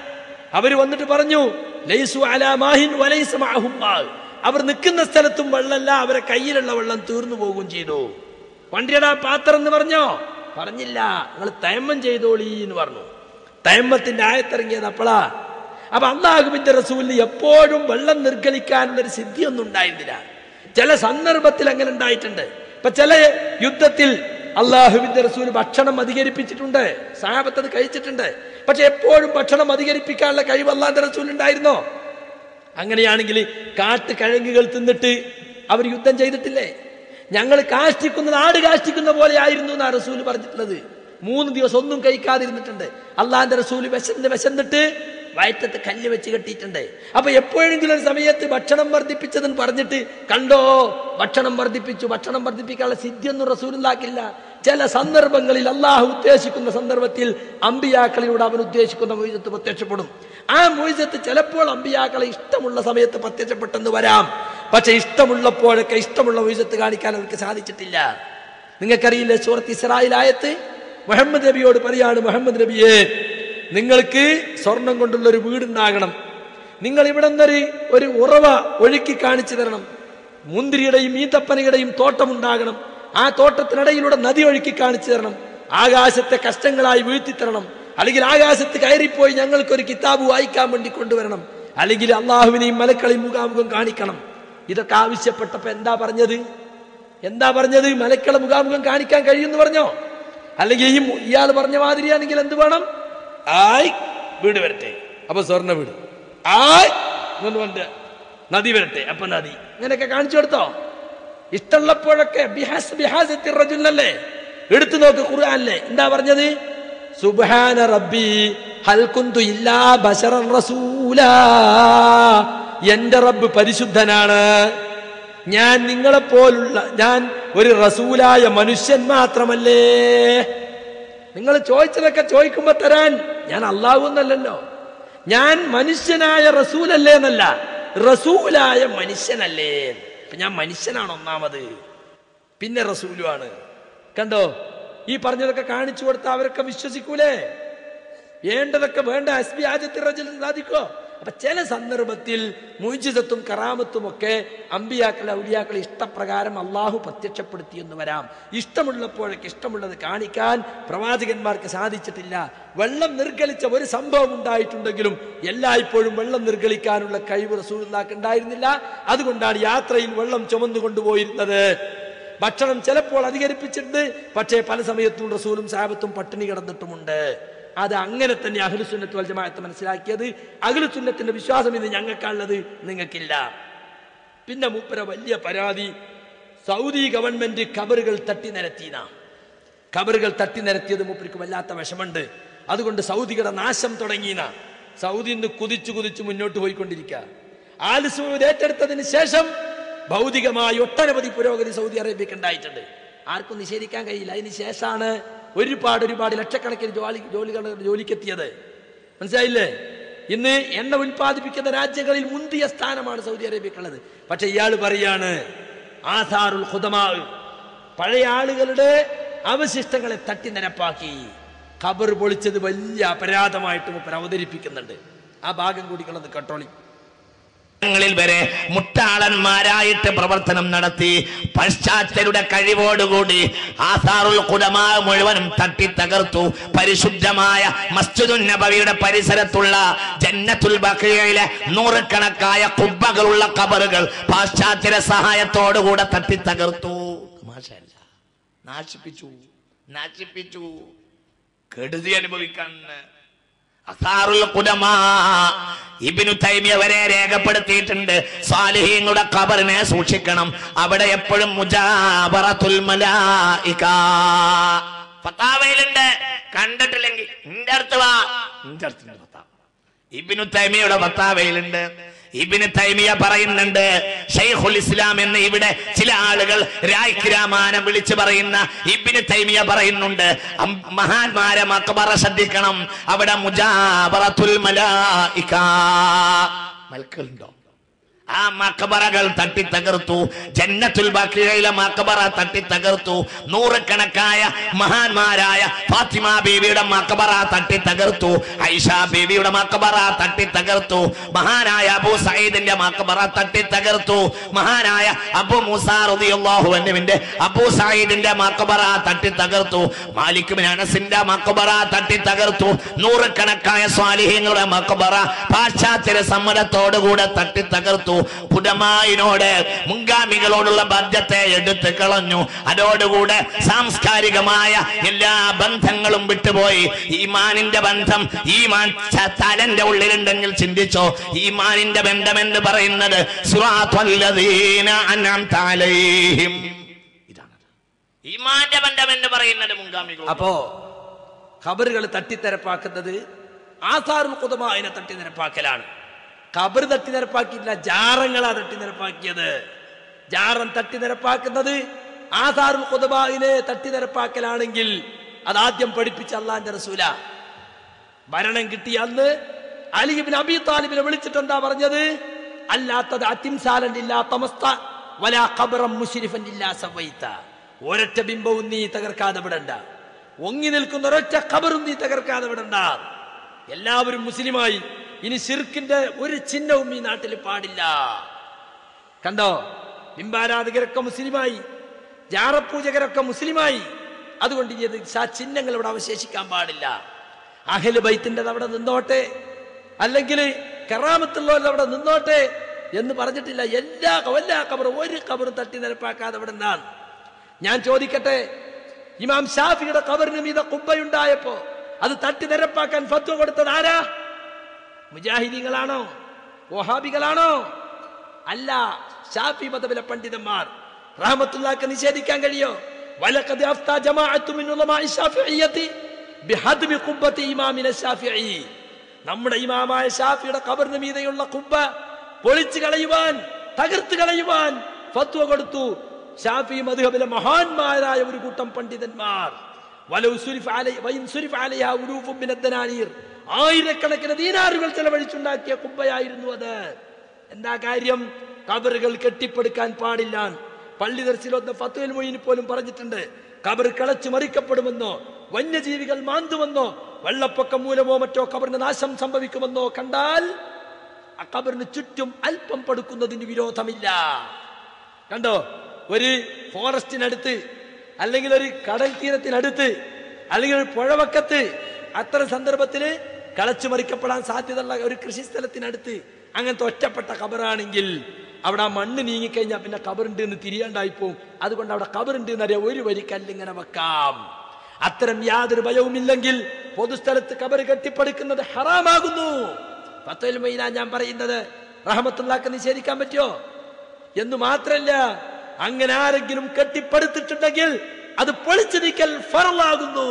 അവര് വന്നിട്ട് പറഞ്ഞു ലൈസു അലാ മാഹിൻ വലൈസ മഅഹും മാ. അവർ നിൽക്കുന്ന സ്ഥലത്തും വെള്ളമല്ല അവരെ കയ്യിലുള്ള വെള്ളം തീർന്നു പോകുകയും ചെയ്തു വണ്ടിയടാ പാത്രം എന്ന് പറഞ്ഞോ പറഞ്ഞില്ല നിങ്ങൾ തയമ്മം ചെയ്തോളി എന്ന് പറഞ്ഞു തയമ്മത്തിന്റെ ആയത്തിറങ്ങിയത് അപ്പളാ അപ്പൊ അള്ളാഹുബിന്റെ റസൂലിന് എപ്പോഴും വെള്ളം നിർഗളിക്കാനുള്ള ഒരു സിദ്ധിയൊന്നും ഉണ്ടായിരുന്നില്ല ചില സന്ദർഭത്തിൽ അങ്ങനെ ഉണ്ടായിട്ടുണ്ട് ഇപ്പൊ ചില യുദ്ധത്തിൽ അള്ളാഹുവിന്റെ റസൂൽ ഭക്ഷണം അധികരിപ്പിച്ചിട്ടുണ്ട് സാഹബത്ത് അത് കഴിച്ചിട്ടുണ്ട് പക്ഷെ എപ്പോഴും ഭക്ഷണം അധികരിപ്പിക്കാനുള്ള കഴിവ് അള്ളാന്റെ റസൂൽ ഉണ്ടായിരുന്നോ അങ്ങനെയാണെങ്കിൽ കാട്ട് കിഴങ്ങുകൾ തിന്നിട്ട് അവർ യുദ്ധം ചെയ്തിട്ടില്ലേ ഞങ്ങൾ കാഷ്ടിക്കുന്നത് ആട് കാഷ്ടിക്കുന്ന പോലെ ആയിരുന്നു എന്നാ റസൂൽ പറഞ്ഞിട്ടുള്ളത് മൂന്ന് ദിവസം ഒന്നും കഴിക്കാതിരുന്നിട്ടുണ്ട് അള്ളാന്റെ റസൂൽ വിശന്ന് വിശന്നിട്ട് വയറ്റത്ത് കല്ല് വെച്ച് കെട്ടിയിട്ടുണ്ട് അപ്പൊ എപ്പോഴെങ്കിലും ഒരു സമയത്ത് ഭക്ഷണം വർദ്ധിപ്പിച്ചതെന്ന് പറഞ്ഞിട്ട് കണ്ടോ ഭക്ഷണം വർദ്ധിപ്പിച്ചു ഭക്ഷണം വർദ്ധിപ്പിക്കാനുള്ള സിദ്ധിയൊന്നും റസൂലുണ്ടാക്കില്ല ചില സന്ദർഭങ്ങളിൽ അള്ളാഹു ഉദ്ദേശിക്കുന്ന സന്ദർഭത്തിൽ അമ്പിയാക്കളിലൂടെ അവൻ ഉദ്ദേശിക്കുന്ന മൊയ്സത്ത് പ്രത്യക്ഷപ്പെടും ആ മൊയ്സത്ത് ചിലപ്പോൾ അമ്പിയാക്കളെ ഇഷ്ടമുള്ള സമയത്ത് പ്രത്യക്ഷപ്പെട്ടെന്ന് വരാം പക്ഷെ ഇഷ്ടമുള്ളപ്പോഴൊക്കെ ഇഷ്ടമുള്ള മൊയ്സത്ത് കാണിക്കാൻ അവർക്ക് സാധിച്ചിട്ടില്ല നിങ്ങൾക്കറിയില്ലേ സൂറത്ത് ഇസ്രായേലായത്ത് മുഹമ്മദ് നബിയോട് പറയാണ് മുഹമ്മദ് നബിയെ നിങ്ങൾക്ക് സ്വർണം കൊണ്ടുള്ള ഒരു വീടുണ്ടാകണം നിങ്ങൾ ഇവിടെ നിന്നൊരു ഒരു ഉറവ ഒഴുക്കി കാണിച്ചു തരണം മുന്തിരിയുടെയും ഈത്തപ്പനയുടെയും തോട്ടമുണ്ടാകണം ആ തോട്ടത്തിനിടയിലൂടെ നദി ഒഴുക്കി കാണിച്ചു തരണം ആകാശത്തെ കഷ്ടങ്ങളായി വീഴ്ത്തിത്തരണം അല്ലെങ്കിൽ ആകാശത്ത് കയറിപ്പോയി ഞങ്ങൾക്കൊരു കിതാബ് വായിക്കാൻ വേണ്ടി കൊണ്ടുവരണം അല്ലെങ്കിൽ അള്ളാഹുവിനെയും മലക്കളെയും മുഖാമുഖം കാണിക്കണം ഇതൊക്കെ ആവശ്യപ്പെട്ടപ്പോ എന്താ പറഞ്ഞത് എന്താ പറഞ്ഞത് മലക്കളെ മുഖാമുഖം കാണിക്കാൻ കഴിയുമെന്ന് പറഞ്ഞോ അല്ലെങ്കിൽ ഈ ഇയാൾ പറഞ്ഞ മാതിരിയാണെങ്കിൽ എന്ത് വേണം ആയ് വീട് വരട്ടെ അപ്പൊ സ്വർണ്ണ വീട് ആയ് ഇങ്ങനെ പറഞ്ഞ നദി വരട്ടെ അപ്പൊ നദി ഇങ്ങനെയൊക്കെ കാണിച്ചു കൊടുത്തോ ഇഷ്ടമുള്ളപ്പോഴൊക്കെ ബിഹാസ് ബിഹാസ് റജുലല്ലേ എടുത്തു നോക്ക് ഖുർആനിലെ എന്താ പറഞ്ഞത് സുബ്ഹാന റബ്ബി ഹൽ കുന്തു ഇല്ലാ ബശറൻ റസൂലാ എന്റെ റബ്ബ് പരിശുദ്ധനാണ് ഞാൻ നിങ്ങളെപ്പോലുള്ള ഞാൻ ഒരു റസൂലായ മനുഷ്യൻ മാത്രമല്ലേ നിങ്ങൾ ചോദിച്ചതൊക്കെ ചോദിക്കുമ്പോ തരാൻ ഞാൻ അള്ളാഹു എന്നല്ലല്ലോ ഞാൻ മനുഷ്യനായ റസൂലല്ലേ എന്നല്ല റസൂലായ മനുഷ്യനല്ലേ അപ്പൊ ഞാൻ മനുഷ്യനാണ് ഒന്നാമത് പിന്നെ റസൂലുമാണ് കണ്ടോ ഈ പറഞ്ഞതൊക്കെ കാണിച്ചു കൊടുത്ത അവരൊക്കെ വിശ്വസിക്കൂലേ വേണ്ടതൊക്കെ വേണ്ട എസ് ബി ആദ്യത്തെ റജൽ സാധിക്കോ അപ്പൊ ചില സന്ദർഭത്തിൽ മുജിതത്തും കറാമത്തും ഒക്കെ അമ്പിയാക്കൾ ഔലിയാക്കൾ ഇഷ്ടപ്രകാരം അള്ളാഹു പ്രത്യക്ഷപ്പെടുത്തി എന്ന് വരാം ഇഷ്ടമുള്ളപ്പോഴൊക്കെ ഇഷ്ടമുള്ളത് കാണിക്കാൻ പ്രവാചകന്മാർക്ക് സാധിച്ചിട്ടില്ല വെള്ളം നിർഗളിച്ച ഒരു സംഭവം ഉണ്ടായിട്ടുണ്ടെങ്കിലും എല്ലായ്പ്പോഴും വെള്ളം നിർഗളിക്കാനുള്ള കഴിവ് റസൂലുള്ളാക്ക് ഉണ്ടായിരുന്നില്ല അതുകൊണ്ടാണ് യാത്രയിൽ വെള്ളം ചുമന്നു കൊണ്ടുപോയിരുന്നത് ഭക്ഷണം ചിലപ്പോൾ അധികരിപ്പിച്ചിട്ടുണ്ട് പക്ഷേ പല സമയത്തും റസൂലും സാബത്തും പട്ടിണി കിടന്നിട്ടുമുണ്ട് അത് അങ്ങനെ തന്നെ അഖിലുസുന്നത്ത് വൽ ജമാഅത്ത് മനസ്സിലാക്കിയത് അഖിലുസുന്നത്തിന്റെ വിശ്വാസം ഇത് ഞങ്ങൾക്കുള്ളത് നിങ്ങൾക്കില്ല പിന്നെ മൂപ്പര വലിയ പരാതി സൗദി ഗവൺമെന്റ് കബറുകൾ തട്ടി നിരത്തിന കബറുകൾ തട്ടി നിരത്തിയത് മൂപ്പർക്ക് വല്ലാത്ത വിഷമുണ്ട് അതുകൊണ്ട് സൗദിയുടെ നാശം തുടങ്ങിന സൗദി ഇന്ന് കുതിച്ചു കുതിച്ചു മുന്നോട്ട് പോയിക്കൊണ്ടിരിക്കുക ആലിസൂദ് ഏറ്റെടുത്തതിന് ശേഷം ഭൗതികമായി ഒട്ടനവധി പുരോഗതി സൗദി അറേബ്യക്ക് ഉണ്ടായിട്ടുണ്ട് ആർക്കും നിഷേധിക്കാൻ കഴിയില്ല അതിന് ശേഷമാണ് ഒരുപാട് ഒരുപാട് ലക്ഷക്കണക്കിന് ജോലി ജോലികൾ ജോലിക്കെത്തിയത് മനസ്സിലായില്ലേ ഇന്ന് എണ്ണ ഉൽപ്പാദിപ്പിക്കുന്ന രാജ്യങ്ങളിൽ മുന്തിയ സ്ഥാനമാണ് സൗദി അറേബ്യക്കുള്ളത് പക്ഷെ ഇയാൾ പറയാണ് ആധാറുൽ ഖുദമാ പഴയ ആളുകളുടെ അവശിഷ്ടങ്ങളെ തട്ടി നിരപ്പാക്കി ഖബർ പൊളിച്ചത് വലിയ അപരാധമായിട്ട് മുപ്പർ അവതരിപ്പിക്കുന്നുണ്ട് ആ ഭാഗം കൂടി കളന്ന് കട്ടോളി ങ്ങളിൽ വരെ മുട്ടാളന്മാരായിട്ട് പ്രവർത്തനം നടത്തി പശ്ചാത്തലരുടെ കഴിവോടുകൂടി ആസാറുൽ കുടമാ മുഴുവനും തട്ടി തകർത്തു പരിശുദ്ധമായ മസ്ജിദുൻ നബവിയുടെ പരിസരത്തുള്ള ജന്നത്തുൽ ബഖിയയിലെ നൂറുകണക്കായ കുബ്ബകളുള്ള കബറുകൾ പാശ്ചാത്യ സഹായത്തോടുകൂടെ തട്ടി തകർത്തു തമാശയല്ല. നാശിപ്പിച്ചു നാശിപ്പിച്ചു കെടുതി അനുഭവിക്കാൻ അസാറുൽ ഖുദമാ ഇബ്നു തൈമിയ വരെ രേഖപ്പെടുത്തിയിട്ടുണ്ട് സാലിഹീങ്ങളുടെ ഖബറിനെ സൂക്ഷിക്കണം അവിടെ എപ്പോഴും മുജാബറത്തുൽ മലായിക ഫത്താവയിലുണ്ട് കണ്ടിട്ടില്ലെങ്കിൽ നിന്റെ അടുത്ത് വാ നിന്റെ അടുത്ത് ഫത്താവ ഇബ്നു തൈമിയയുടെ ഫത്താവയിലുണ്ട് ഇബിന് തൈമിയ പറയുന്നുണ്ട് ഷെയ്ഖുൽ ഇസ്ലാം എന്ന് ഇവിടെ ചില ആളുകൾ രായ്ക്ക് രാമാനം വിളിച്ചു പറയുന്ന ഇബിന് തൈമിയ പറയുന്നുണ്ട് അം- മഹാന്മാരെ മക്ബറ ശ്രദ്ധിക്കണം അവിടെ മുജാബറത്തുൽ മലായിക മൽക്കലുണ്ടോ ആ മക്കബറകൾ തട്ടി തകർത്തു ജന്നത്തുൽ ബാക്കിയിലെ മക്കബറ തട്ടി തകർത്തു നൂറുകണക്കായ മഹാന്മാരായ ഫാത്തിമ ബീവിയുടെ മക്കബറ തട്ടി തകർത്തു ഐഷ ബീവിയുടെ മക്കബറ തട്ടി തകർത്തു മഹാനായ അബൂ സയ്യിദിന്റെ മക്കബറ തട്ടി തകർത്തു മഹാനായ അബു മൂസാ റളിയല്ലാഹു അൻഹുവിന്റെ അബൂ സയ്യിദിന്റെ മക്കബറ തട്ടി തകർത്തു മാലിക് ബിൻ അനസിന്റെ മക്കബറ തട്ടി തകർത്തു നൂറുകണക്കായ സ്വാലിഹ്യങ്ങളുടെ മക്കബറ പാശ്ചാത്യ സമ്മതത്തോടുകൂടെ തട്ടി തകർത്തു പുടമായിനോട് മുൻഗാമികളോടുള്ള ബന്ധത്തെ എടുത്തു കളഞ്ഞു അതോടുകൂടെ സാംസ്കാരികമായ എല്ലാ ബന്ധങ്ങളും വിട്ടുപോയി ഈമാനിന്റെ ബന്ധം ഈമാൻ ച- തലന്റെ ഉള്ളിലുണ്ടെങ്കിൽ ചിന്തിച്ചോ ഈമാനിന്റെ ബന്ധം എന്ന് പറയുന്നത് സുറാത്വല്ലദീന അൻഅംത അലൈഹിം. ഇതാണ് ഈമാന്റെ ബന്ധം എന്ന് പറയുന്നത് മുൻഗാമികൾ അപ്പോ ഖബറുകൾ തട്ടിത്തരപ്പാക്കുന്നത് ആസാറുൽ കുതമാവിനെ തട്ടി നിരപ്പാക്കലാണ് ഖബർ തട്ടി നിരപ്പാക്കിയില്ല ജാറങ്ങളാ തട്ടി നിരപ്പാക്കിയത് ജാറം തട്ടി നിരപ്പാക്കുന്നത് ആസാറുൽ കുതമാവിനെ തട്ടി നിരപ്പാക്കലാണെങ്കിൽ അതാദ്യം പഠിപ്പിച്ച അള്ളാന്റെ റസൂല ഭരണം കിട്ടിയ അന്ന് അലിബിൻ അബി താലിബിനെ വിളിച്ചിട്ട് എന്താ പറഞ്ഞത് അല്ലാത്തത് അതിംസാലൻ ഇല്ലാത്ത മസ്ത വലാ ഖബറം മുശ്രിഫൻ ഇല്ലാ സവൈത്ത ഒരൊറ്റ ബിംബവും നീ തകർക്കാതെ വിടണ്ട ഒങ്ങി നിൽക്കുന്ന ഒരൊറ്റ ഖബറും നീ തകർക്കാതെ വിടണ്ട എല്ലാവരും മുസ്ലിമായി ഇനി ഷിർക്കിന്റെ ഒരു ചിഹ്നവും ഈ നാട്ടിൽ പാടില്ല കണ്ടോ ബിംബാരാധകരൊക്കെ മുസ്ലിമായി ജാറപൂജകരൊക്കെ മുസ്ലിമായി അതുകൊണ്ട് ഇനി അത് ആ ചിഹ്നങ്ങൾ ഇവിടെ അവശേഷിക്കാൻ പാടില്ല അഹല് ബൈത്തിൻ്റെ അവിടെ നിന്നോട്ടെ അല്ലെങ്കിൽ കറാമത്തുള്ളവരുടെ അവിടെ നിന്നോട്ടെ എന്ന് പറഞ്ഞിട്ടില്ല എല്ലാ എല്ലാ കബറും ഒരു കബറും തട്ടി നിരപ്പാക്കാതെ അവിടെ നിന്നാണ് ഞാൻ ചോദിക്കട്ടെ ഇമാം ഷാഫിയുടെ കബറിന് മീത കുബ്ബയുണ്ടായപ്പോ അത് തട്ടി നിരപ്പാക്കാൻ ഫത്വ കൊടുത്തത് ആരാ മുജാഹിദീങ്ങളാണോ വഹാബികളാണോ അല്ല ഷാഫി മതബിലെ പണ്ഡിതന്മാർ റഹമത്തുല്ലാക്ക് നിഷേധിക്കാൻ കഴിയോ വലഖദ് അഫ്താ ജമാഅത്തു മിൻ ഉലമാഇ ശാഫിഇയ്യത്തി ബിഹദ്മി ഖുബ്ബത്തി ഇമാമിന ശാഫിഈ നമ്മുടെ ഇമാമായ ഷാഫിയുടെ ഖബറിന് മീതെയുള്ള കുബ്ബ പൊളിച്ചു കളയുവാൻ തകർത്ത് കളയുവാൻ ഫത്വ കൊടുത്തു ഷാഫി മദ്ഹബിലെ മഹാന്മാരായ ഒരു കൂട്ടം പണ്ഡിതന്മാർ വലൗ സുരിഫ് അലൈ വൈൻ സുരിഫ് അലൈഹ ഉലൂഫും മിന ദനാനീർ ആയിരക്കണക്കിന് ദീനാറുകൾ ചെലവഴിച്ചുണ്ടാക്കിയ കുബ്ബയായിരുന്നു അത് എന്താ കാര്യം കബറുകൾ കെട്ടിപ്പടുക്കാൻ പാടില്ല പള്ളി ദർശിലൊന്ന് ഫത്തുൽ മൊയ്യിന് പോലും പറഞ്ഞിട്ടുണ്ട് കബർ കളച്ചു മറിക്കപ്പെടുമെന്നോ വന്യജീവികൾ മാന്തുമെന്നോ വെള്ളപ്പൊക്കം മൂലമോ മറ്റോ കബറിന് നാശം സംഭവിക്കുമെന്നോ കണ്ടാൽ ആ കബറിന് ചുറ്റും അല്പം പടുക്കുന്നതിന് വിരോധമില്ല കണ്ടോ ഒരു ഫോറസ്റ്റിനടുത്ത് അല്ലെങ്കിൽ ഒരു കടൽ തീരത്തിനടുത്ത് അല്ലെങ്കിൽ ഒരു പുഴവക്കത്ത് അത്തരം സന്ദർഭത്തിൽ കളച്ചു മറിക്കപ്പെടാൻ സാധ്യതയുള്ള ഒരു കൃഷിസ്ഥലത്തിനടുത്ത് അങ്ങനത്തെ ഒറ്റപ്പെട്ട കബറാണെങ്കിൽ അവിടെ ആ മണ്ണ് നീങ്ങിക്കഴിഞ്ഞാൽ പിന്നെ കബറുണ്ട് എന്ന് തിരിയാണ്ടായി പോവും അതുകൊണ്ട് അവിടെ കബറുണ്ട് എന്നറിയാം ഒരു വരി കല്ലിങ്ങനെ വെക്കാം അത്തരം യാതൊരു ഭയവുമില്ലെങ്കിൽ പൊതുസ്ഥലത്ത് കബറ് കെട്ടിപ്പടുക്കുന്നത് ഹറാമാകുന്നു പത്തൽ മൈന ഞാൻ പറയുന്നത് റഹമത്തുള്ളാക്ക് നിഷേധിക്കാൻ പറ്റുമോ എന്ന് മാത്രല്ല അങ്ങനെ ആരെങ്കിലും കെട്ടിപ്പടുത്തിട്ടുണ്ടെങ്കിൽ അത് പൊളിച്ചു നീക്കൽ ഫറലാകുന്നു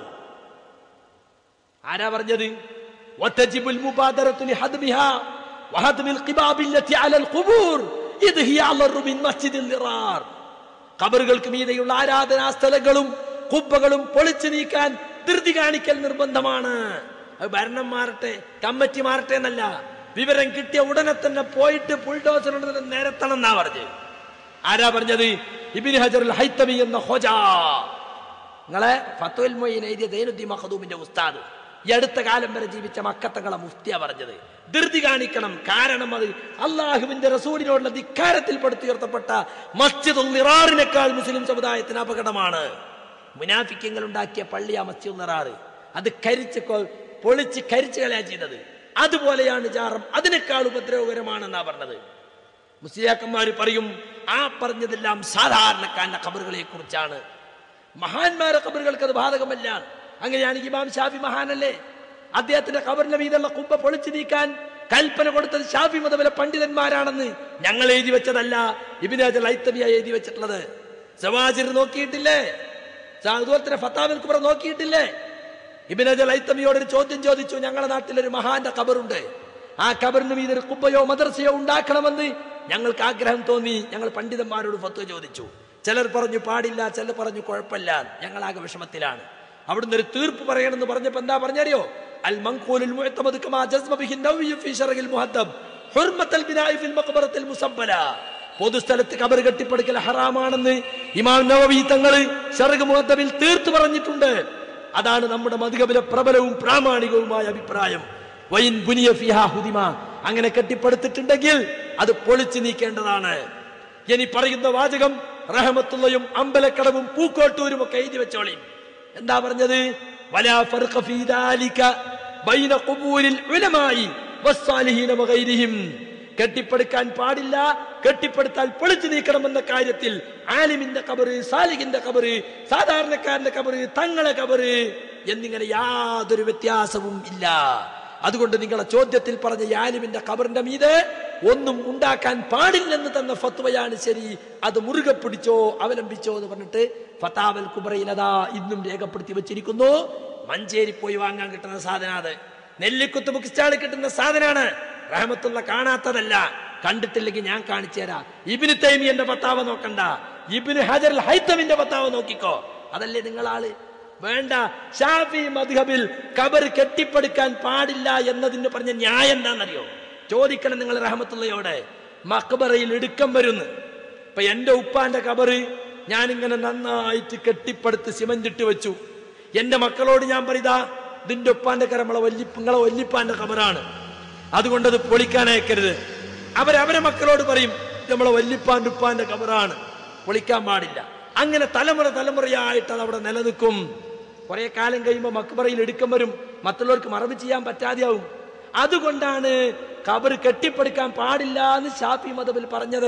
ആരാ പറഞ്ഞത് وتجب المبادرة لهدمها وهدم القباب التي على القبور إذ هي أضر من مسجد الضرار ഖബറുകൾക്ക് മീതെയുള്ള ആരാധനാ സ്ഥലങ്ങളും കുബ്ബകളും പൊളിച്ചു നീക്കാൻ ധൃതി കാണിക്കൽ നിർബന്ധമാണ് അത് ഭരണം മാറട്ടെ കമ്മിറ്റി മാറട്ടെ എന്നല്ല വിവരം കിട്ടിയ ഉടനെ തന്നെ പോയിട്ട് ബുൾഡോസർ നിരത്തണം എന്നാ പറഞ്ഞത് ആരാ പറഞ്ഞത് ഇബിൻ ഹജറുൽ ഹൈത്തമി എന്ന ഹോജാ നിങ്ങളെ ഫത്തുൽ മൊയ്യൻ എഴുതിയ ദൈനുദ്ദീൻ മഖദൂമിന്റെ ഉസ്താദ് ഈ അടുത്ത കാലം വരെ ജീവിച്ച മക്കത്തങ്ങളെ മുഫ്തിയ പറഞ്ഞത് ധൃതി കാണിക്കണം കാരണം അത് അള്ളാഹുവിന്റെ റസൂലിനോടുള്ള ധിക്കാരത്തിൽ പടുത്തുയർത്തപ്പെട്ട മസ്ജിദുൽ നിറാറിനേക്കാൾ മുസ്ലിം സമുദായത്തിന് അപകടമാണ് മുനാഫിക്കങ്ങൾ ഉണ്ടാക്കിയ പള്ളി ആ മസ്ജിദുൽ നിറാറ് അത് കരിച്ച് കൊ- പൊളിച്ച് കരിച്ചു കളയാ ചെയ്തത് അതുപോലെയാണ് ജാറം അതിനേക്കാൾ ഉപദ്രവകരമാണെന്നാ പറഞ്ഞത് മുസ്ലിയാക്കന്മാർ പറയും ആ പറഞ്ഞതെല്ലാം സാധാരണക്കാരന്റെ ഖബറുകളെ കുറിച്ചാണ് മഹാന്മാരെ ഖബറുകൾക്ക് അത് ബാധകമല്ല അങ്ങനെയാണെങ്കിൽ ഇമാം ഷാഫി മഹാനല്ലേ അദ്ദേഹത്തിന്റെ ഖബറിന്റെ മീതുള്ള കുമ്പ പൊളിച്ചു നീക്കാൻ കൽപ്പന കൊടുത്തത് ഷാഫി മുതലെ പണ്ഡിതന്മാരാണെന്ന് ഞങ്ങൾ എഴുതി വെച്ചതല്ല ഇബിനാജ് ലൈത്തമിയ എഴുതി വെച്ചിട്ടുള്ളത് സവാജിർ നോക്കിയിട്ടില്ലേ സ- അതുപോലെ തന്നെ ഫത്താവിൽ കുബറ നോക്കിയിട്ടില്ലേ ഇബിനജൽ ഐത്തമിയോട് ഒരു ചോദ്യം ചോദിച്ചു ഞങ്ങളുടെ നാട്ടിൽ ഒരു മഹാന്റെ ഖബറുണ്ട് ആ ഖബറിന് മീതൊരു കുബ്ബയോ മദർസയോ ഉണ്ടാക്കണമെന്ന് ഞങ്ങൾക്ക് ആഗ്രഹം തോന്നി ഞങ്ങൾ പണ്ഡിതന്മാരോട് ഫത്വ ചോദിച്ചു ചിലർ പറഞ്ഞു പാടില്ല ചിലർ പറഞ്ഞു കുഴപ്പമില്ല ഞങ്ങളാകെ വിഷമത്തിലാണ് അവിടുന്ന് ഒരു തീർപ്പ് പറയണമെന്ന് പറഞ്ഞപ്പോ എന്താ പറഞ്ഞറിയോ അൽ മൻഖൂലുൽ മുഅ്തമദ് കമാ ജസ്മ ബിഹി നവവി ഫീ ശറഹിൽ മുഹദ്ദബ് ഹുർമത്തൽ ബിനാഇ ഫിൽ മഖബറത്തിൽ മുസബ്ബല പൊതുസ്ഥലത്ത് കബർ കെട്ടിപ്പടുക്കൽ ഹറാമാണെന്ന് ഇമാം നവവി തങ്ങള് ഷറഹ് മുഹദ്ദബിൽ തീർത്തു പറഞ്ഞിട്ടുണ്ട് അതാണ് നമ്മുടെ മധുകബിലെ പ്രബലവും പ്രാമാണികവുമായ അഭിപ്രായം വൈൻ ബുനിയ ഫിഹ ഹുദിമ അങ്ങനെ കെട്ടിപ്പടുത്തിട്ടുണ്ടെങ്കിൽ അത് പൊളിച്ചു നീക്കേണ്ടതാണ് ഇനി പറയുന്ന വാചകം റഹമത്തുള്ളയും അമ്പലക്കടവും പൂക്കോട്ടൂരും ഒക്കെ എഴുതി വെച്ചോളി എന്താ പറഞ്ഞത് വലാ ഫർഖ ഫീ ദാലിക ബൈന ഖുബൂരിൽ ഉലമായി വസ്സാലിഹീന വഗൈരിഹിം കെട്ടിപ്പടുക്കാൻ പാടില്ല കെട്ടിപ്പടുത്താൽ പൊളിച്ചു നീക്കണമെന്ന കാര്യത്തിൽ ആലിമിന്റെ കബറ് സാലിഹിന്റെ കബറ് സാധാരണക്കാരന്റെ കബറ് തങ്ങളെ കബറ് എന്നിങ്ങനെ യാതൊരു വ്യത്യാസവും ഇല്ല അതുകൊണ്ട് നിങ്ങളെ ചോദ്യത്തിൽ പറഞ്ഞ ഈ ആലിമിന്റെ കബറിന്റെ മീതെ ഒന്നും ഉണ്ടാക്കാൻ പാടില്ലെന്ന് തന്ന ഫത്വയാണ് ശരി അത് മുറുകെ പിടിച്ചോ അവലംബിച്ചോ എന്ന് പറഞ്ഞിട്ട് ഫത്താവൽ കുബറയിൽ അതാ ഇന്നും രേഖപ്പെടുത്തി വെച്ചിരിക്കുന്നു മഞ്ചേരി പോയി വാങ്ങാൻ കിട്ടുന്ന സാധനം അത് നെല്ലിക്കുത്ത് ബുക്ക് സ്റ്റാളിൽ കിട്ടുന്ന സാധനമാണ് റഹമത്തുള്ള കാണാത്തതല്ല കണ്ടിട്ടില്ലെങ്കിൽ ഞാൻ കാണിച്ചു തരാം ഇബിന് തൈമിയന്റെ പത്താവ നോക്കണ്ട ഇബിന് ഹജർ ഹൈത്തമിന്റെ പത്താവ നോക്കിക്കോ അതല്ലേ നിങ്ങളാള് വേണ്ട ഷാഫി മദ്ഹബിൽ കബർ കെട്ടിപ്പടുക്കാൻ പാടില്ല എന്നതിന് പറഞ്ഞ ന്യായം എന്താണെന്നറിയോ ചോദിക്കണം നിങ്ങൾ റഹമത്തുള്ളയോടെ മക്ബറയിൽ ഇടുക്കം വരുന്നു ഇപ്പൊ എന്റെ ഉപ്പാന്റെ കബറ് ഞാനിങ്ങനെ നന്നായിട്ട് കെട്ടിപ്പടുത്ത് സിമന്റ് ഇട്ട് വെച്ചു എന്റെ മക്കളോട് ഞാൻ പറയുതാ ഇതിന്റെ ഉപ്പാന്റെ കര നമ്മളെ വല്ലിപ്പ നിങ്ങളെ വല്ലിപ്പാന്റെ കബറാണ് അതുകൊണ്ട് അത് പൊളിക്കാൻ അയക്കരുത് അവരവരെ മക്കളോട് പറയും "ഇത് നമ്മളെ വല്ലിപ്പാന്റെ ഉപ്പാന്റെ കബറാണ് പൊളിക്കാൻ പാടില്ല അങ്ങനെ തലമുറ തലമുറയായിട്ട് അത് അവിടെ നിലനിൽക്കും കുറെ കാലം കഴിയുമ്പോൾ മക്ബറയിൽ എടുക്കം വരും മറ്റുള്ളവർക്ക് മറവ് ചെയ്യാൻ പറ്റാതെയാവും അതുകൊണ്ടാണ് കബർ കെട്ടിപ്പടുക്കാൻ പാടില്ല എന്ന് ഷാഫി മതബിൽ പറഞ്ഞത്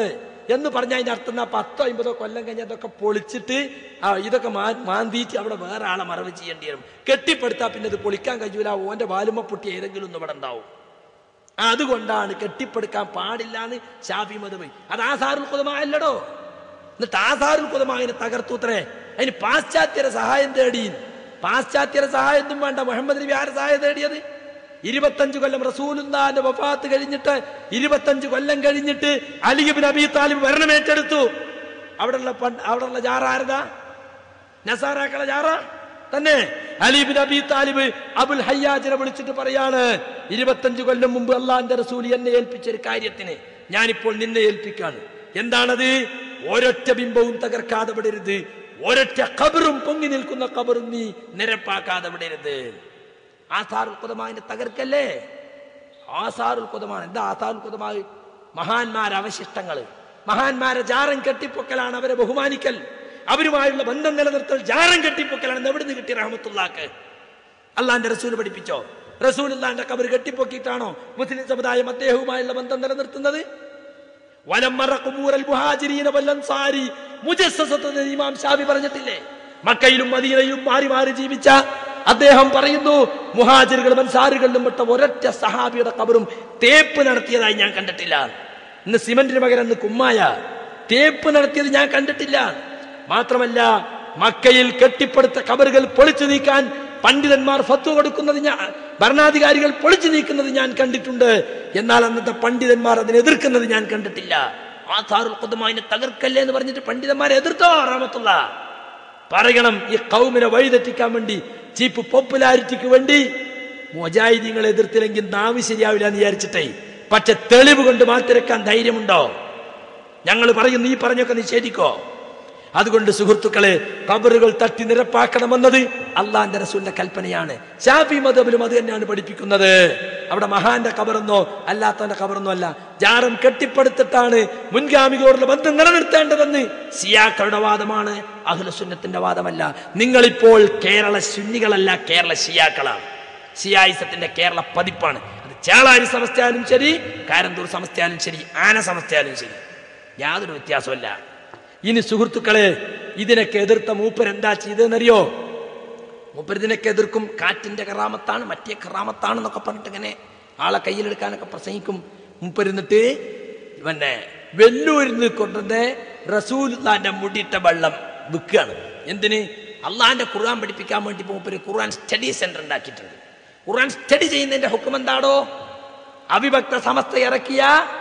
എന്ന് പറഞ്ഞാൽ അതിന്റെ അർത്ഥം എന്നാ പത്തോ അമ്പതോ കൊല്ലം കഴിഞ്ഞ് അതൊക്കെ പൊളിച്ചിട്ട് ആ ഇതൊക്കെ മാ- മാന്തിയിട്ട് അവിടെ വേറെ ആളെ മറവ് ചെയ്യേണ്ടി വരും കെട്ടിപ്പടുത്താ പിന്നെ ഇത് പൊളിക്കാൻ കഴിയൂല ഓന്റെ വാലുമ പൊട്ടി ഏതെങ്കിലും ഒന്ന് ഇവിടെ ഉണ്ടാവും അതുകൊണ്ടാണ് കെട്ടിപ്പടുക്കാൻ പാടില്ലാന്ന് ഷാഫി മതബ് അത് ആസാറുൽ കുതമായല്ലടോ എന്നിട്ട് ആസാറുൽ കുതമാവിനെ തകർത്തൂത്രേ അതിന് പാശ്ചാത്യര സഹായം തേടി പാശ്ചാത്യര സഹായം ഒന്നും വേണ്ട മുഹമ്മദ് നബി ആരെ സഹായം തേടിയത് ഇരുപത്തഞ്ച് കൊല്ലം റസൂലുല്ലാന്റെ വഫാത്ത് കഴിഞ്ഞിട്ട് ഇരുപത്തഞ്ച് കൊല്ലം കഴിഞ്ഞിട്ട് അലിബിൻ അബി താലിബ് ഭരണമേറ്റെടുത്തു അവിടെയുള്ള പണ്ട് അവിടെയുള്ള ജാറ ആരതാ നസാറാക്കള ജാറ തന്നെ അലീബിൻ അബി താലിബ് അബുൽ ഹയ്യാജിനെ വിളിച്ചിട്ട് പറയാണ് ഇരുപത്തഞ്ച് കൊല്ലം മുമ്പ് അള്ളാന്റെ റസൂൽ എന്നെ ഏൽപ്പിച്ച ഒരു കാര്യത്തിന് ഞാനിപ്പോൾ നിന്നെ ഏൽപ്പിക്കാണ് എന്താണത് ഒരൊറ്റ ബിംബവും തകർക്കാതെ വിടരുത് ഒരൊറ്റ കബറും പൊങ്ങി നിൽക്കുന്ന കബറും നീ നിരപ്പാക്കാതെ വിടരുത് ആസാറുൽ കുതമാവിനെ തകർക്കല്ലേ ആസാറുൽ കുതമാണ് എന്താ ആസാറുൽ കുതമാവ് മഹാന്മാരെ അവശിഷ്ടങ്ങള് മഹാന്മാരെ ജാറം കെട്ടിപ്പൊക്കലാണ് അവരെ ബഹുമാനിക്കൽ അവരുമായുള്ള ബന്ധം നിലനിർത്തൽ ജാറം കെട്ടിപ്പൊക്കലാണ് എവിടുന്ന് കിട്ടി റഹമത്തുള്ളാക്ക് അള്ളാന്റെ റസൂൽ പഠിപ്പിച്ചോ റസൂൽ അള്ളാന്റെ കബർ കെട്ടിപ്പൊക്കിയിട്ടാണോ മുസ്ലിം സമുദായം അദ്ദേഹവുമായുള്ള ബന്ധം നിലനിർത്തുന്നത് വലമ്മറ ഖുബൂറൽ മുഹാജിരീന വല്ലൻസാരി മുജസ്സസത്ത് എന്ന് ഇമാം ഷാഫി പറഞ്ഞിട്ടില്ലേ മക്കയിലും മദീനയിലും മാറി മാറി ജീവിച്ച അദ്ദേഹം പറയുന്നു മുഹാജിറുകളും അൻസാറുകളിലും പെട്ട ഒരൊറ്റ സഹാബിയുടെ കബറും തേപ്പ് നടത്തിയതായി ഞാൻ കണ്ടിട്ടില്ല ഇന്ന് സിമന്റിന് പകരം ഇന്ന് കുമ്മായ തേപ്പ് നടത്തിയത് ഞാൻ കണ്ടിട്ടില്ല മാത്രമല്ല മക്കയിൽ കെട്ടിപ്പടുത്ത കബറുകൾ പൊളിച്ചു നീക്കാൻ പണ്ഡിതന്മാർ ഫത്വ കൊടുക്കുന്നത് ഞാൻ ഭരണാധികാരികൾ പൊളിച്ചു നീക്കുന്നത് ഞാൻ കണ്ടിട്ടുണ്ട് എന്നാൽ അന്നത്തെ പണ്ഡിതന്മാർ അതിനെ എതിർക്കുന്നത് ഞാൻ കണ്ടിട്ടില്ല ആ സാറുൽ കുതുമാവിനെ തകർക്കല്ലേ എന്ന് പറഞ്ഞിട്ട് പണ്ഡിതന്മാരെ എതിർത്തോ റാമത്തുള്ള പറയണം ഈ കൗമിനെ വഴിതെറ്റിക്കാൻ വേണ്ടി ചീപ്പ് പോപ്പുലാരിറ്റിക്ക് വേണ്ടി മുജാഹിദീങ്ങളെ എതിർത്തില്ലെങ്കിൽ നാവ് ശരിയാവില്ല എന്ന് വിചാരിച്ചിട്ടേ പക്ഷെ തെളിവ് കൊണ്ട് മാറ്റിരക്കാൻ ധൈര്യമുണ്ടോ ഞങ്ങൾ പറയും നീ പറഞ്ഞൊക്കെ നിഷേധിക്കോ അതുകൊണ്ട് സുഹൃത്തുക്കളെ കബറുകൾ തട്ടി നിരപ്പാക്കണമെന്നത് അള്ളാന്റെ റസൂലിന്റെ കൽപ്പനയാണ് ഷാഫി മതബിലും അത് തന്നെയാണ് പഠിപ്പിക്കുന്നത് അവിടെ മഹാന്റെ കബറെന്നോ അല്ലാത്തവന്റെ കബറെന്നോ അല്ല ജാറം കെട്ടിപ്പടുത്തിട്ടാണ് മുൻഗാമികളോടുള്ള ബന്ധം നിലനിർത്തേണ്ടതെന്ന് സിയാക്കളുടെ വാദമാണ് അഖിലസുന്നത്തിന്റെ വാദമല്ല നിങ്ങളിപ്പോൾ കേരള സുന്നികളല്ല കേരള ഷിയാക്കളാണ് ഷിയായിസത്തിന്റെ കേരള പതിപ്പാണ് അത് ചേളാരി സമസ്തയാലും ശരി കാരന്തൂർ സമസ്തയാലും ശരി ആന സമസ്തയാലും ശരി യാതൊരു വ്യത്യാസമല്ല ഇനി സുഹൃത്തുക്കളെ ഇതിനൊക്കെ എതിർത്ത മൂപ്പർ എന്താ ചെയ്തതെന്നറിയോ മൂപ്പർ ഇതിനൊക്കെ എതിർക്കും കാറ്റിന്റെ കറാമത്താണ് മറ്റേ കറാമത്താണെന്നൊക്കെ പറഞ്ഞിട്ട് ഇങ്ങനെ ആളെ കയ്യിലെടുക്കാനൊക്കെ പ്രസംഗിക്കും മൂപ്പരുന്നിട്ട് പിന്നെ വെല്ലൂരിൽ നിന്ന് കൊണ്ടുവന്ന് റസൂൽന്റെ മുടിയിട്ട വെള്ളം വിൽക്കുകയാണ് എന്തിന് അള്ളാന്റെ ഖുർആൻ പഠിപ്പിക്കാൻ വേണ്ടി മൂപ്പര് ഖുർആൻ സ്റ്റഡി സെന്റർ ഉണ്ടാക്കിയിട്ടുണ്ട് ഖുർആൻ സ്റ്റഡി ചെയ്യുന്നതിന്റെ ഹുക്കം എന്താടോ അവിഭക്ത സമസ്ത ഇറക്കിയ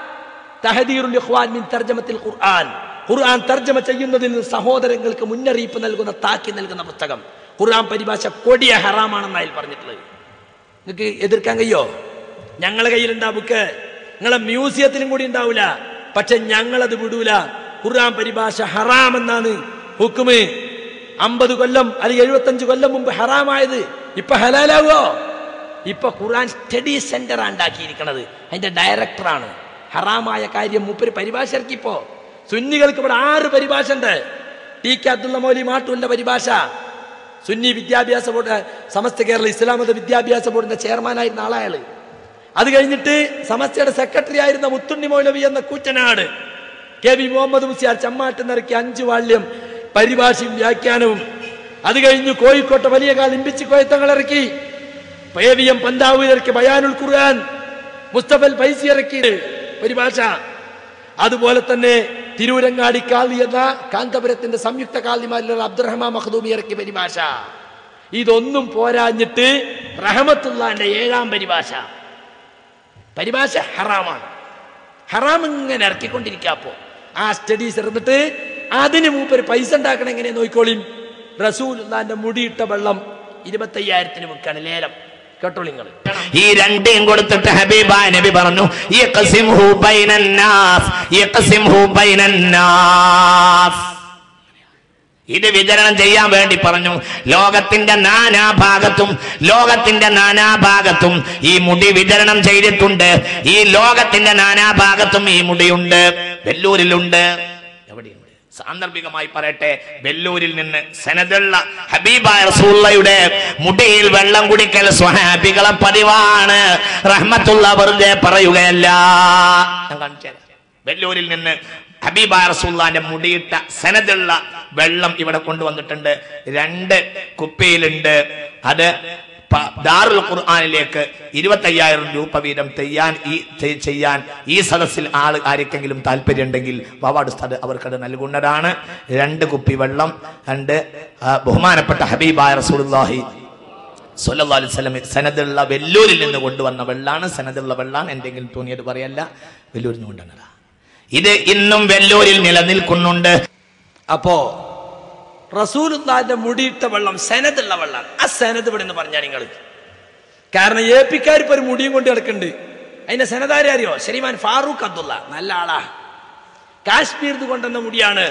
തഹദീറുൽ ഇഖ്വാൻ മിൻ തർജമത്തിൽ ഖുർആൻ ഖുർആൻ തർജ്ജമ ചെയ്യുന്നതിൽ നിന്ന് സഹോദരങ്ങൾക്ക് മുന്നറിയിപ്പ് നൽകുന്ന താക്കി നൽകുന്ന പുസ്തകം ഖുർആൻ പരിഭാഷ കൊടിയ ഹറാമാണെന്ന് അതിൽ പറഞ്ഞിട്ടുള്ളത് നിങ്ങൾക്ക് എതിർക്കാൻ കഴിയോ ഞങ്ങളെ കയ്യിലുണ്ടാ ബുക്ക് നിങ്ങളെ മ്യൂസിയത്തിലും കൂടി ഉണ്ടാവില്ല പക്ഷെ ഞങ്ങളത് വിടൂല ഖുർആൻ പരിഭാഷ ഹറാം എന്നാണ് ഹുക്കുമ് അമ്പത് കൊല്ലം അല്ലെങ്കിൽ എഴുപത്തഞ്ച് കൊല്ലം മുമ്പ് ഹറാമായത് ഇപ്പൊ ഹലാലാവോ ഇപ്പൊ ഖുർആൻ സ്റ്റഡി സെന്റർ ഉണ്ടാക്കിയിരിക്കുന്നത് അതിന്റെ ഡയറക്ടറാണ് ഹറാമായ കാര്യം മൂപ്പര് പരിഭാഷ ഇറക്കിപ്പോ സുന്നികൾക്ക് ഇവിടെ ആറ് പരിഭാഷ ഉണ്ട് ടി കെ അബ്ദുള്ള മൗലി മാട്ടൂലിന്റെ പരിഭാഷ സുന്നി വിദ്യാഭ്യാസ ബോർഡ് സമസ്ത കേരള ഇസ്ലാം മത വിദ്യാഭ്യാസ ബോർഡിന്റെ ചെയർമാനായിരുന്ന ആളായാള് അത് കഴിഞ്ഞിട്ട് സമസ്തയുടെ സെക്രട്ടറി ആയിരുന്ന മുത്തുണ്ണി മൗലവി എന്ന കൂറ്റനാട് കെ വി മുഹമ്മദ് മുസിയാർ ചമ്മാട്ട് നിറക്കി അഞ്ചു വാള്യം പരിഭാഷയും വ്യാഖ്യാനവും അത് കഴിഞ്ഞ് കോഴിക്കോട്ടെ വലിയ കാൽ ഇമ്പിച്ച് കോയത്തങ്ങൾ ഇറക്കി എ വി എം പന്താവൂർ ഇറക്കി ബയാനുൽ ഖുർആൻ മുസ്തഫൽ ഫൈസി ഇറക്കി പരിഭാഷ അതുപോലെ തന്നെ തിരൂരങ്ങാടി കാളി എന്ന കാന്തപുരത്തിന്റെ സംയുക്ത കാളിമാരിലുള്ള അബ്ദുറഹ്മാൻ മഖദൂമി ഇറക്കിയ പരിഭാഷ ഇതൊന്നും പോരാഞ്ഞിട്ട് റഹമത്തുള്ളാന്റെ ഏഴാം പരിഭാഷ പരിഭാഷ ഹറാമാണ് ഹറാം ഇങ്ങനെ ഇറക്കിക്കൊണ്ടിരിക്കുക അപ്പോ ആ സ്റ്റഡീസ് ഇരുന്നിട്ട് അതിന് മൂപ്പര് പൈസ ഉണ്ടാക്കണം എങ്ങനെ നോക്കിക്കോളിയും റസൂലുള്ളാന്റെ മുടിയിട്ട വെള്ളം ഇരുപത്തയ്യായിരത്തിന് വിൽക്കാണ് ലേലം കേട്ടോളി നിങ്ങൾ ഈ രണ്ടേം കൊടുത്തിട്ട് ഹബീബ നബി പറഞ്ഞു യഖ്സിംഹു ബൈനന്നാസ് യഖ്സിംഹു ബൈനന്നാസ് ഇത് വിതരണം ചെയ്യാൻ വേണ്ടി പറഞ്ഞു ലോകത്തിന്റെ നാനാഭാഗത്തും ലോകത്തിന്റെ നാനാഭാഗത്തും ഈ മുടി വിതരണം ചെയ്തിട്ടുണ്ട് ഈ ലോകത്തിന്റെ നാനാഭാഗത്തും ഈ മുടിയുണ്ട് വെല്ലൂരിലുണ്ട് എവിടെയുണ്ട് സാന്ദർഭികമായി പറയട്ടെ വെല്ലൂരിൽ നിന്ന് സനദുള്ള ഹബീബായ റസൂള്ളയുടെ മുടിയിൽ വെള്ളം കുടിക്കൽ സ്വഹാബികളെ പതിവാണ് റഹ്മത്തുള്ള വെറുതെ പറയുകയല്ല ഞാൻ കാണിച്ചു തരാം. വെല്ലൂരിൽ നിന്ന് ഹബീബ റസൂല്ലാന്റെ മുടിയിട്ട സനതുള്ള വെള്ളം ഇവിടെ കൊണ്ടുവന്നിട്ടുണ്ട് രണ്ട് കുപ്പിയിലുണ്ട് അത് പ- ദാറുൽ ഖുർആാനിലേക്ക് ഇരുപത്തയ്യായിരം രൂപ വീതം ചെയ്യാൻ ഈ ചെ- ചെയ്യാൻ ഈ സദസ്സിൽ ആൾ ആർക്കെങ്കിലും താല്പര്യമുണ്ടെങ്കിൽ വാവാട് ഉസ്താദ് അവർക്കത് നൽകുന്നതാണ് രണ്ട് കുപ്പി വെള്ളം രണ്ട് ആ, ബഹുമാനപ്പെട്ട ഹബീബായ റസൂലുള്ളാഹി സല്ലല്ലാഹു അലൈഹി വസല്ലം സനദുള്ള വെല്ലൂരിൽ നിന്ന് കൊണ്ടുവന്ന വെള്ളാണ് സനദുള്ള വെള്ളാണ് എന്തെങ്കിലും തോന്നിയത് പറയല്ല വെല്ലൂരിൽ നിന്ന് കൊണ്ടുവന്നതാ ഇത് ഇന്നും വെല്ലൂരിൽ നിലനിൽക്കുന്നുണ്ട് അപ്പോ റസൂലുള്ളാന്റെ മുടിയിട്ട വെള്ളം സെനതുള്ള വെള്ളമാണ് ആ സെനത് ഇവിടെ നിന്ന് പറഞ്ഞാൽ നിങ്ങൾ കാരണം എ പിക്കാർ ഇപ്പൊ ഒരു മുടിയും കൊണ്ട് കിടക്കുന്നുണ്ട് അതിന്റെ സെനതാരെ അറിയോ ശ്രീമാൻ ഫാറൂഖ് അബ്ദുള്ള നല്ല ആളാ കാശ്മീർ കൊണ്ടുവന്ന മുടിയാണ്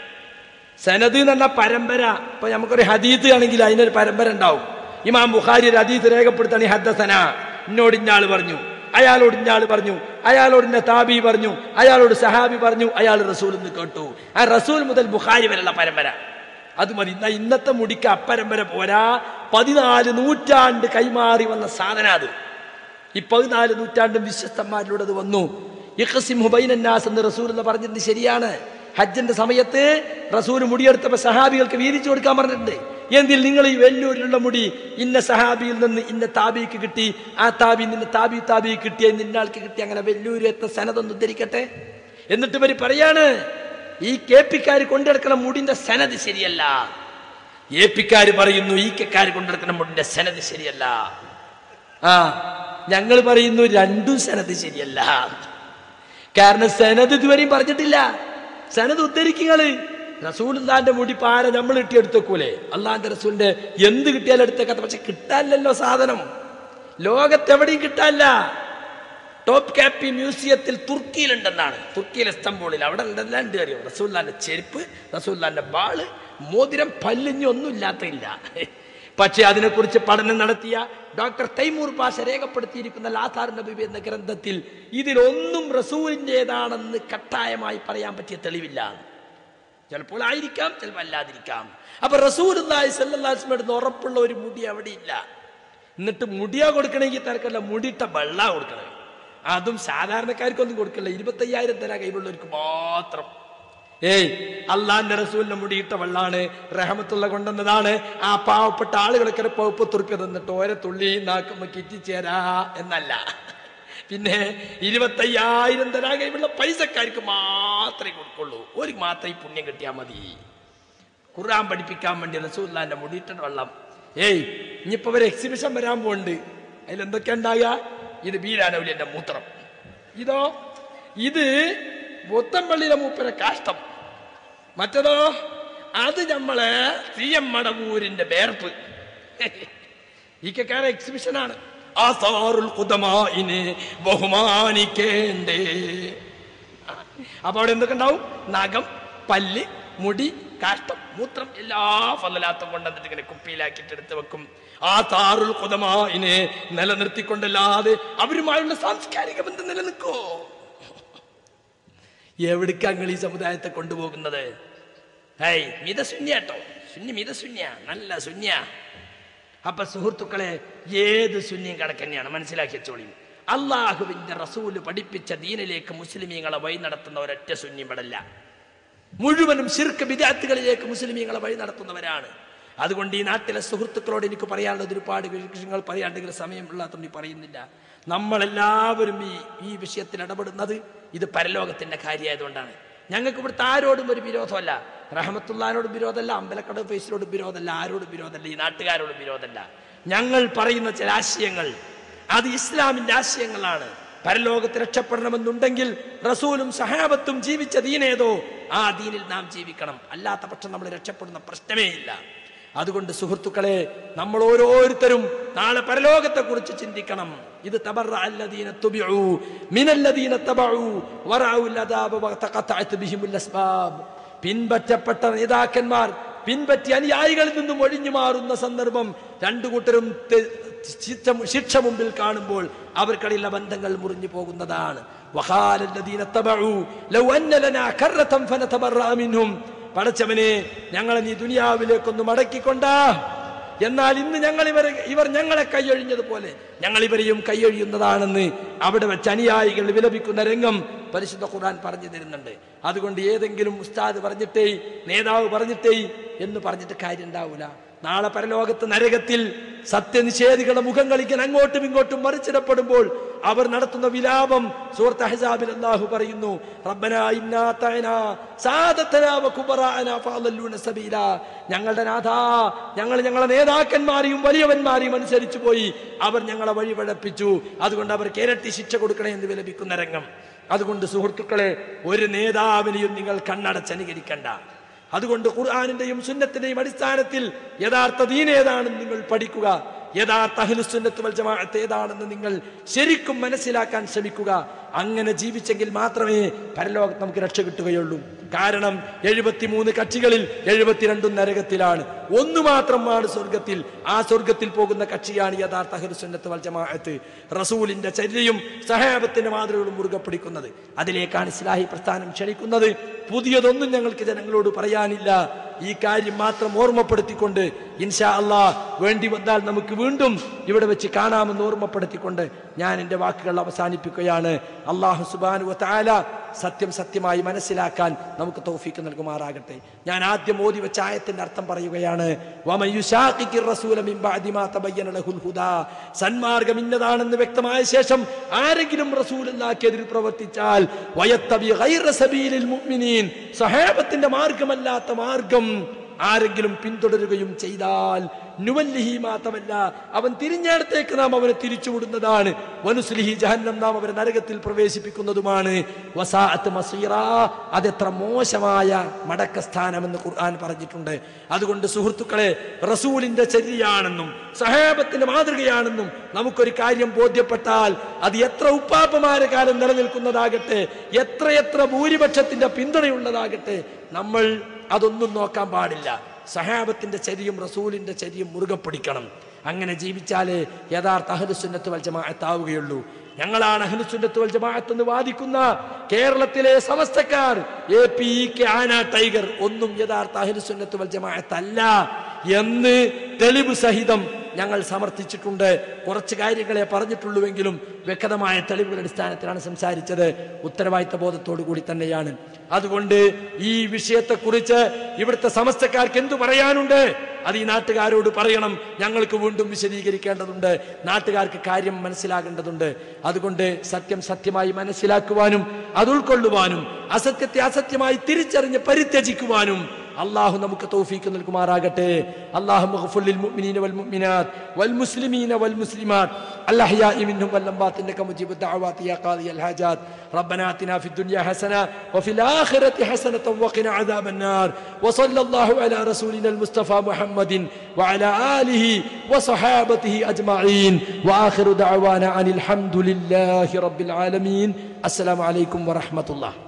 സനത് എന്ന് പറഞ്ഞ പരമ്പര ഇപ്പൊ നമുക്കൊരു ഹദീത്ത് ആണെങ്കിൽ അതിനൊരു പരമ്പര ഉണ്ടാവും ഇമാം ബുഖാരി ഒരു ഹദീത്ത് രേഖപ്പെടുത്താണ് ഹദ്ദസന എന്നോട് ഇന്നാള് പറഞ്ഞു അയാളോട് ഇന്നാള് പറഞ്ഞു അയാളോട് ഇന്ന താബി പറഞ്ഞു അയാളോട് സഹാബി പറഞ്ഞു അയാൾ റസൂൽ എന്ന് കേട്ടു ആ റസൂൽ മുതൽ ബുഖാരി വരെയുള്ള പരമ്പര അത് മതി എന്നാ ഇന്നത്തെ മുടിക്ക് അപ്പരമ്പര പോരാ പതിനാല് നൂറ്റാണ്ട് കൈമാറി വന്ന സാധന അത് ഈ പതിനാല് നൂറ്റാണ്ടും വിശ്വസ്തന്മാരിലൂടെ അത് വന്നു ഇഖ്സിം ഹുബൈനന്നാസ് എന്ന് റസൂൽ എന്ന് പറഞ്ഞിട്ടുണ്ട് ശരിയാണ് ഹജ്ജിന്റെ സമയത്ത് റസൂൽ മുടിയെടുത്തപ്പോ സഹാബികൾക്ക് വീതിച്ചു കൊടുക്കാൻ പറഞ്ഞിട്ടുണ്ട് എന്തിൽ നിങ്ങൾ ഈ വെല്ലൂരിലുള്ള മുടി ഇന്ന സഹാബിയിൽ നിന്ന് ഇന്ന താബിക്ക് കിട്ടി ആ താബി നിന്ന് താബി താബി കിട്ടിയ നിന്നാൾക്ക് കിട്ടി അങ്ങനെ വെല്ലൂര് എത്ത സനതൊന്ന് ഉദ്ധരിക്കട്ടെ എന്നിട്ട് ഇവര് പറയാണ് ഈ കേപ്പിക്കാർ കൊണ്ടെടുക്കുന്ന മുടിന്റെ സനത് ശരിയല്ല എ പിക്കാർ പറയുന്നു ഈ കെക്കാർ കൊണ്ടെടുക്കുന്ന മുടിന്റെ സനത് ശരിയല്ല ആ ഞങ്ങൾ പറയുന്നു രണ്ടും സനത് ശരിയല്ല കാരണം സനത് ഇതുവരെയും പറഞ്ഞിട്ടില്ല സനത് ഉദ്ധരിക്കുങ്ങള് റസൂലിന്റെ മുടി പാര നമ്മൾ ഇട്ടിയെടുത്തേക്കൂലേ അള്ളാന്റെ റസൂലിന്റെ എന്ത് കിട്ടിയാലും എടുത്തേക്കാത്ത പക്ഷെ കിട്ടാനില്ലല്ലോ സാധനം ലോകത്തെവിടെയും കിട്ടാനില്ല ടോപ്പ് കാപ്പി മ്യൂസിയത്തിൽ തുർക്കിയിലുണ്ടെന്നാണ് തുർക്കിയിലെ ഇസ്തംബൂളിൽ അവിടെ ഉണ്ടെല്ലാം ഉണ്ട് അറിയോ റസൂല്ലാന്റെ ചെരുപ്പ് റസൂല്ലാന്റെ ബാള് മോതിരം പല്ലിഞ്ഞ് ഒന്നും ഇല്ലാത്തില്ല പക്ഷെ അതിനെക്കുറിച്ച് പഠനം നടത്തിയ ഡോക്ടർ തൈമൂർ പാഷ രേഖപ്പെടുത്തിയിരിക്കുന്ന ലാഥാർ നബി എന്ന ഗ്രന്ഥത്തിൽ ഇതിലൊന്നും റസൂലിൻ്റെതാണെന്ന് കട്ടായമായി പറയാൻ പറ്റിയ തെളിവില്ല ചിലപ്പോൾ ആയിരിക്കാം ചിലപ്പോൾ അല്ലാതിരിക്കാം അപ്പൊ റസൂൽ സല്ലാസ്മടുന്ന് ഉറപ്പുള്ള ഒരു മുടി അവിടെ ഇല്ല എന്നിട്ട് മുടിയാ കൊടുക്കണമെങ്കിൽ തിരക്കല്ല മുടിയിട്ട വെള്ള കൊടുക്കണേ അതും സാധാരണക്കാർക്കൊന്നും കൊടുക്കില്ല ഇരുപത്തയ്യായിരം തരാ കയ്യിലുള്ളവർക്ക് മാത്രം ഏയ് അള്ളാന്റെ റസൂലിന്റെ മുടിയിട്ട വെള്ളാണ് റഹമത്തുള്ള കൊണ്ടുവന്നതാണ് ആ പാവപ്പെട്ട ആളുകളൊക്കെ പൗപ്പത്തുറുപ്പ്യ തന്നിട്ട് ഓരോ തുള്ളി നാക്കുമ്പോ കിറ്റിച്ചേരാ എന്നല്ല പിന്നെ ഇരുപത്തയ്യായിരം തരാ കൈവുള്ള പൈസക്കാർക്ക് മാത്രമേ കൊടുക്കുള്ളൂ ഒരു മാത്രമേ ഈ പുണ്യം കിട്ടിയാൽ മതി ഖുർആൻ പഠിപ്പിക്കാൻ വേണ്ടി റസൂല്ലാന്റെ മുടിയിട്ട വെള്ളം ഏയ് ഇനിയിപ്പോ ഒരു എക്സിബിഷൻ വരാൻ പോകുന്നുണ്ട് അതിലെന്തൊക്കെ ഉണ്ടാകുക ഇത് ബീരാനൗലിന്റെ മൂത്രം ഇതോ ഇത് പുത്തമ്പള്ളിയിലെ മൂപ്പരെ കാഷ്ടം മറ്റതോ അത് നമ്മളെ സി എം മടവൂരിന്റെ വേർപ്പ് ഈ കക്കാരെ എക്സിബിഷനാണ് ആസാറുൽ ഖുദമാഇനെ ബഹുമാനിക്കേണ്ടേ അപ്പൊ അവിടെ എന്തൊക്കെ ഉണ്ടാവും നഖം പല്ല് മുടി കാഷ്ടം മൂത്രം എല്ലാ ഫലലാത്തും കൊണ്ടുവന്നിട്ട് ഇങ്ങനെ കുപ്പിയിലാക്കിയിട്ട് എടുത്ത് വെക്കും ആ താറുൽ കുതമായിനെ നിലനിർത്തിക്കൊണ്ടല്ലാതെ അവരുമായുള്ള സാംസ്കാരിക ബന്ധം നിലനിൽക്കോ എവിടേക്കാ നിങ്ങൾ ഈ സമുദായത്തെ കൊണ്ടുപോകുന്നത് ഹേയ് മിതശൂന്യാട്ടോ ശൂന്യ മിതശൂന്യ നല്ല ശൂന്യ അപ്പൊ സുഹൃത്തുക്കളെ ഏത് ശൂന്യം കണക്കന്നെയാണ് മനസ്സിലാക്കി വെച്ചോളി അള്ളാഹുവിന്റെ റസൂല് പഠിപ്പിച്ച ദീനിലേക്ക് മുസ്ലിമീങ്ങളെ വഴി നടത്തുന്ന ഒരൊറ്റ ശൂന്യം പടല്ല മുഴുവനും ശിർക്ക് വിദ്യാർത്ഥികളിലേക്ക് മുസ്ലിമീങ്ങളെ വഴി നടത്തുന്നവരാണ് അതുകൊണ്ട് ഈ നാട്ടിലെ സുഹൃത്തുക്കളോട് എനിക്ക് പറയാനുള്ളത് ഒരുപാട് വിഷയങ്ങൾ പറയാണ്ടെങ്കിൽ സമയമില്ലാത്തതുകൊണ്ട് ഈ പറയുന്നില്ല നമ്മളെല്ലാവരും ഈ ഈ വിഷയത്തിൽ ഇടപെടുന്നത് ഇത് പരലോകത്തിന്റെ കാര്യമായതുകൊണ്ടാണ് ഞങ്ങൾക്ക് ഇവിടുത്തെ ആരോടും ഒരു വിരോധമല്ല റഹമത്തുള്ളാനോടും വിരോധമല്ല അമ്പലക്കട ഫേസിലോടും വിരോധമല്ല ആരോടും വിരോധമല്ല ഈ നാട്ടുകാരോടും വിരോധമല്ല ഞങ്ങൾ പറയുന്ന ചില ആശയങ്ങൾ അത് ഇസ്ലാമിന്റെ ആശയങ്ങളാണ് പരലോകത്ത് രക്ഷപ്പെടണമെന്നുണ്ടെങ്കിൽ റസൂലും സഹാബത്തും ജീവിച്ച ദീനേതോ ആ ദീനിൽ നാം ജീവിക്കണം അല്ലാത്ത പക്ഷം നമ്മൾ രക്ഷപ്പെടുന്ന പ്രശ്നമേ ഇല്ല അതുകൊണ്ട് സുഹൃത്തുക്കളെ നമ്മൾ ഓരോരുത്തരും നാളെ പരലോകത്തെ കുറിച്ച് ചിന്തിക്കണം ഇത് തബറ അല്ലദീന തുബിഉ മിനല്ലദീന തബഉ വറഉൽ അദാബ വതഖതഅത് ബിഹിമുൽ അസ്ബാബ് പിൻപറ്റപ്പെട്ട നേതാക്കന്മാർ പിൻപറ്റി അനുയായികളിൽ നിന്നും ഒഴിഞ്ഞു മാറുന്ന സന്ദർഭം രണ്ടു കൂട്ടരും തെ- ശിക്ഷ ശിക്ഷ മുമ്പിൽ കാണുമ്പോൾ അവർക്കിടയിലുള്ള ബന്ധങ്ങൾ മുറിഞ്ഞു പോകുന്നതാണ് وقال الذين اتبعوا لو أن لنا كرة فنتبرأ منهم പടച്ചവനെ ഞങ്ങളെ നീ ദുനിയാവിലേക്കൊന്ന് മടക്കിക്കൊണ്ടാ എന്നാൽ ഇന്ന് ഞങ്ങൾ ഇവരെ ഇവർ ഞങ്ങളെ കൈയൊഴിഞ്ഞതുപോലെ ഞങ്ങൾ ഇവരെയും കൈയൊഴിയുന്നതാണെന്ന് അവിടെ വെച്ച് അനുയായികൾ വിലപിക്കുന്ന രംഗം പരിശുദ്ധ ഖുർആൻ പറഞ്ഞു തരുന്നുണ്ട് അതുകൊണ്ട് ഏതെങ്കിലും ഉസ്താദ് പറഞ്ഞിട്ടേ നേതാവ് പറഞ്ഞിട്ടേ എന്ന് പറഞ്ഞിട്ട് കാര്യം ഉണ്ടാവൂല നാളെ പരലോകത്ത് നരകത്തിൽ സത്യനിഷേധികളുടെ മുഖങ്ങൾ ഇങ്ങനെ അങ്ങോട്ടും ഇങ്ങോട്ടും മറിച്ചിടപ്പെടുമ്പോൾ അവർ നടത്തുന്ന വിലാപം സൂറത്ത് അഹ്സാബിൽ അല്ലാഹു പറയുന്നു റബ്ബനാ ഇന്നാ തഅനാ സാദത്തനാ വ കുബറാഅനാ ഫഅളല്ലൂന സബീല ഞങ്ങളുടെ നാഥാ ഞങ്ങൾ ഞങ്ങളെ നേതാക്കന്മാരെയും വലിയവന്മാരെയും അനുസരിച്ചു പോയി അവർ ഞങ്ങളെ വഴിപഴപ്പിച്ചു അതുകൊണ്ട് അവർക്ക് ഇരട്ടി ശിക്ഷ കൊടുക്കണേ എന്ന് വിലപിക്കുന്ന രംഗം അതുകൊണ്ട് സുഹൃത്തുക്കളെ ഒരു നേതാവിനെയും നിങ്ങൾ കണ്ണടച്ചനുകരിക്കണ്ട അതുകൊണ്ട് ഖുർആാനിന്റെയും സുന്നത്തിന്റെയും അടിസ്ഥാനത്തിൽ യഥാർത്ഥ ദീൻ ഏതാണെന്ന് നിങ്ങൾ പഠിക്കുക യഥാർത്ഥ അഹ്ലുസുന്നത്ത് വൽ ജമാഅത്ത് ഏതാണെന്ന് നിങ്ങൾ ശരിക്കും മനസ്സിലാക്കാൻ ശ്രമിക്കുക അങ്ങനെ ജീവിച്ചെങ്കിൽ മാത്രമേ പരലോകത്ത് നമുക്ക് രക്ഷ കിട്ടുകയുള്ളൂ കാരണം എഴുപത്തിമൂന്ന് കക്ഷികളിൽ എഴുപത്തിരണ്ടും നരകത്തിലാണ് ഒന്നു മാത്രമാണ് സ്വർഗത്തിൽ ആ സ്വർഗത്തിൽ പോകുന്ന കക്ഷിയാണ് യഥാർത്ഥ അഹ്ലുസുന്നത്ത് വൽ ജമാഅത്ത് റസൂലിന്റെ ചര്യയും സഹാബത്തിന്റെ മാതൃകളും മുറുകെ പിടിക്കുന്നത് അതിലേക്കാണ് ഇസ്ലാഹി പ്രസ്ഥാനം ക്ഷണിക്കുന്നത് പുതിയതൊന്നും ഞങ്ങൾക്ക് ജനങ്ങളോട് പറയാനില്ല ഈ കാര്യം മാത്രം ഓർമ്മപ്പെടുത്തിക്കൊണ്ട് ഇൻഷാ അള്ളാ വേണ്ടി വന്നാൽ നമുക്ക് വീണ്ടും ഇവിടെ വെച്ച് കാണാമെന്ന് ഓർമ്മപ്പെടുത്തിക്കൊണ്ട് ഞാൻ എൻ്റെ വാക്കുകൾ അവസാനിപ്പിക്കുകയാണ് അള്ളാഹു സുബാനു താല സത്യം സത്യമായി മനസ്സിലാക്കാൻ നമുക്ക് തൗഫീക്ക് നൽകുമാറാകട്ടെ ഞാൻ ആദ്യം ഓതി വെച്ച ആയത്തിന്റെ അർത്ഥം പറയുകയാണ് വമൻ യുശാഖിഖിർ റസൂല മിൻ ബഅദി മാ തബയ്യന ലഹുൽ ഹുദാ സന്മാർഗം ഇന്നതാണെന്ന് വ്യക്തമായ ശേഷം ആരെങ്കിലും റസൂലുള്ളാഹിക്കെതിരെ പ്രവർത്തിച്ചാൽ വയത്തബി ഗൈറ സബീലിൽ മുഅ്മിനീൻ സഹാബത്തിന്റെ മാർഗമല്ലാത്ത മാർഗം ആരെങ്കിലും പിന്തുടരുകയും ചെയ്താൽ നുവല്ലിഹി മാത്രമല്ല അവൻ തിരിഞ്ഞയിടത്തേക്ക് നാം അവനെ തിരിച്ചുവിടുന്നതാണ് വനുസ്ലിഹി ജഹന്നം നാം അവരെ നരകത്തിൽ പ്രവേശിപ്പിക്കുന്നതുമാണ് വസാഅത്ത് മസീറ അതെത്ര മോശമായ മടക്കസ്ഥാനമെന്ന് ഖുർആൻ പറഞ്ഞിട്ടുണ്ട് അതുകൊണ്ട് സുഹൃത്തുക്കളെ റസൂലിന്റെ ചര്യയാണെന്നും സഹാബത്തിന്റെ മാതൃകയാണെന്നും നമുക്കൊരു കാര്യം ബോധ്യപ്പെട്ടാൽ അത് എത്ര ഉപ്പാപ്പമാരെ കാലം നിലനിൽക്കുന്നതാകട്ടെ എത്രയെത്ര ഭൂരിപക്ഷത്തിന്റെ പിന്തുണയുള്ളതാകട്ടെ നമ്മൾ അതൊന്നും നോക്കാൻ പാടില്ല സഹാബത്തിന്റെ ചരിയും റസൂലിന്റെ ചരിയും മുറുകെ പിടിക്കണം അങ്ങനെ ജീവിച്ചാലേ യഥാർത്ഥ അഹലുസുന്നത്ത് വൽ ജമാഅത്താവുകയുള്ളൂ ഞങ്ങളാണ് അഹ്ലുസുന്നത്ത് വൽ ജമാഅത്ത് എന്ന് വാദിക്കുന്ന കേരളത്തിലെ സമസ്തക്കാർ എ പി ഇ കെ ആന ടൈഗർ ഒന്നും യഥാർത്ഥ അഹ്ലുസുന്നത്ത് വൽ ജമാഅത്ത് അല്ല എന്ന് തെളിവ് സഹിതം ഞങ്ങൾ സമർത്ഥിച്ചിട്ടുണ്ട് കുറച്ച് കാര്യങ്ങളെ പറഞ്ഞിട്ടുള്ളൂവെങ്കിലും വ്യക്തമായ തെളിവുകളുടെ അടിസ്ഥാനത്തിലാണ് സംസാരിച്ചത് ഉത്തരവാദിത്ത ബോധത്തോടു കൂടി തന്നെയാണ് അതുകൊണ്ട് ഈ വിഷയത്തെക്കുറിച്ച് ഇവിടുത്തെ സമസ്തക്കാർക്ക് എന്തു പറയാനുണ്ട് അത് ഈ നാട്ടുകാരോട് പറയണം ഞങ്ങൾക്ക് വീണ്ടും വിശദീകരിക്കേണ്ടതുണ്ട് നാട്ടുകാർക്ക് കാര്യം മനസ്സിലാകേണ്ടതുണ്ട് അതുകൊണ്ട് സത്യം സത്യമായി മനസ്സിലാക്കുവാനും അത് ഉൾക്കൊള്ളുവാനും അസത്യത്തെ അസത്യമായി തിരിച്ചറിഞ്ഞ് പരിത്യജിക്കുവാനും അള്ളാഹു നമുക്ക് തൗഫീക്ക് നൽകുമാറാകട്ടെ അള്ളാഹു മഗ്ഫുർ മുഅ്മിനീന വൽ മുഅ്മിനാത്ത് വൽ മുസ്ലിമീന വൽ മുസ്ലിമാത്ത് الأحياء منهم والأموات إنك مجيب الدعوات يا قاضي الحاجات ربنا آتنا في الدنيا حسنة وفي الآخرة حسنة وقنا عذاب النار وصلى الله على رسولنا المصطفى محمد وعلى آله وصحابته أجمعين وآخر دعوانا عن الحمد لله رب العالمين السلام عليكم ورحمة الله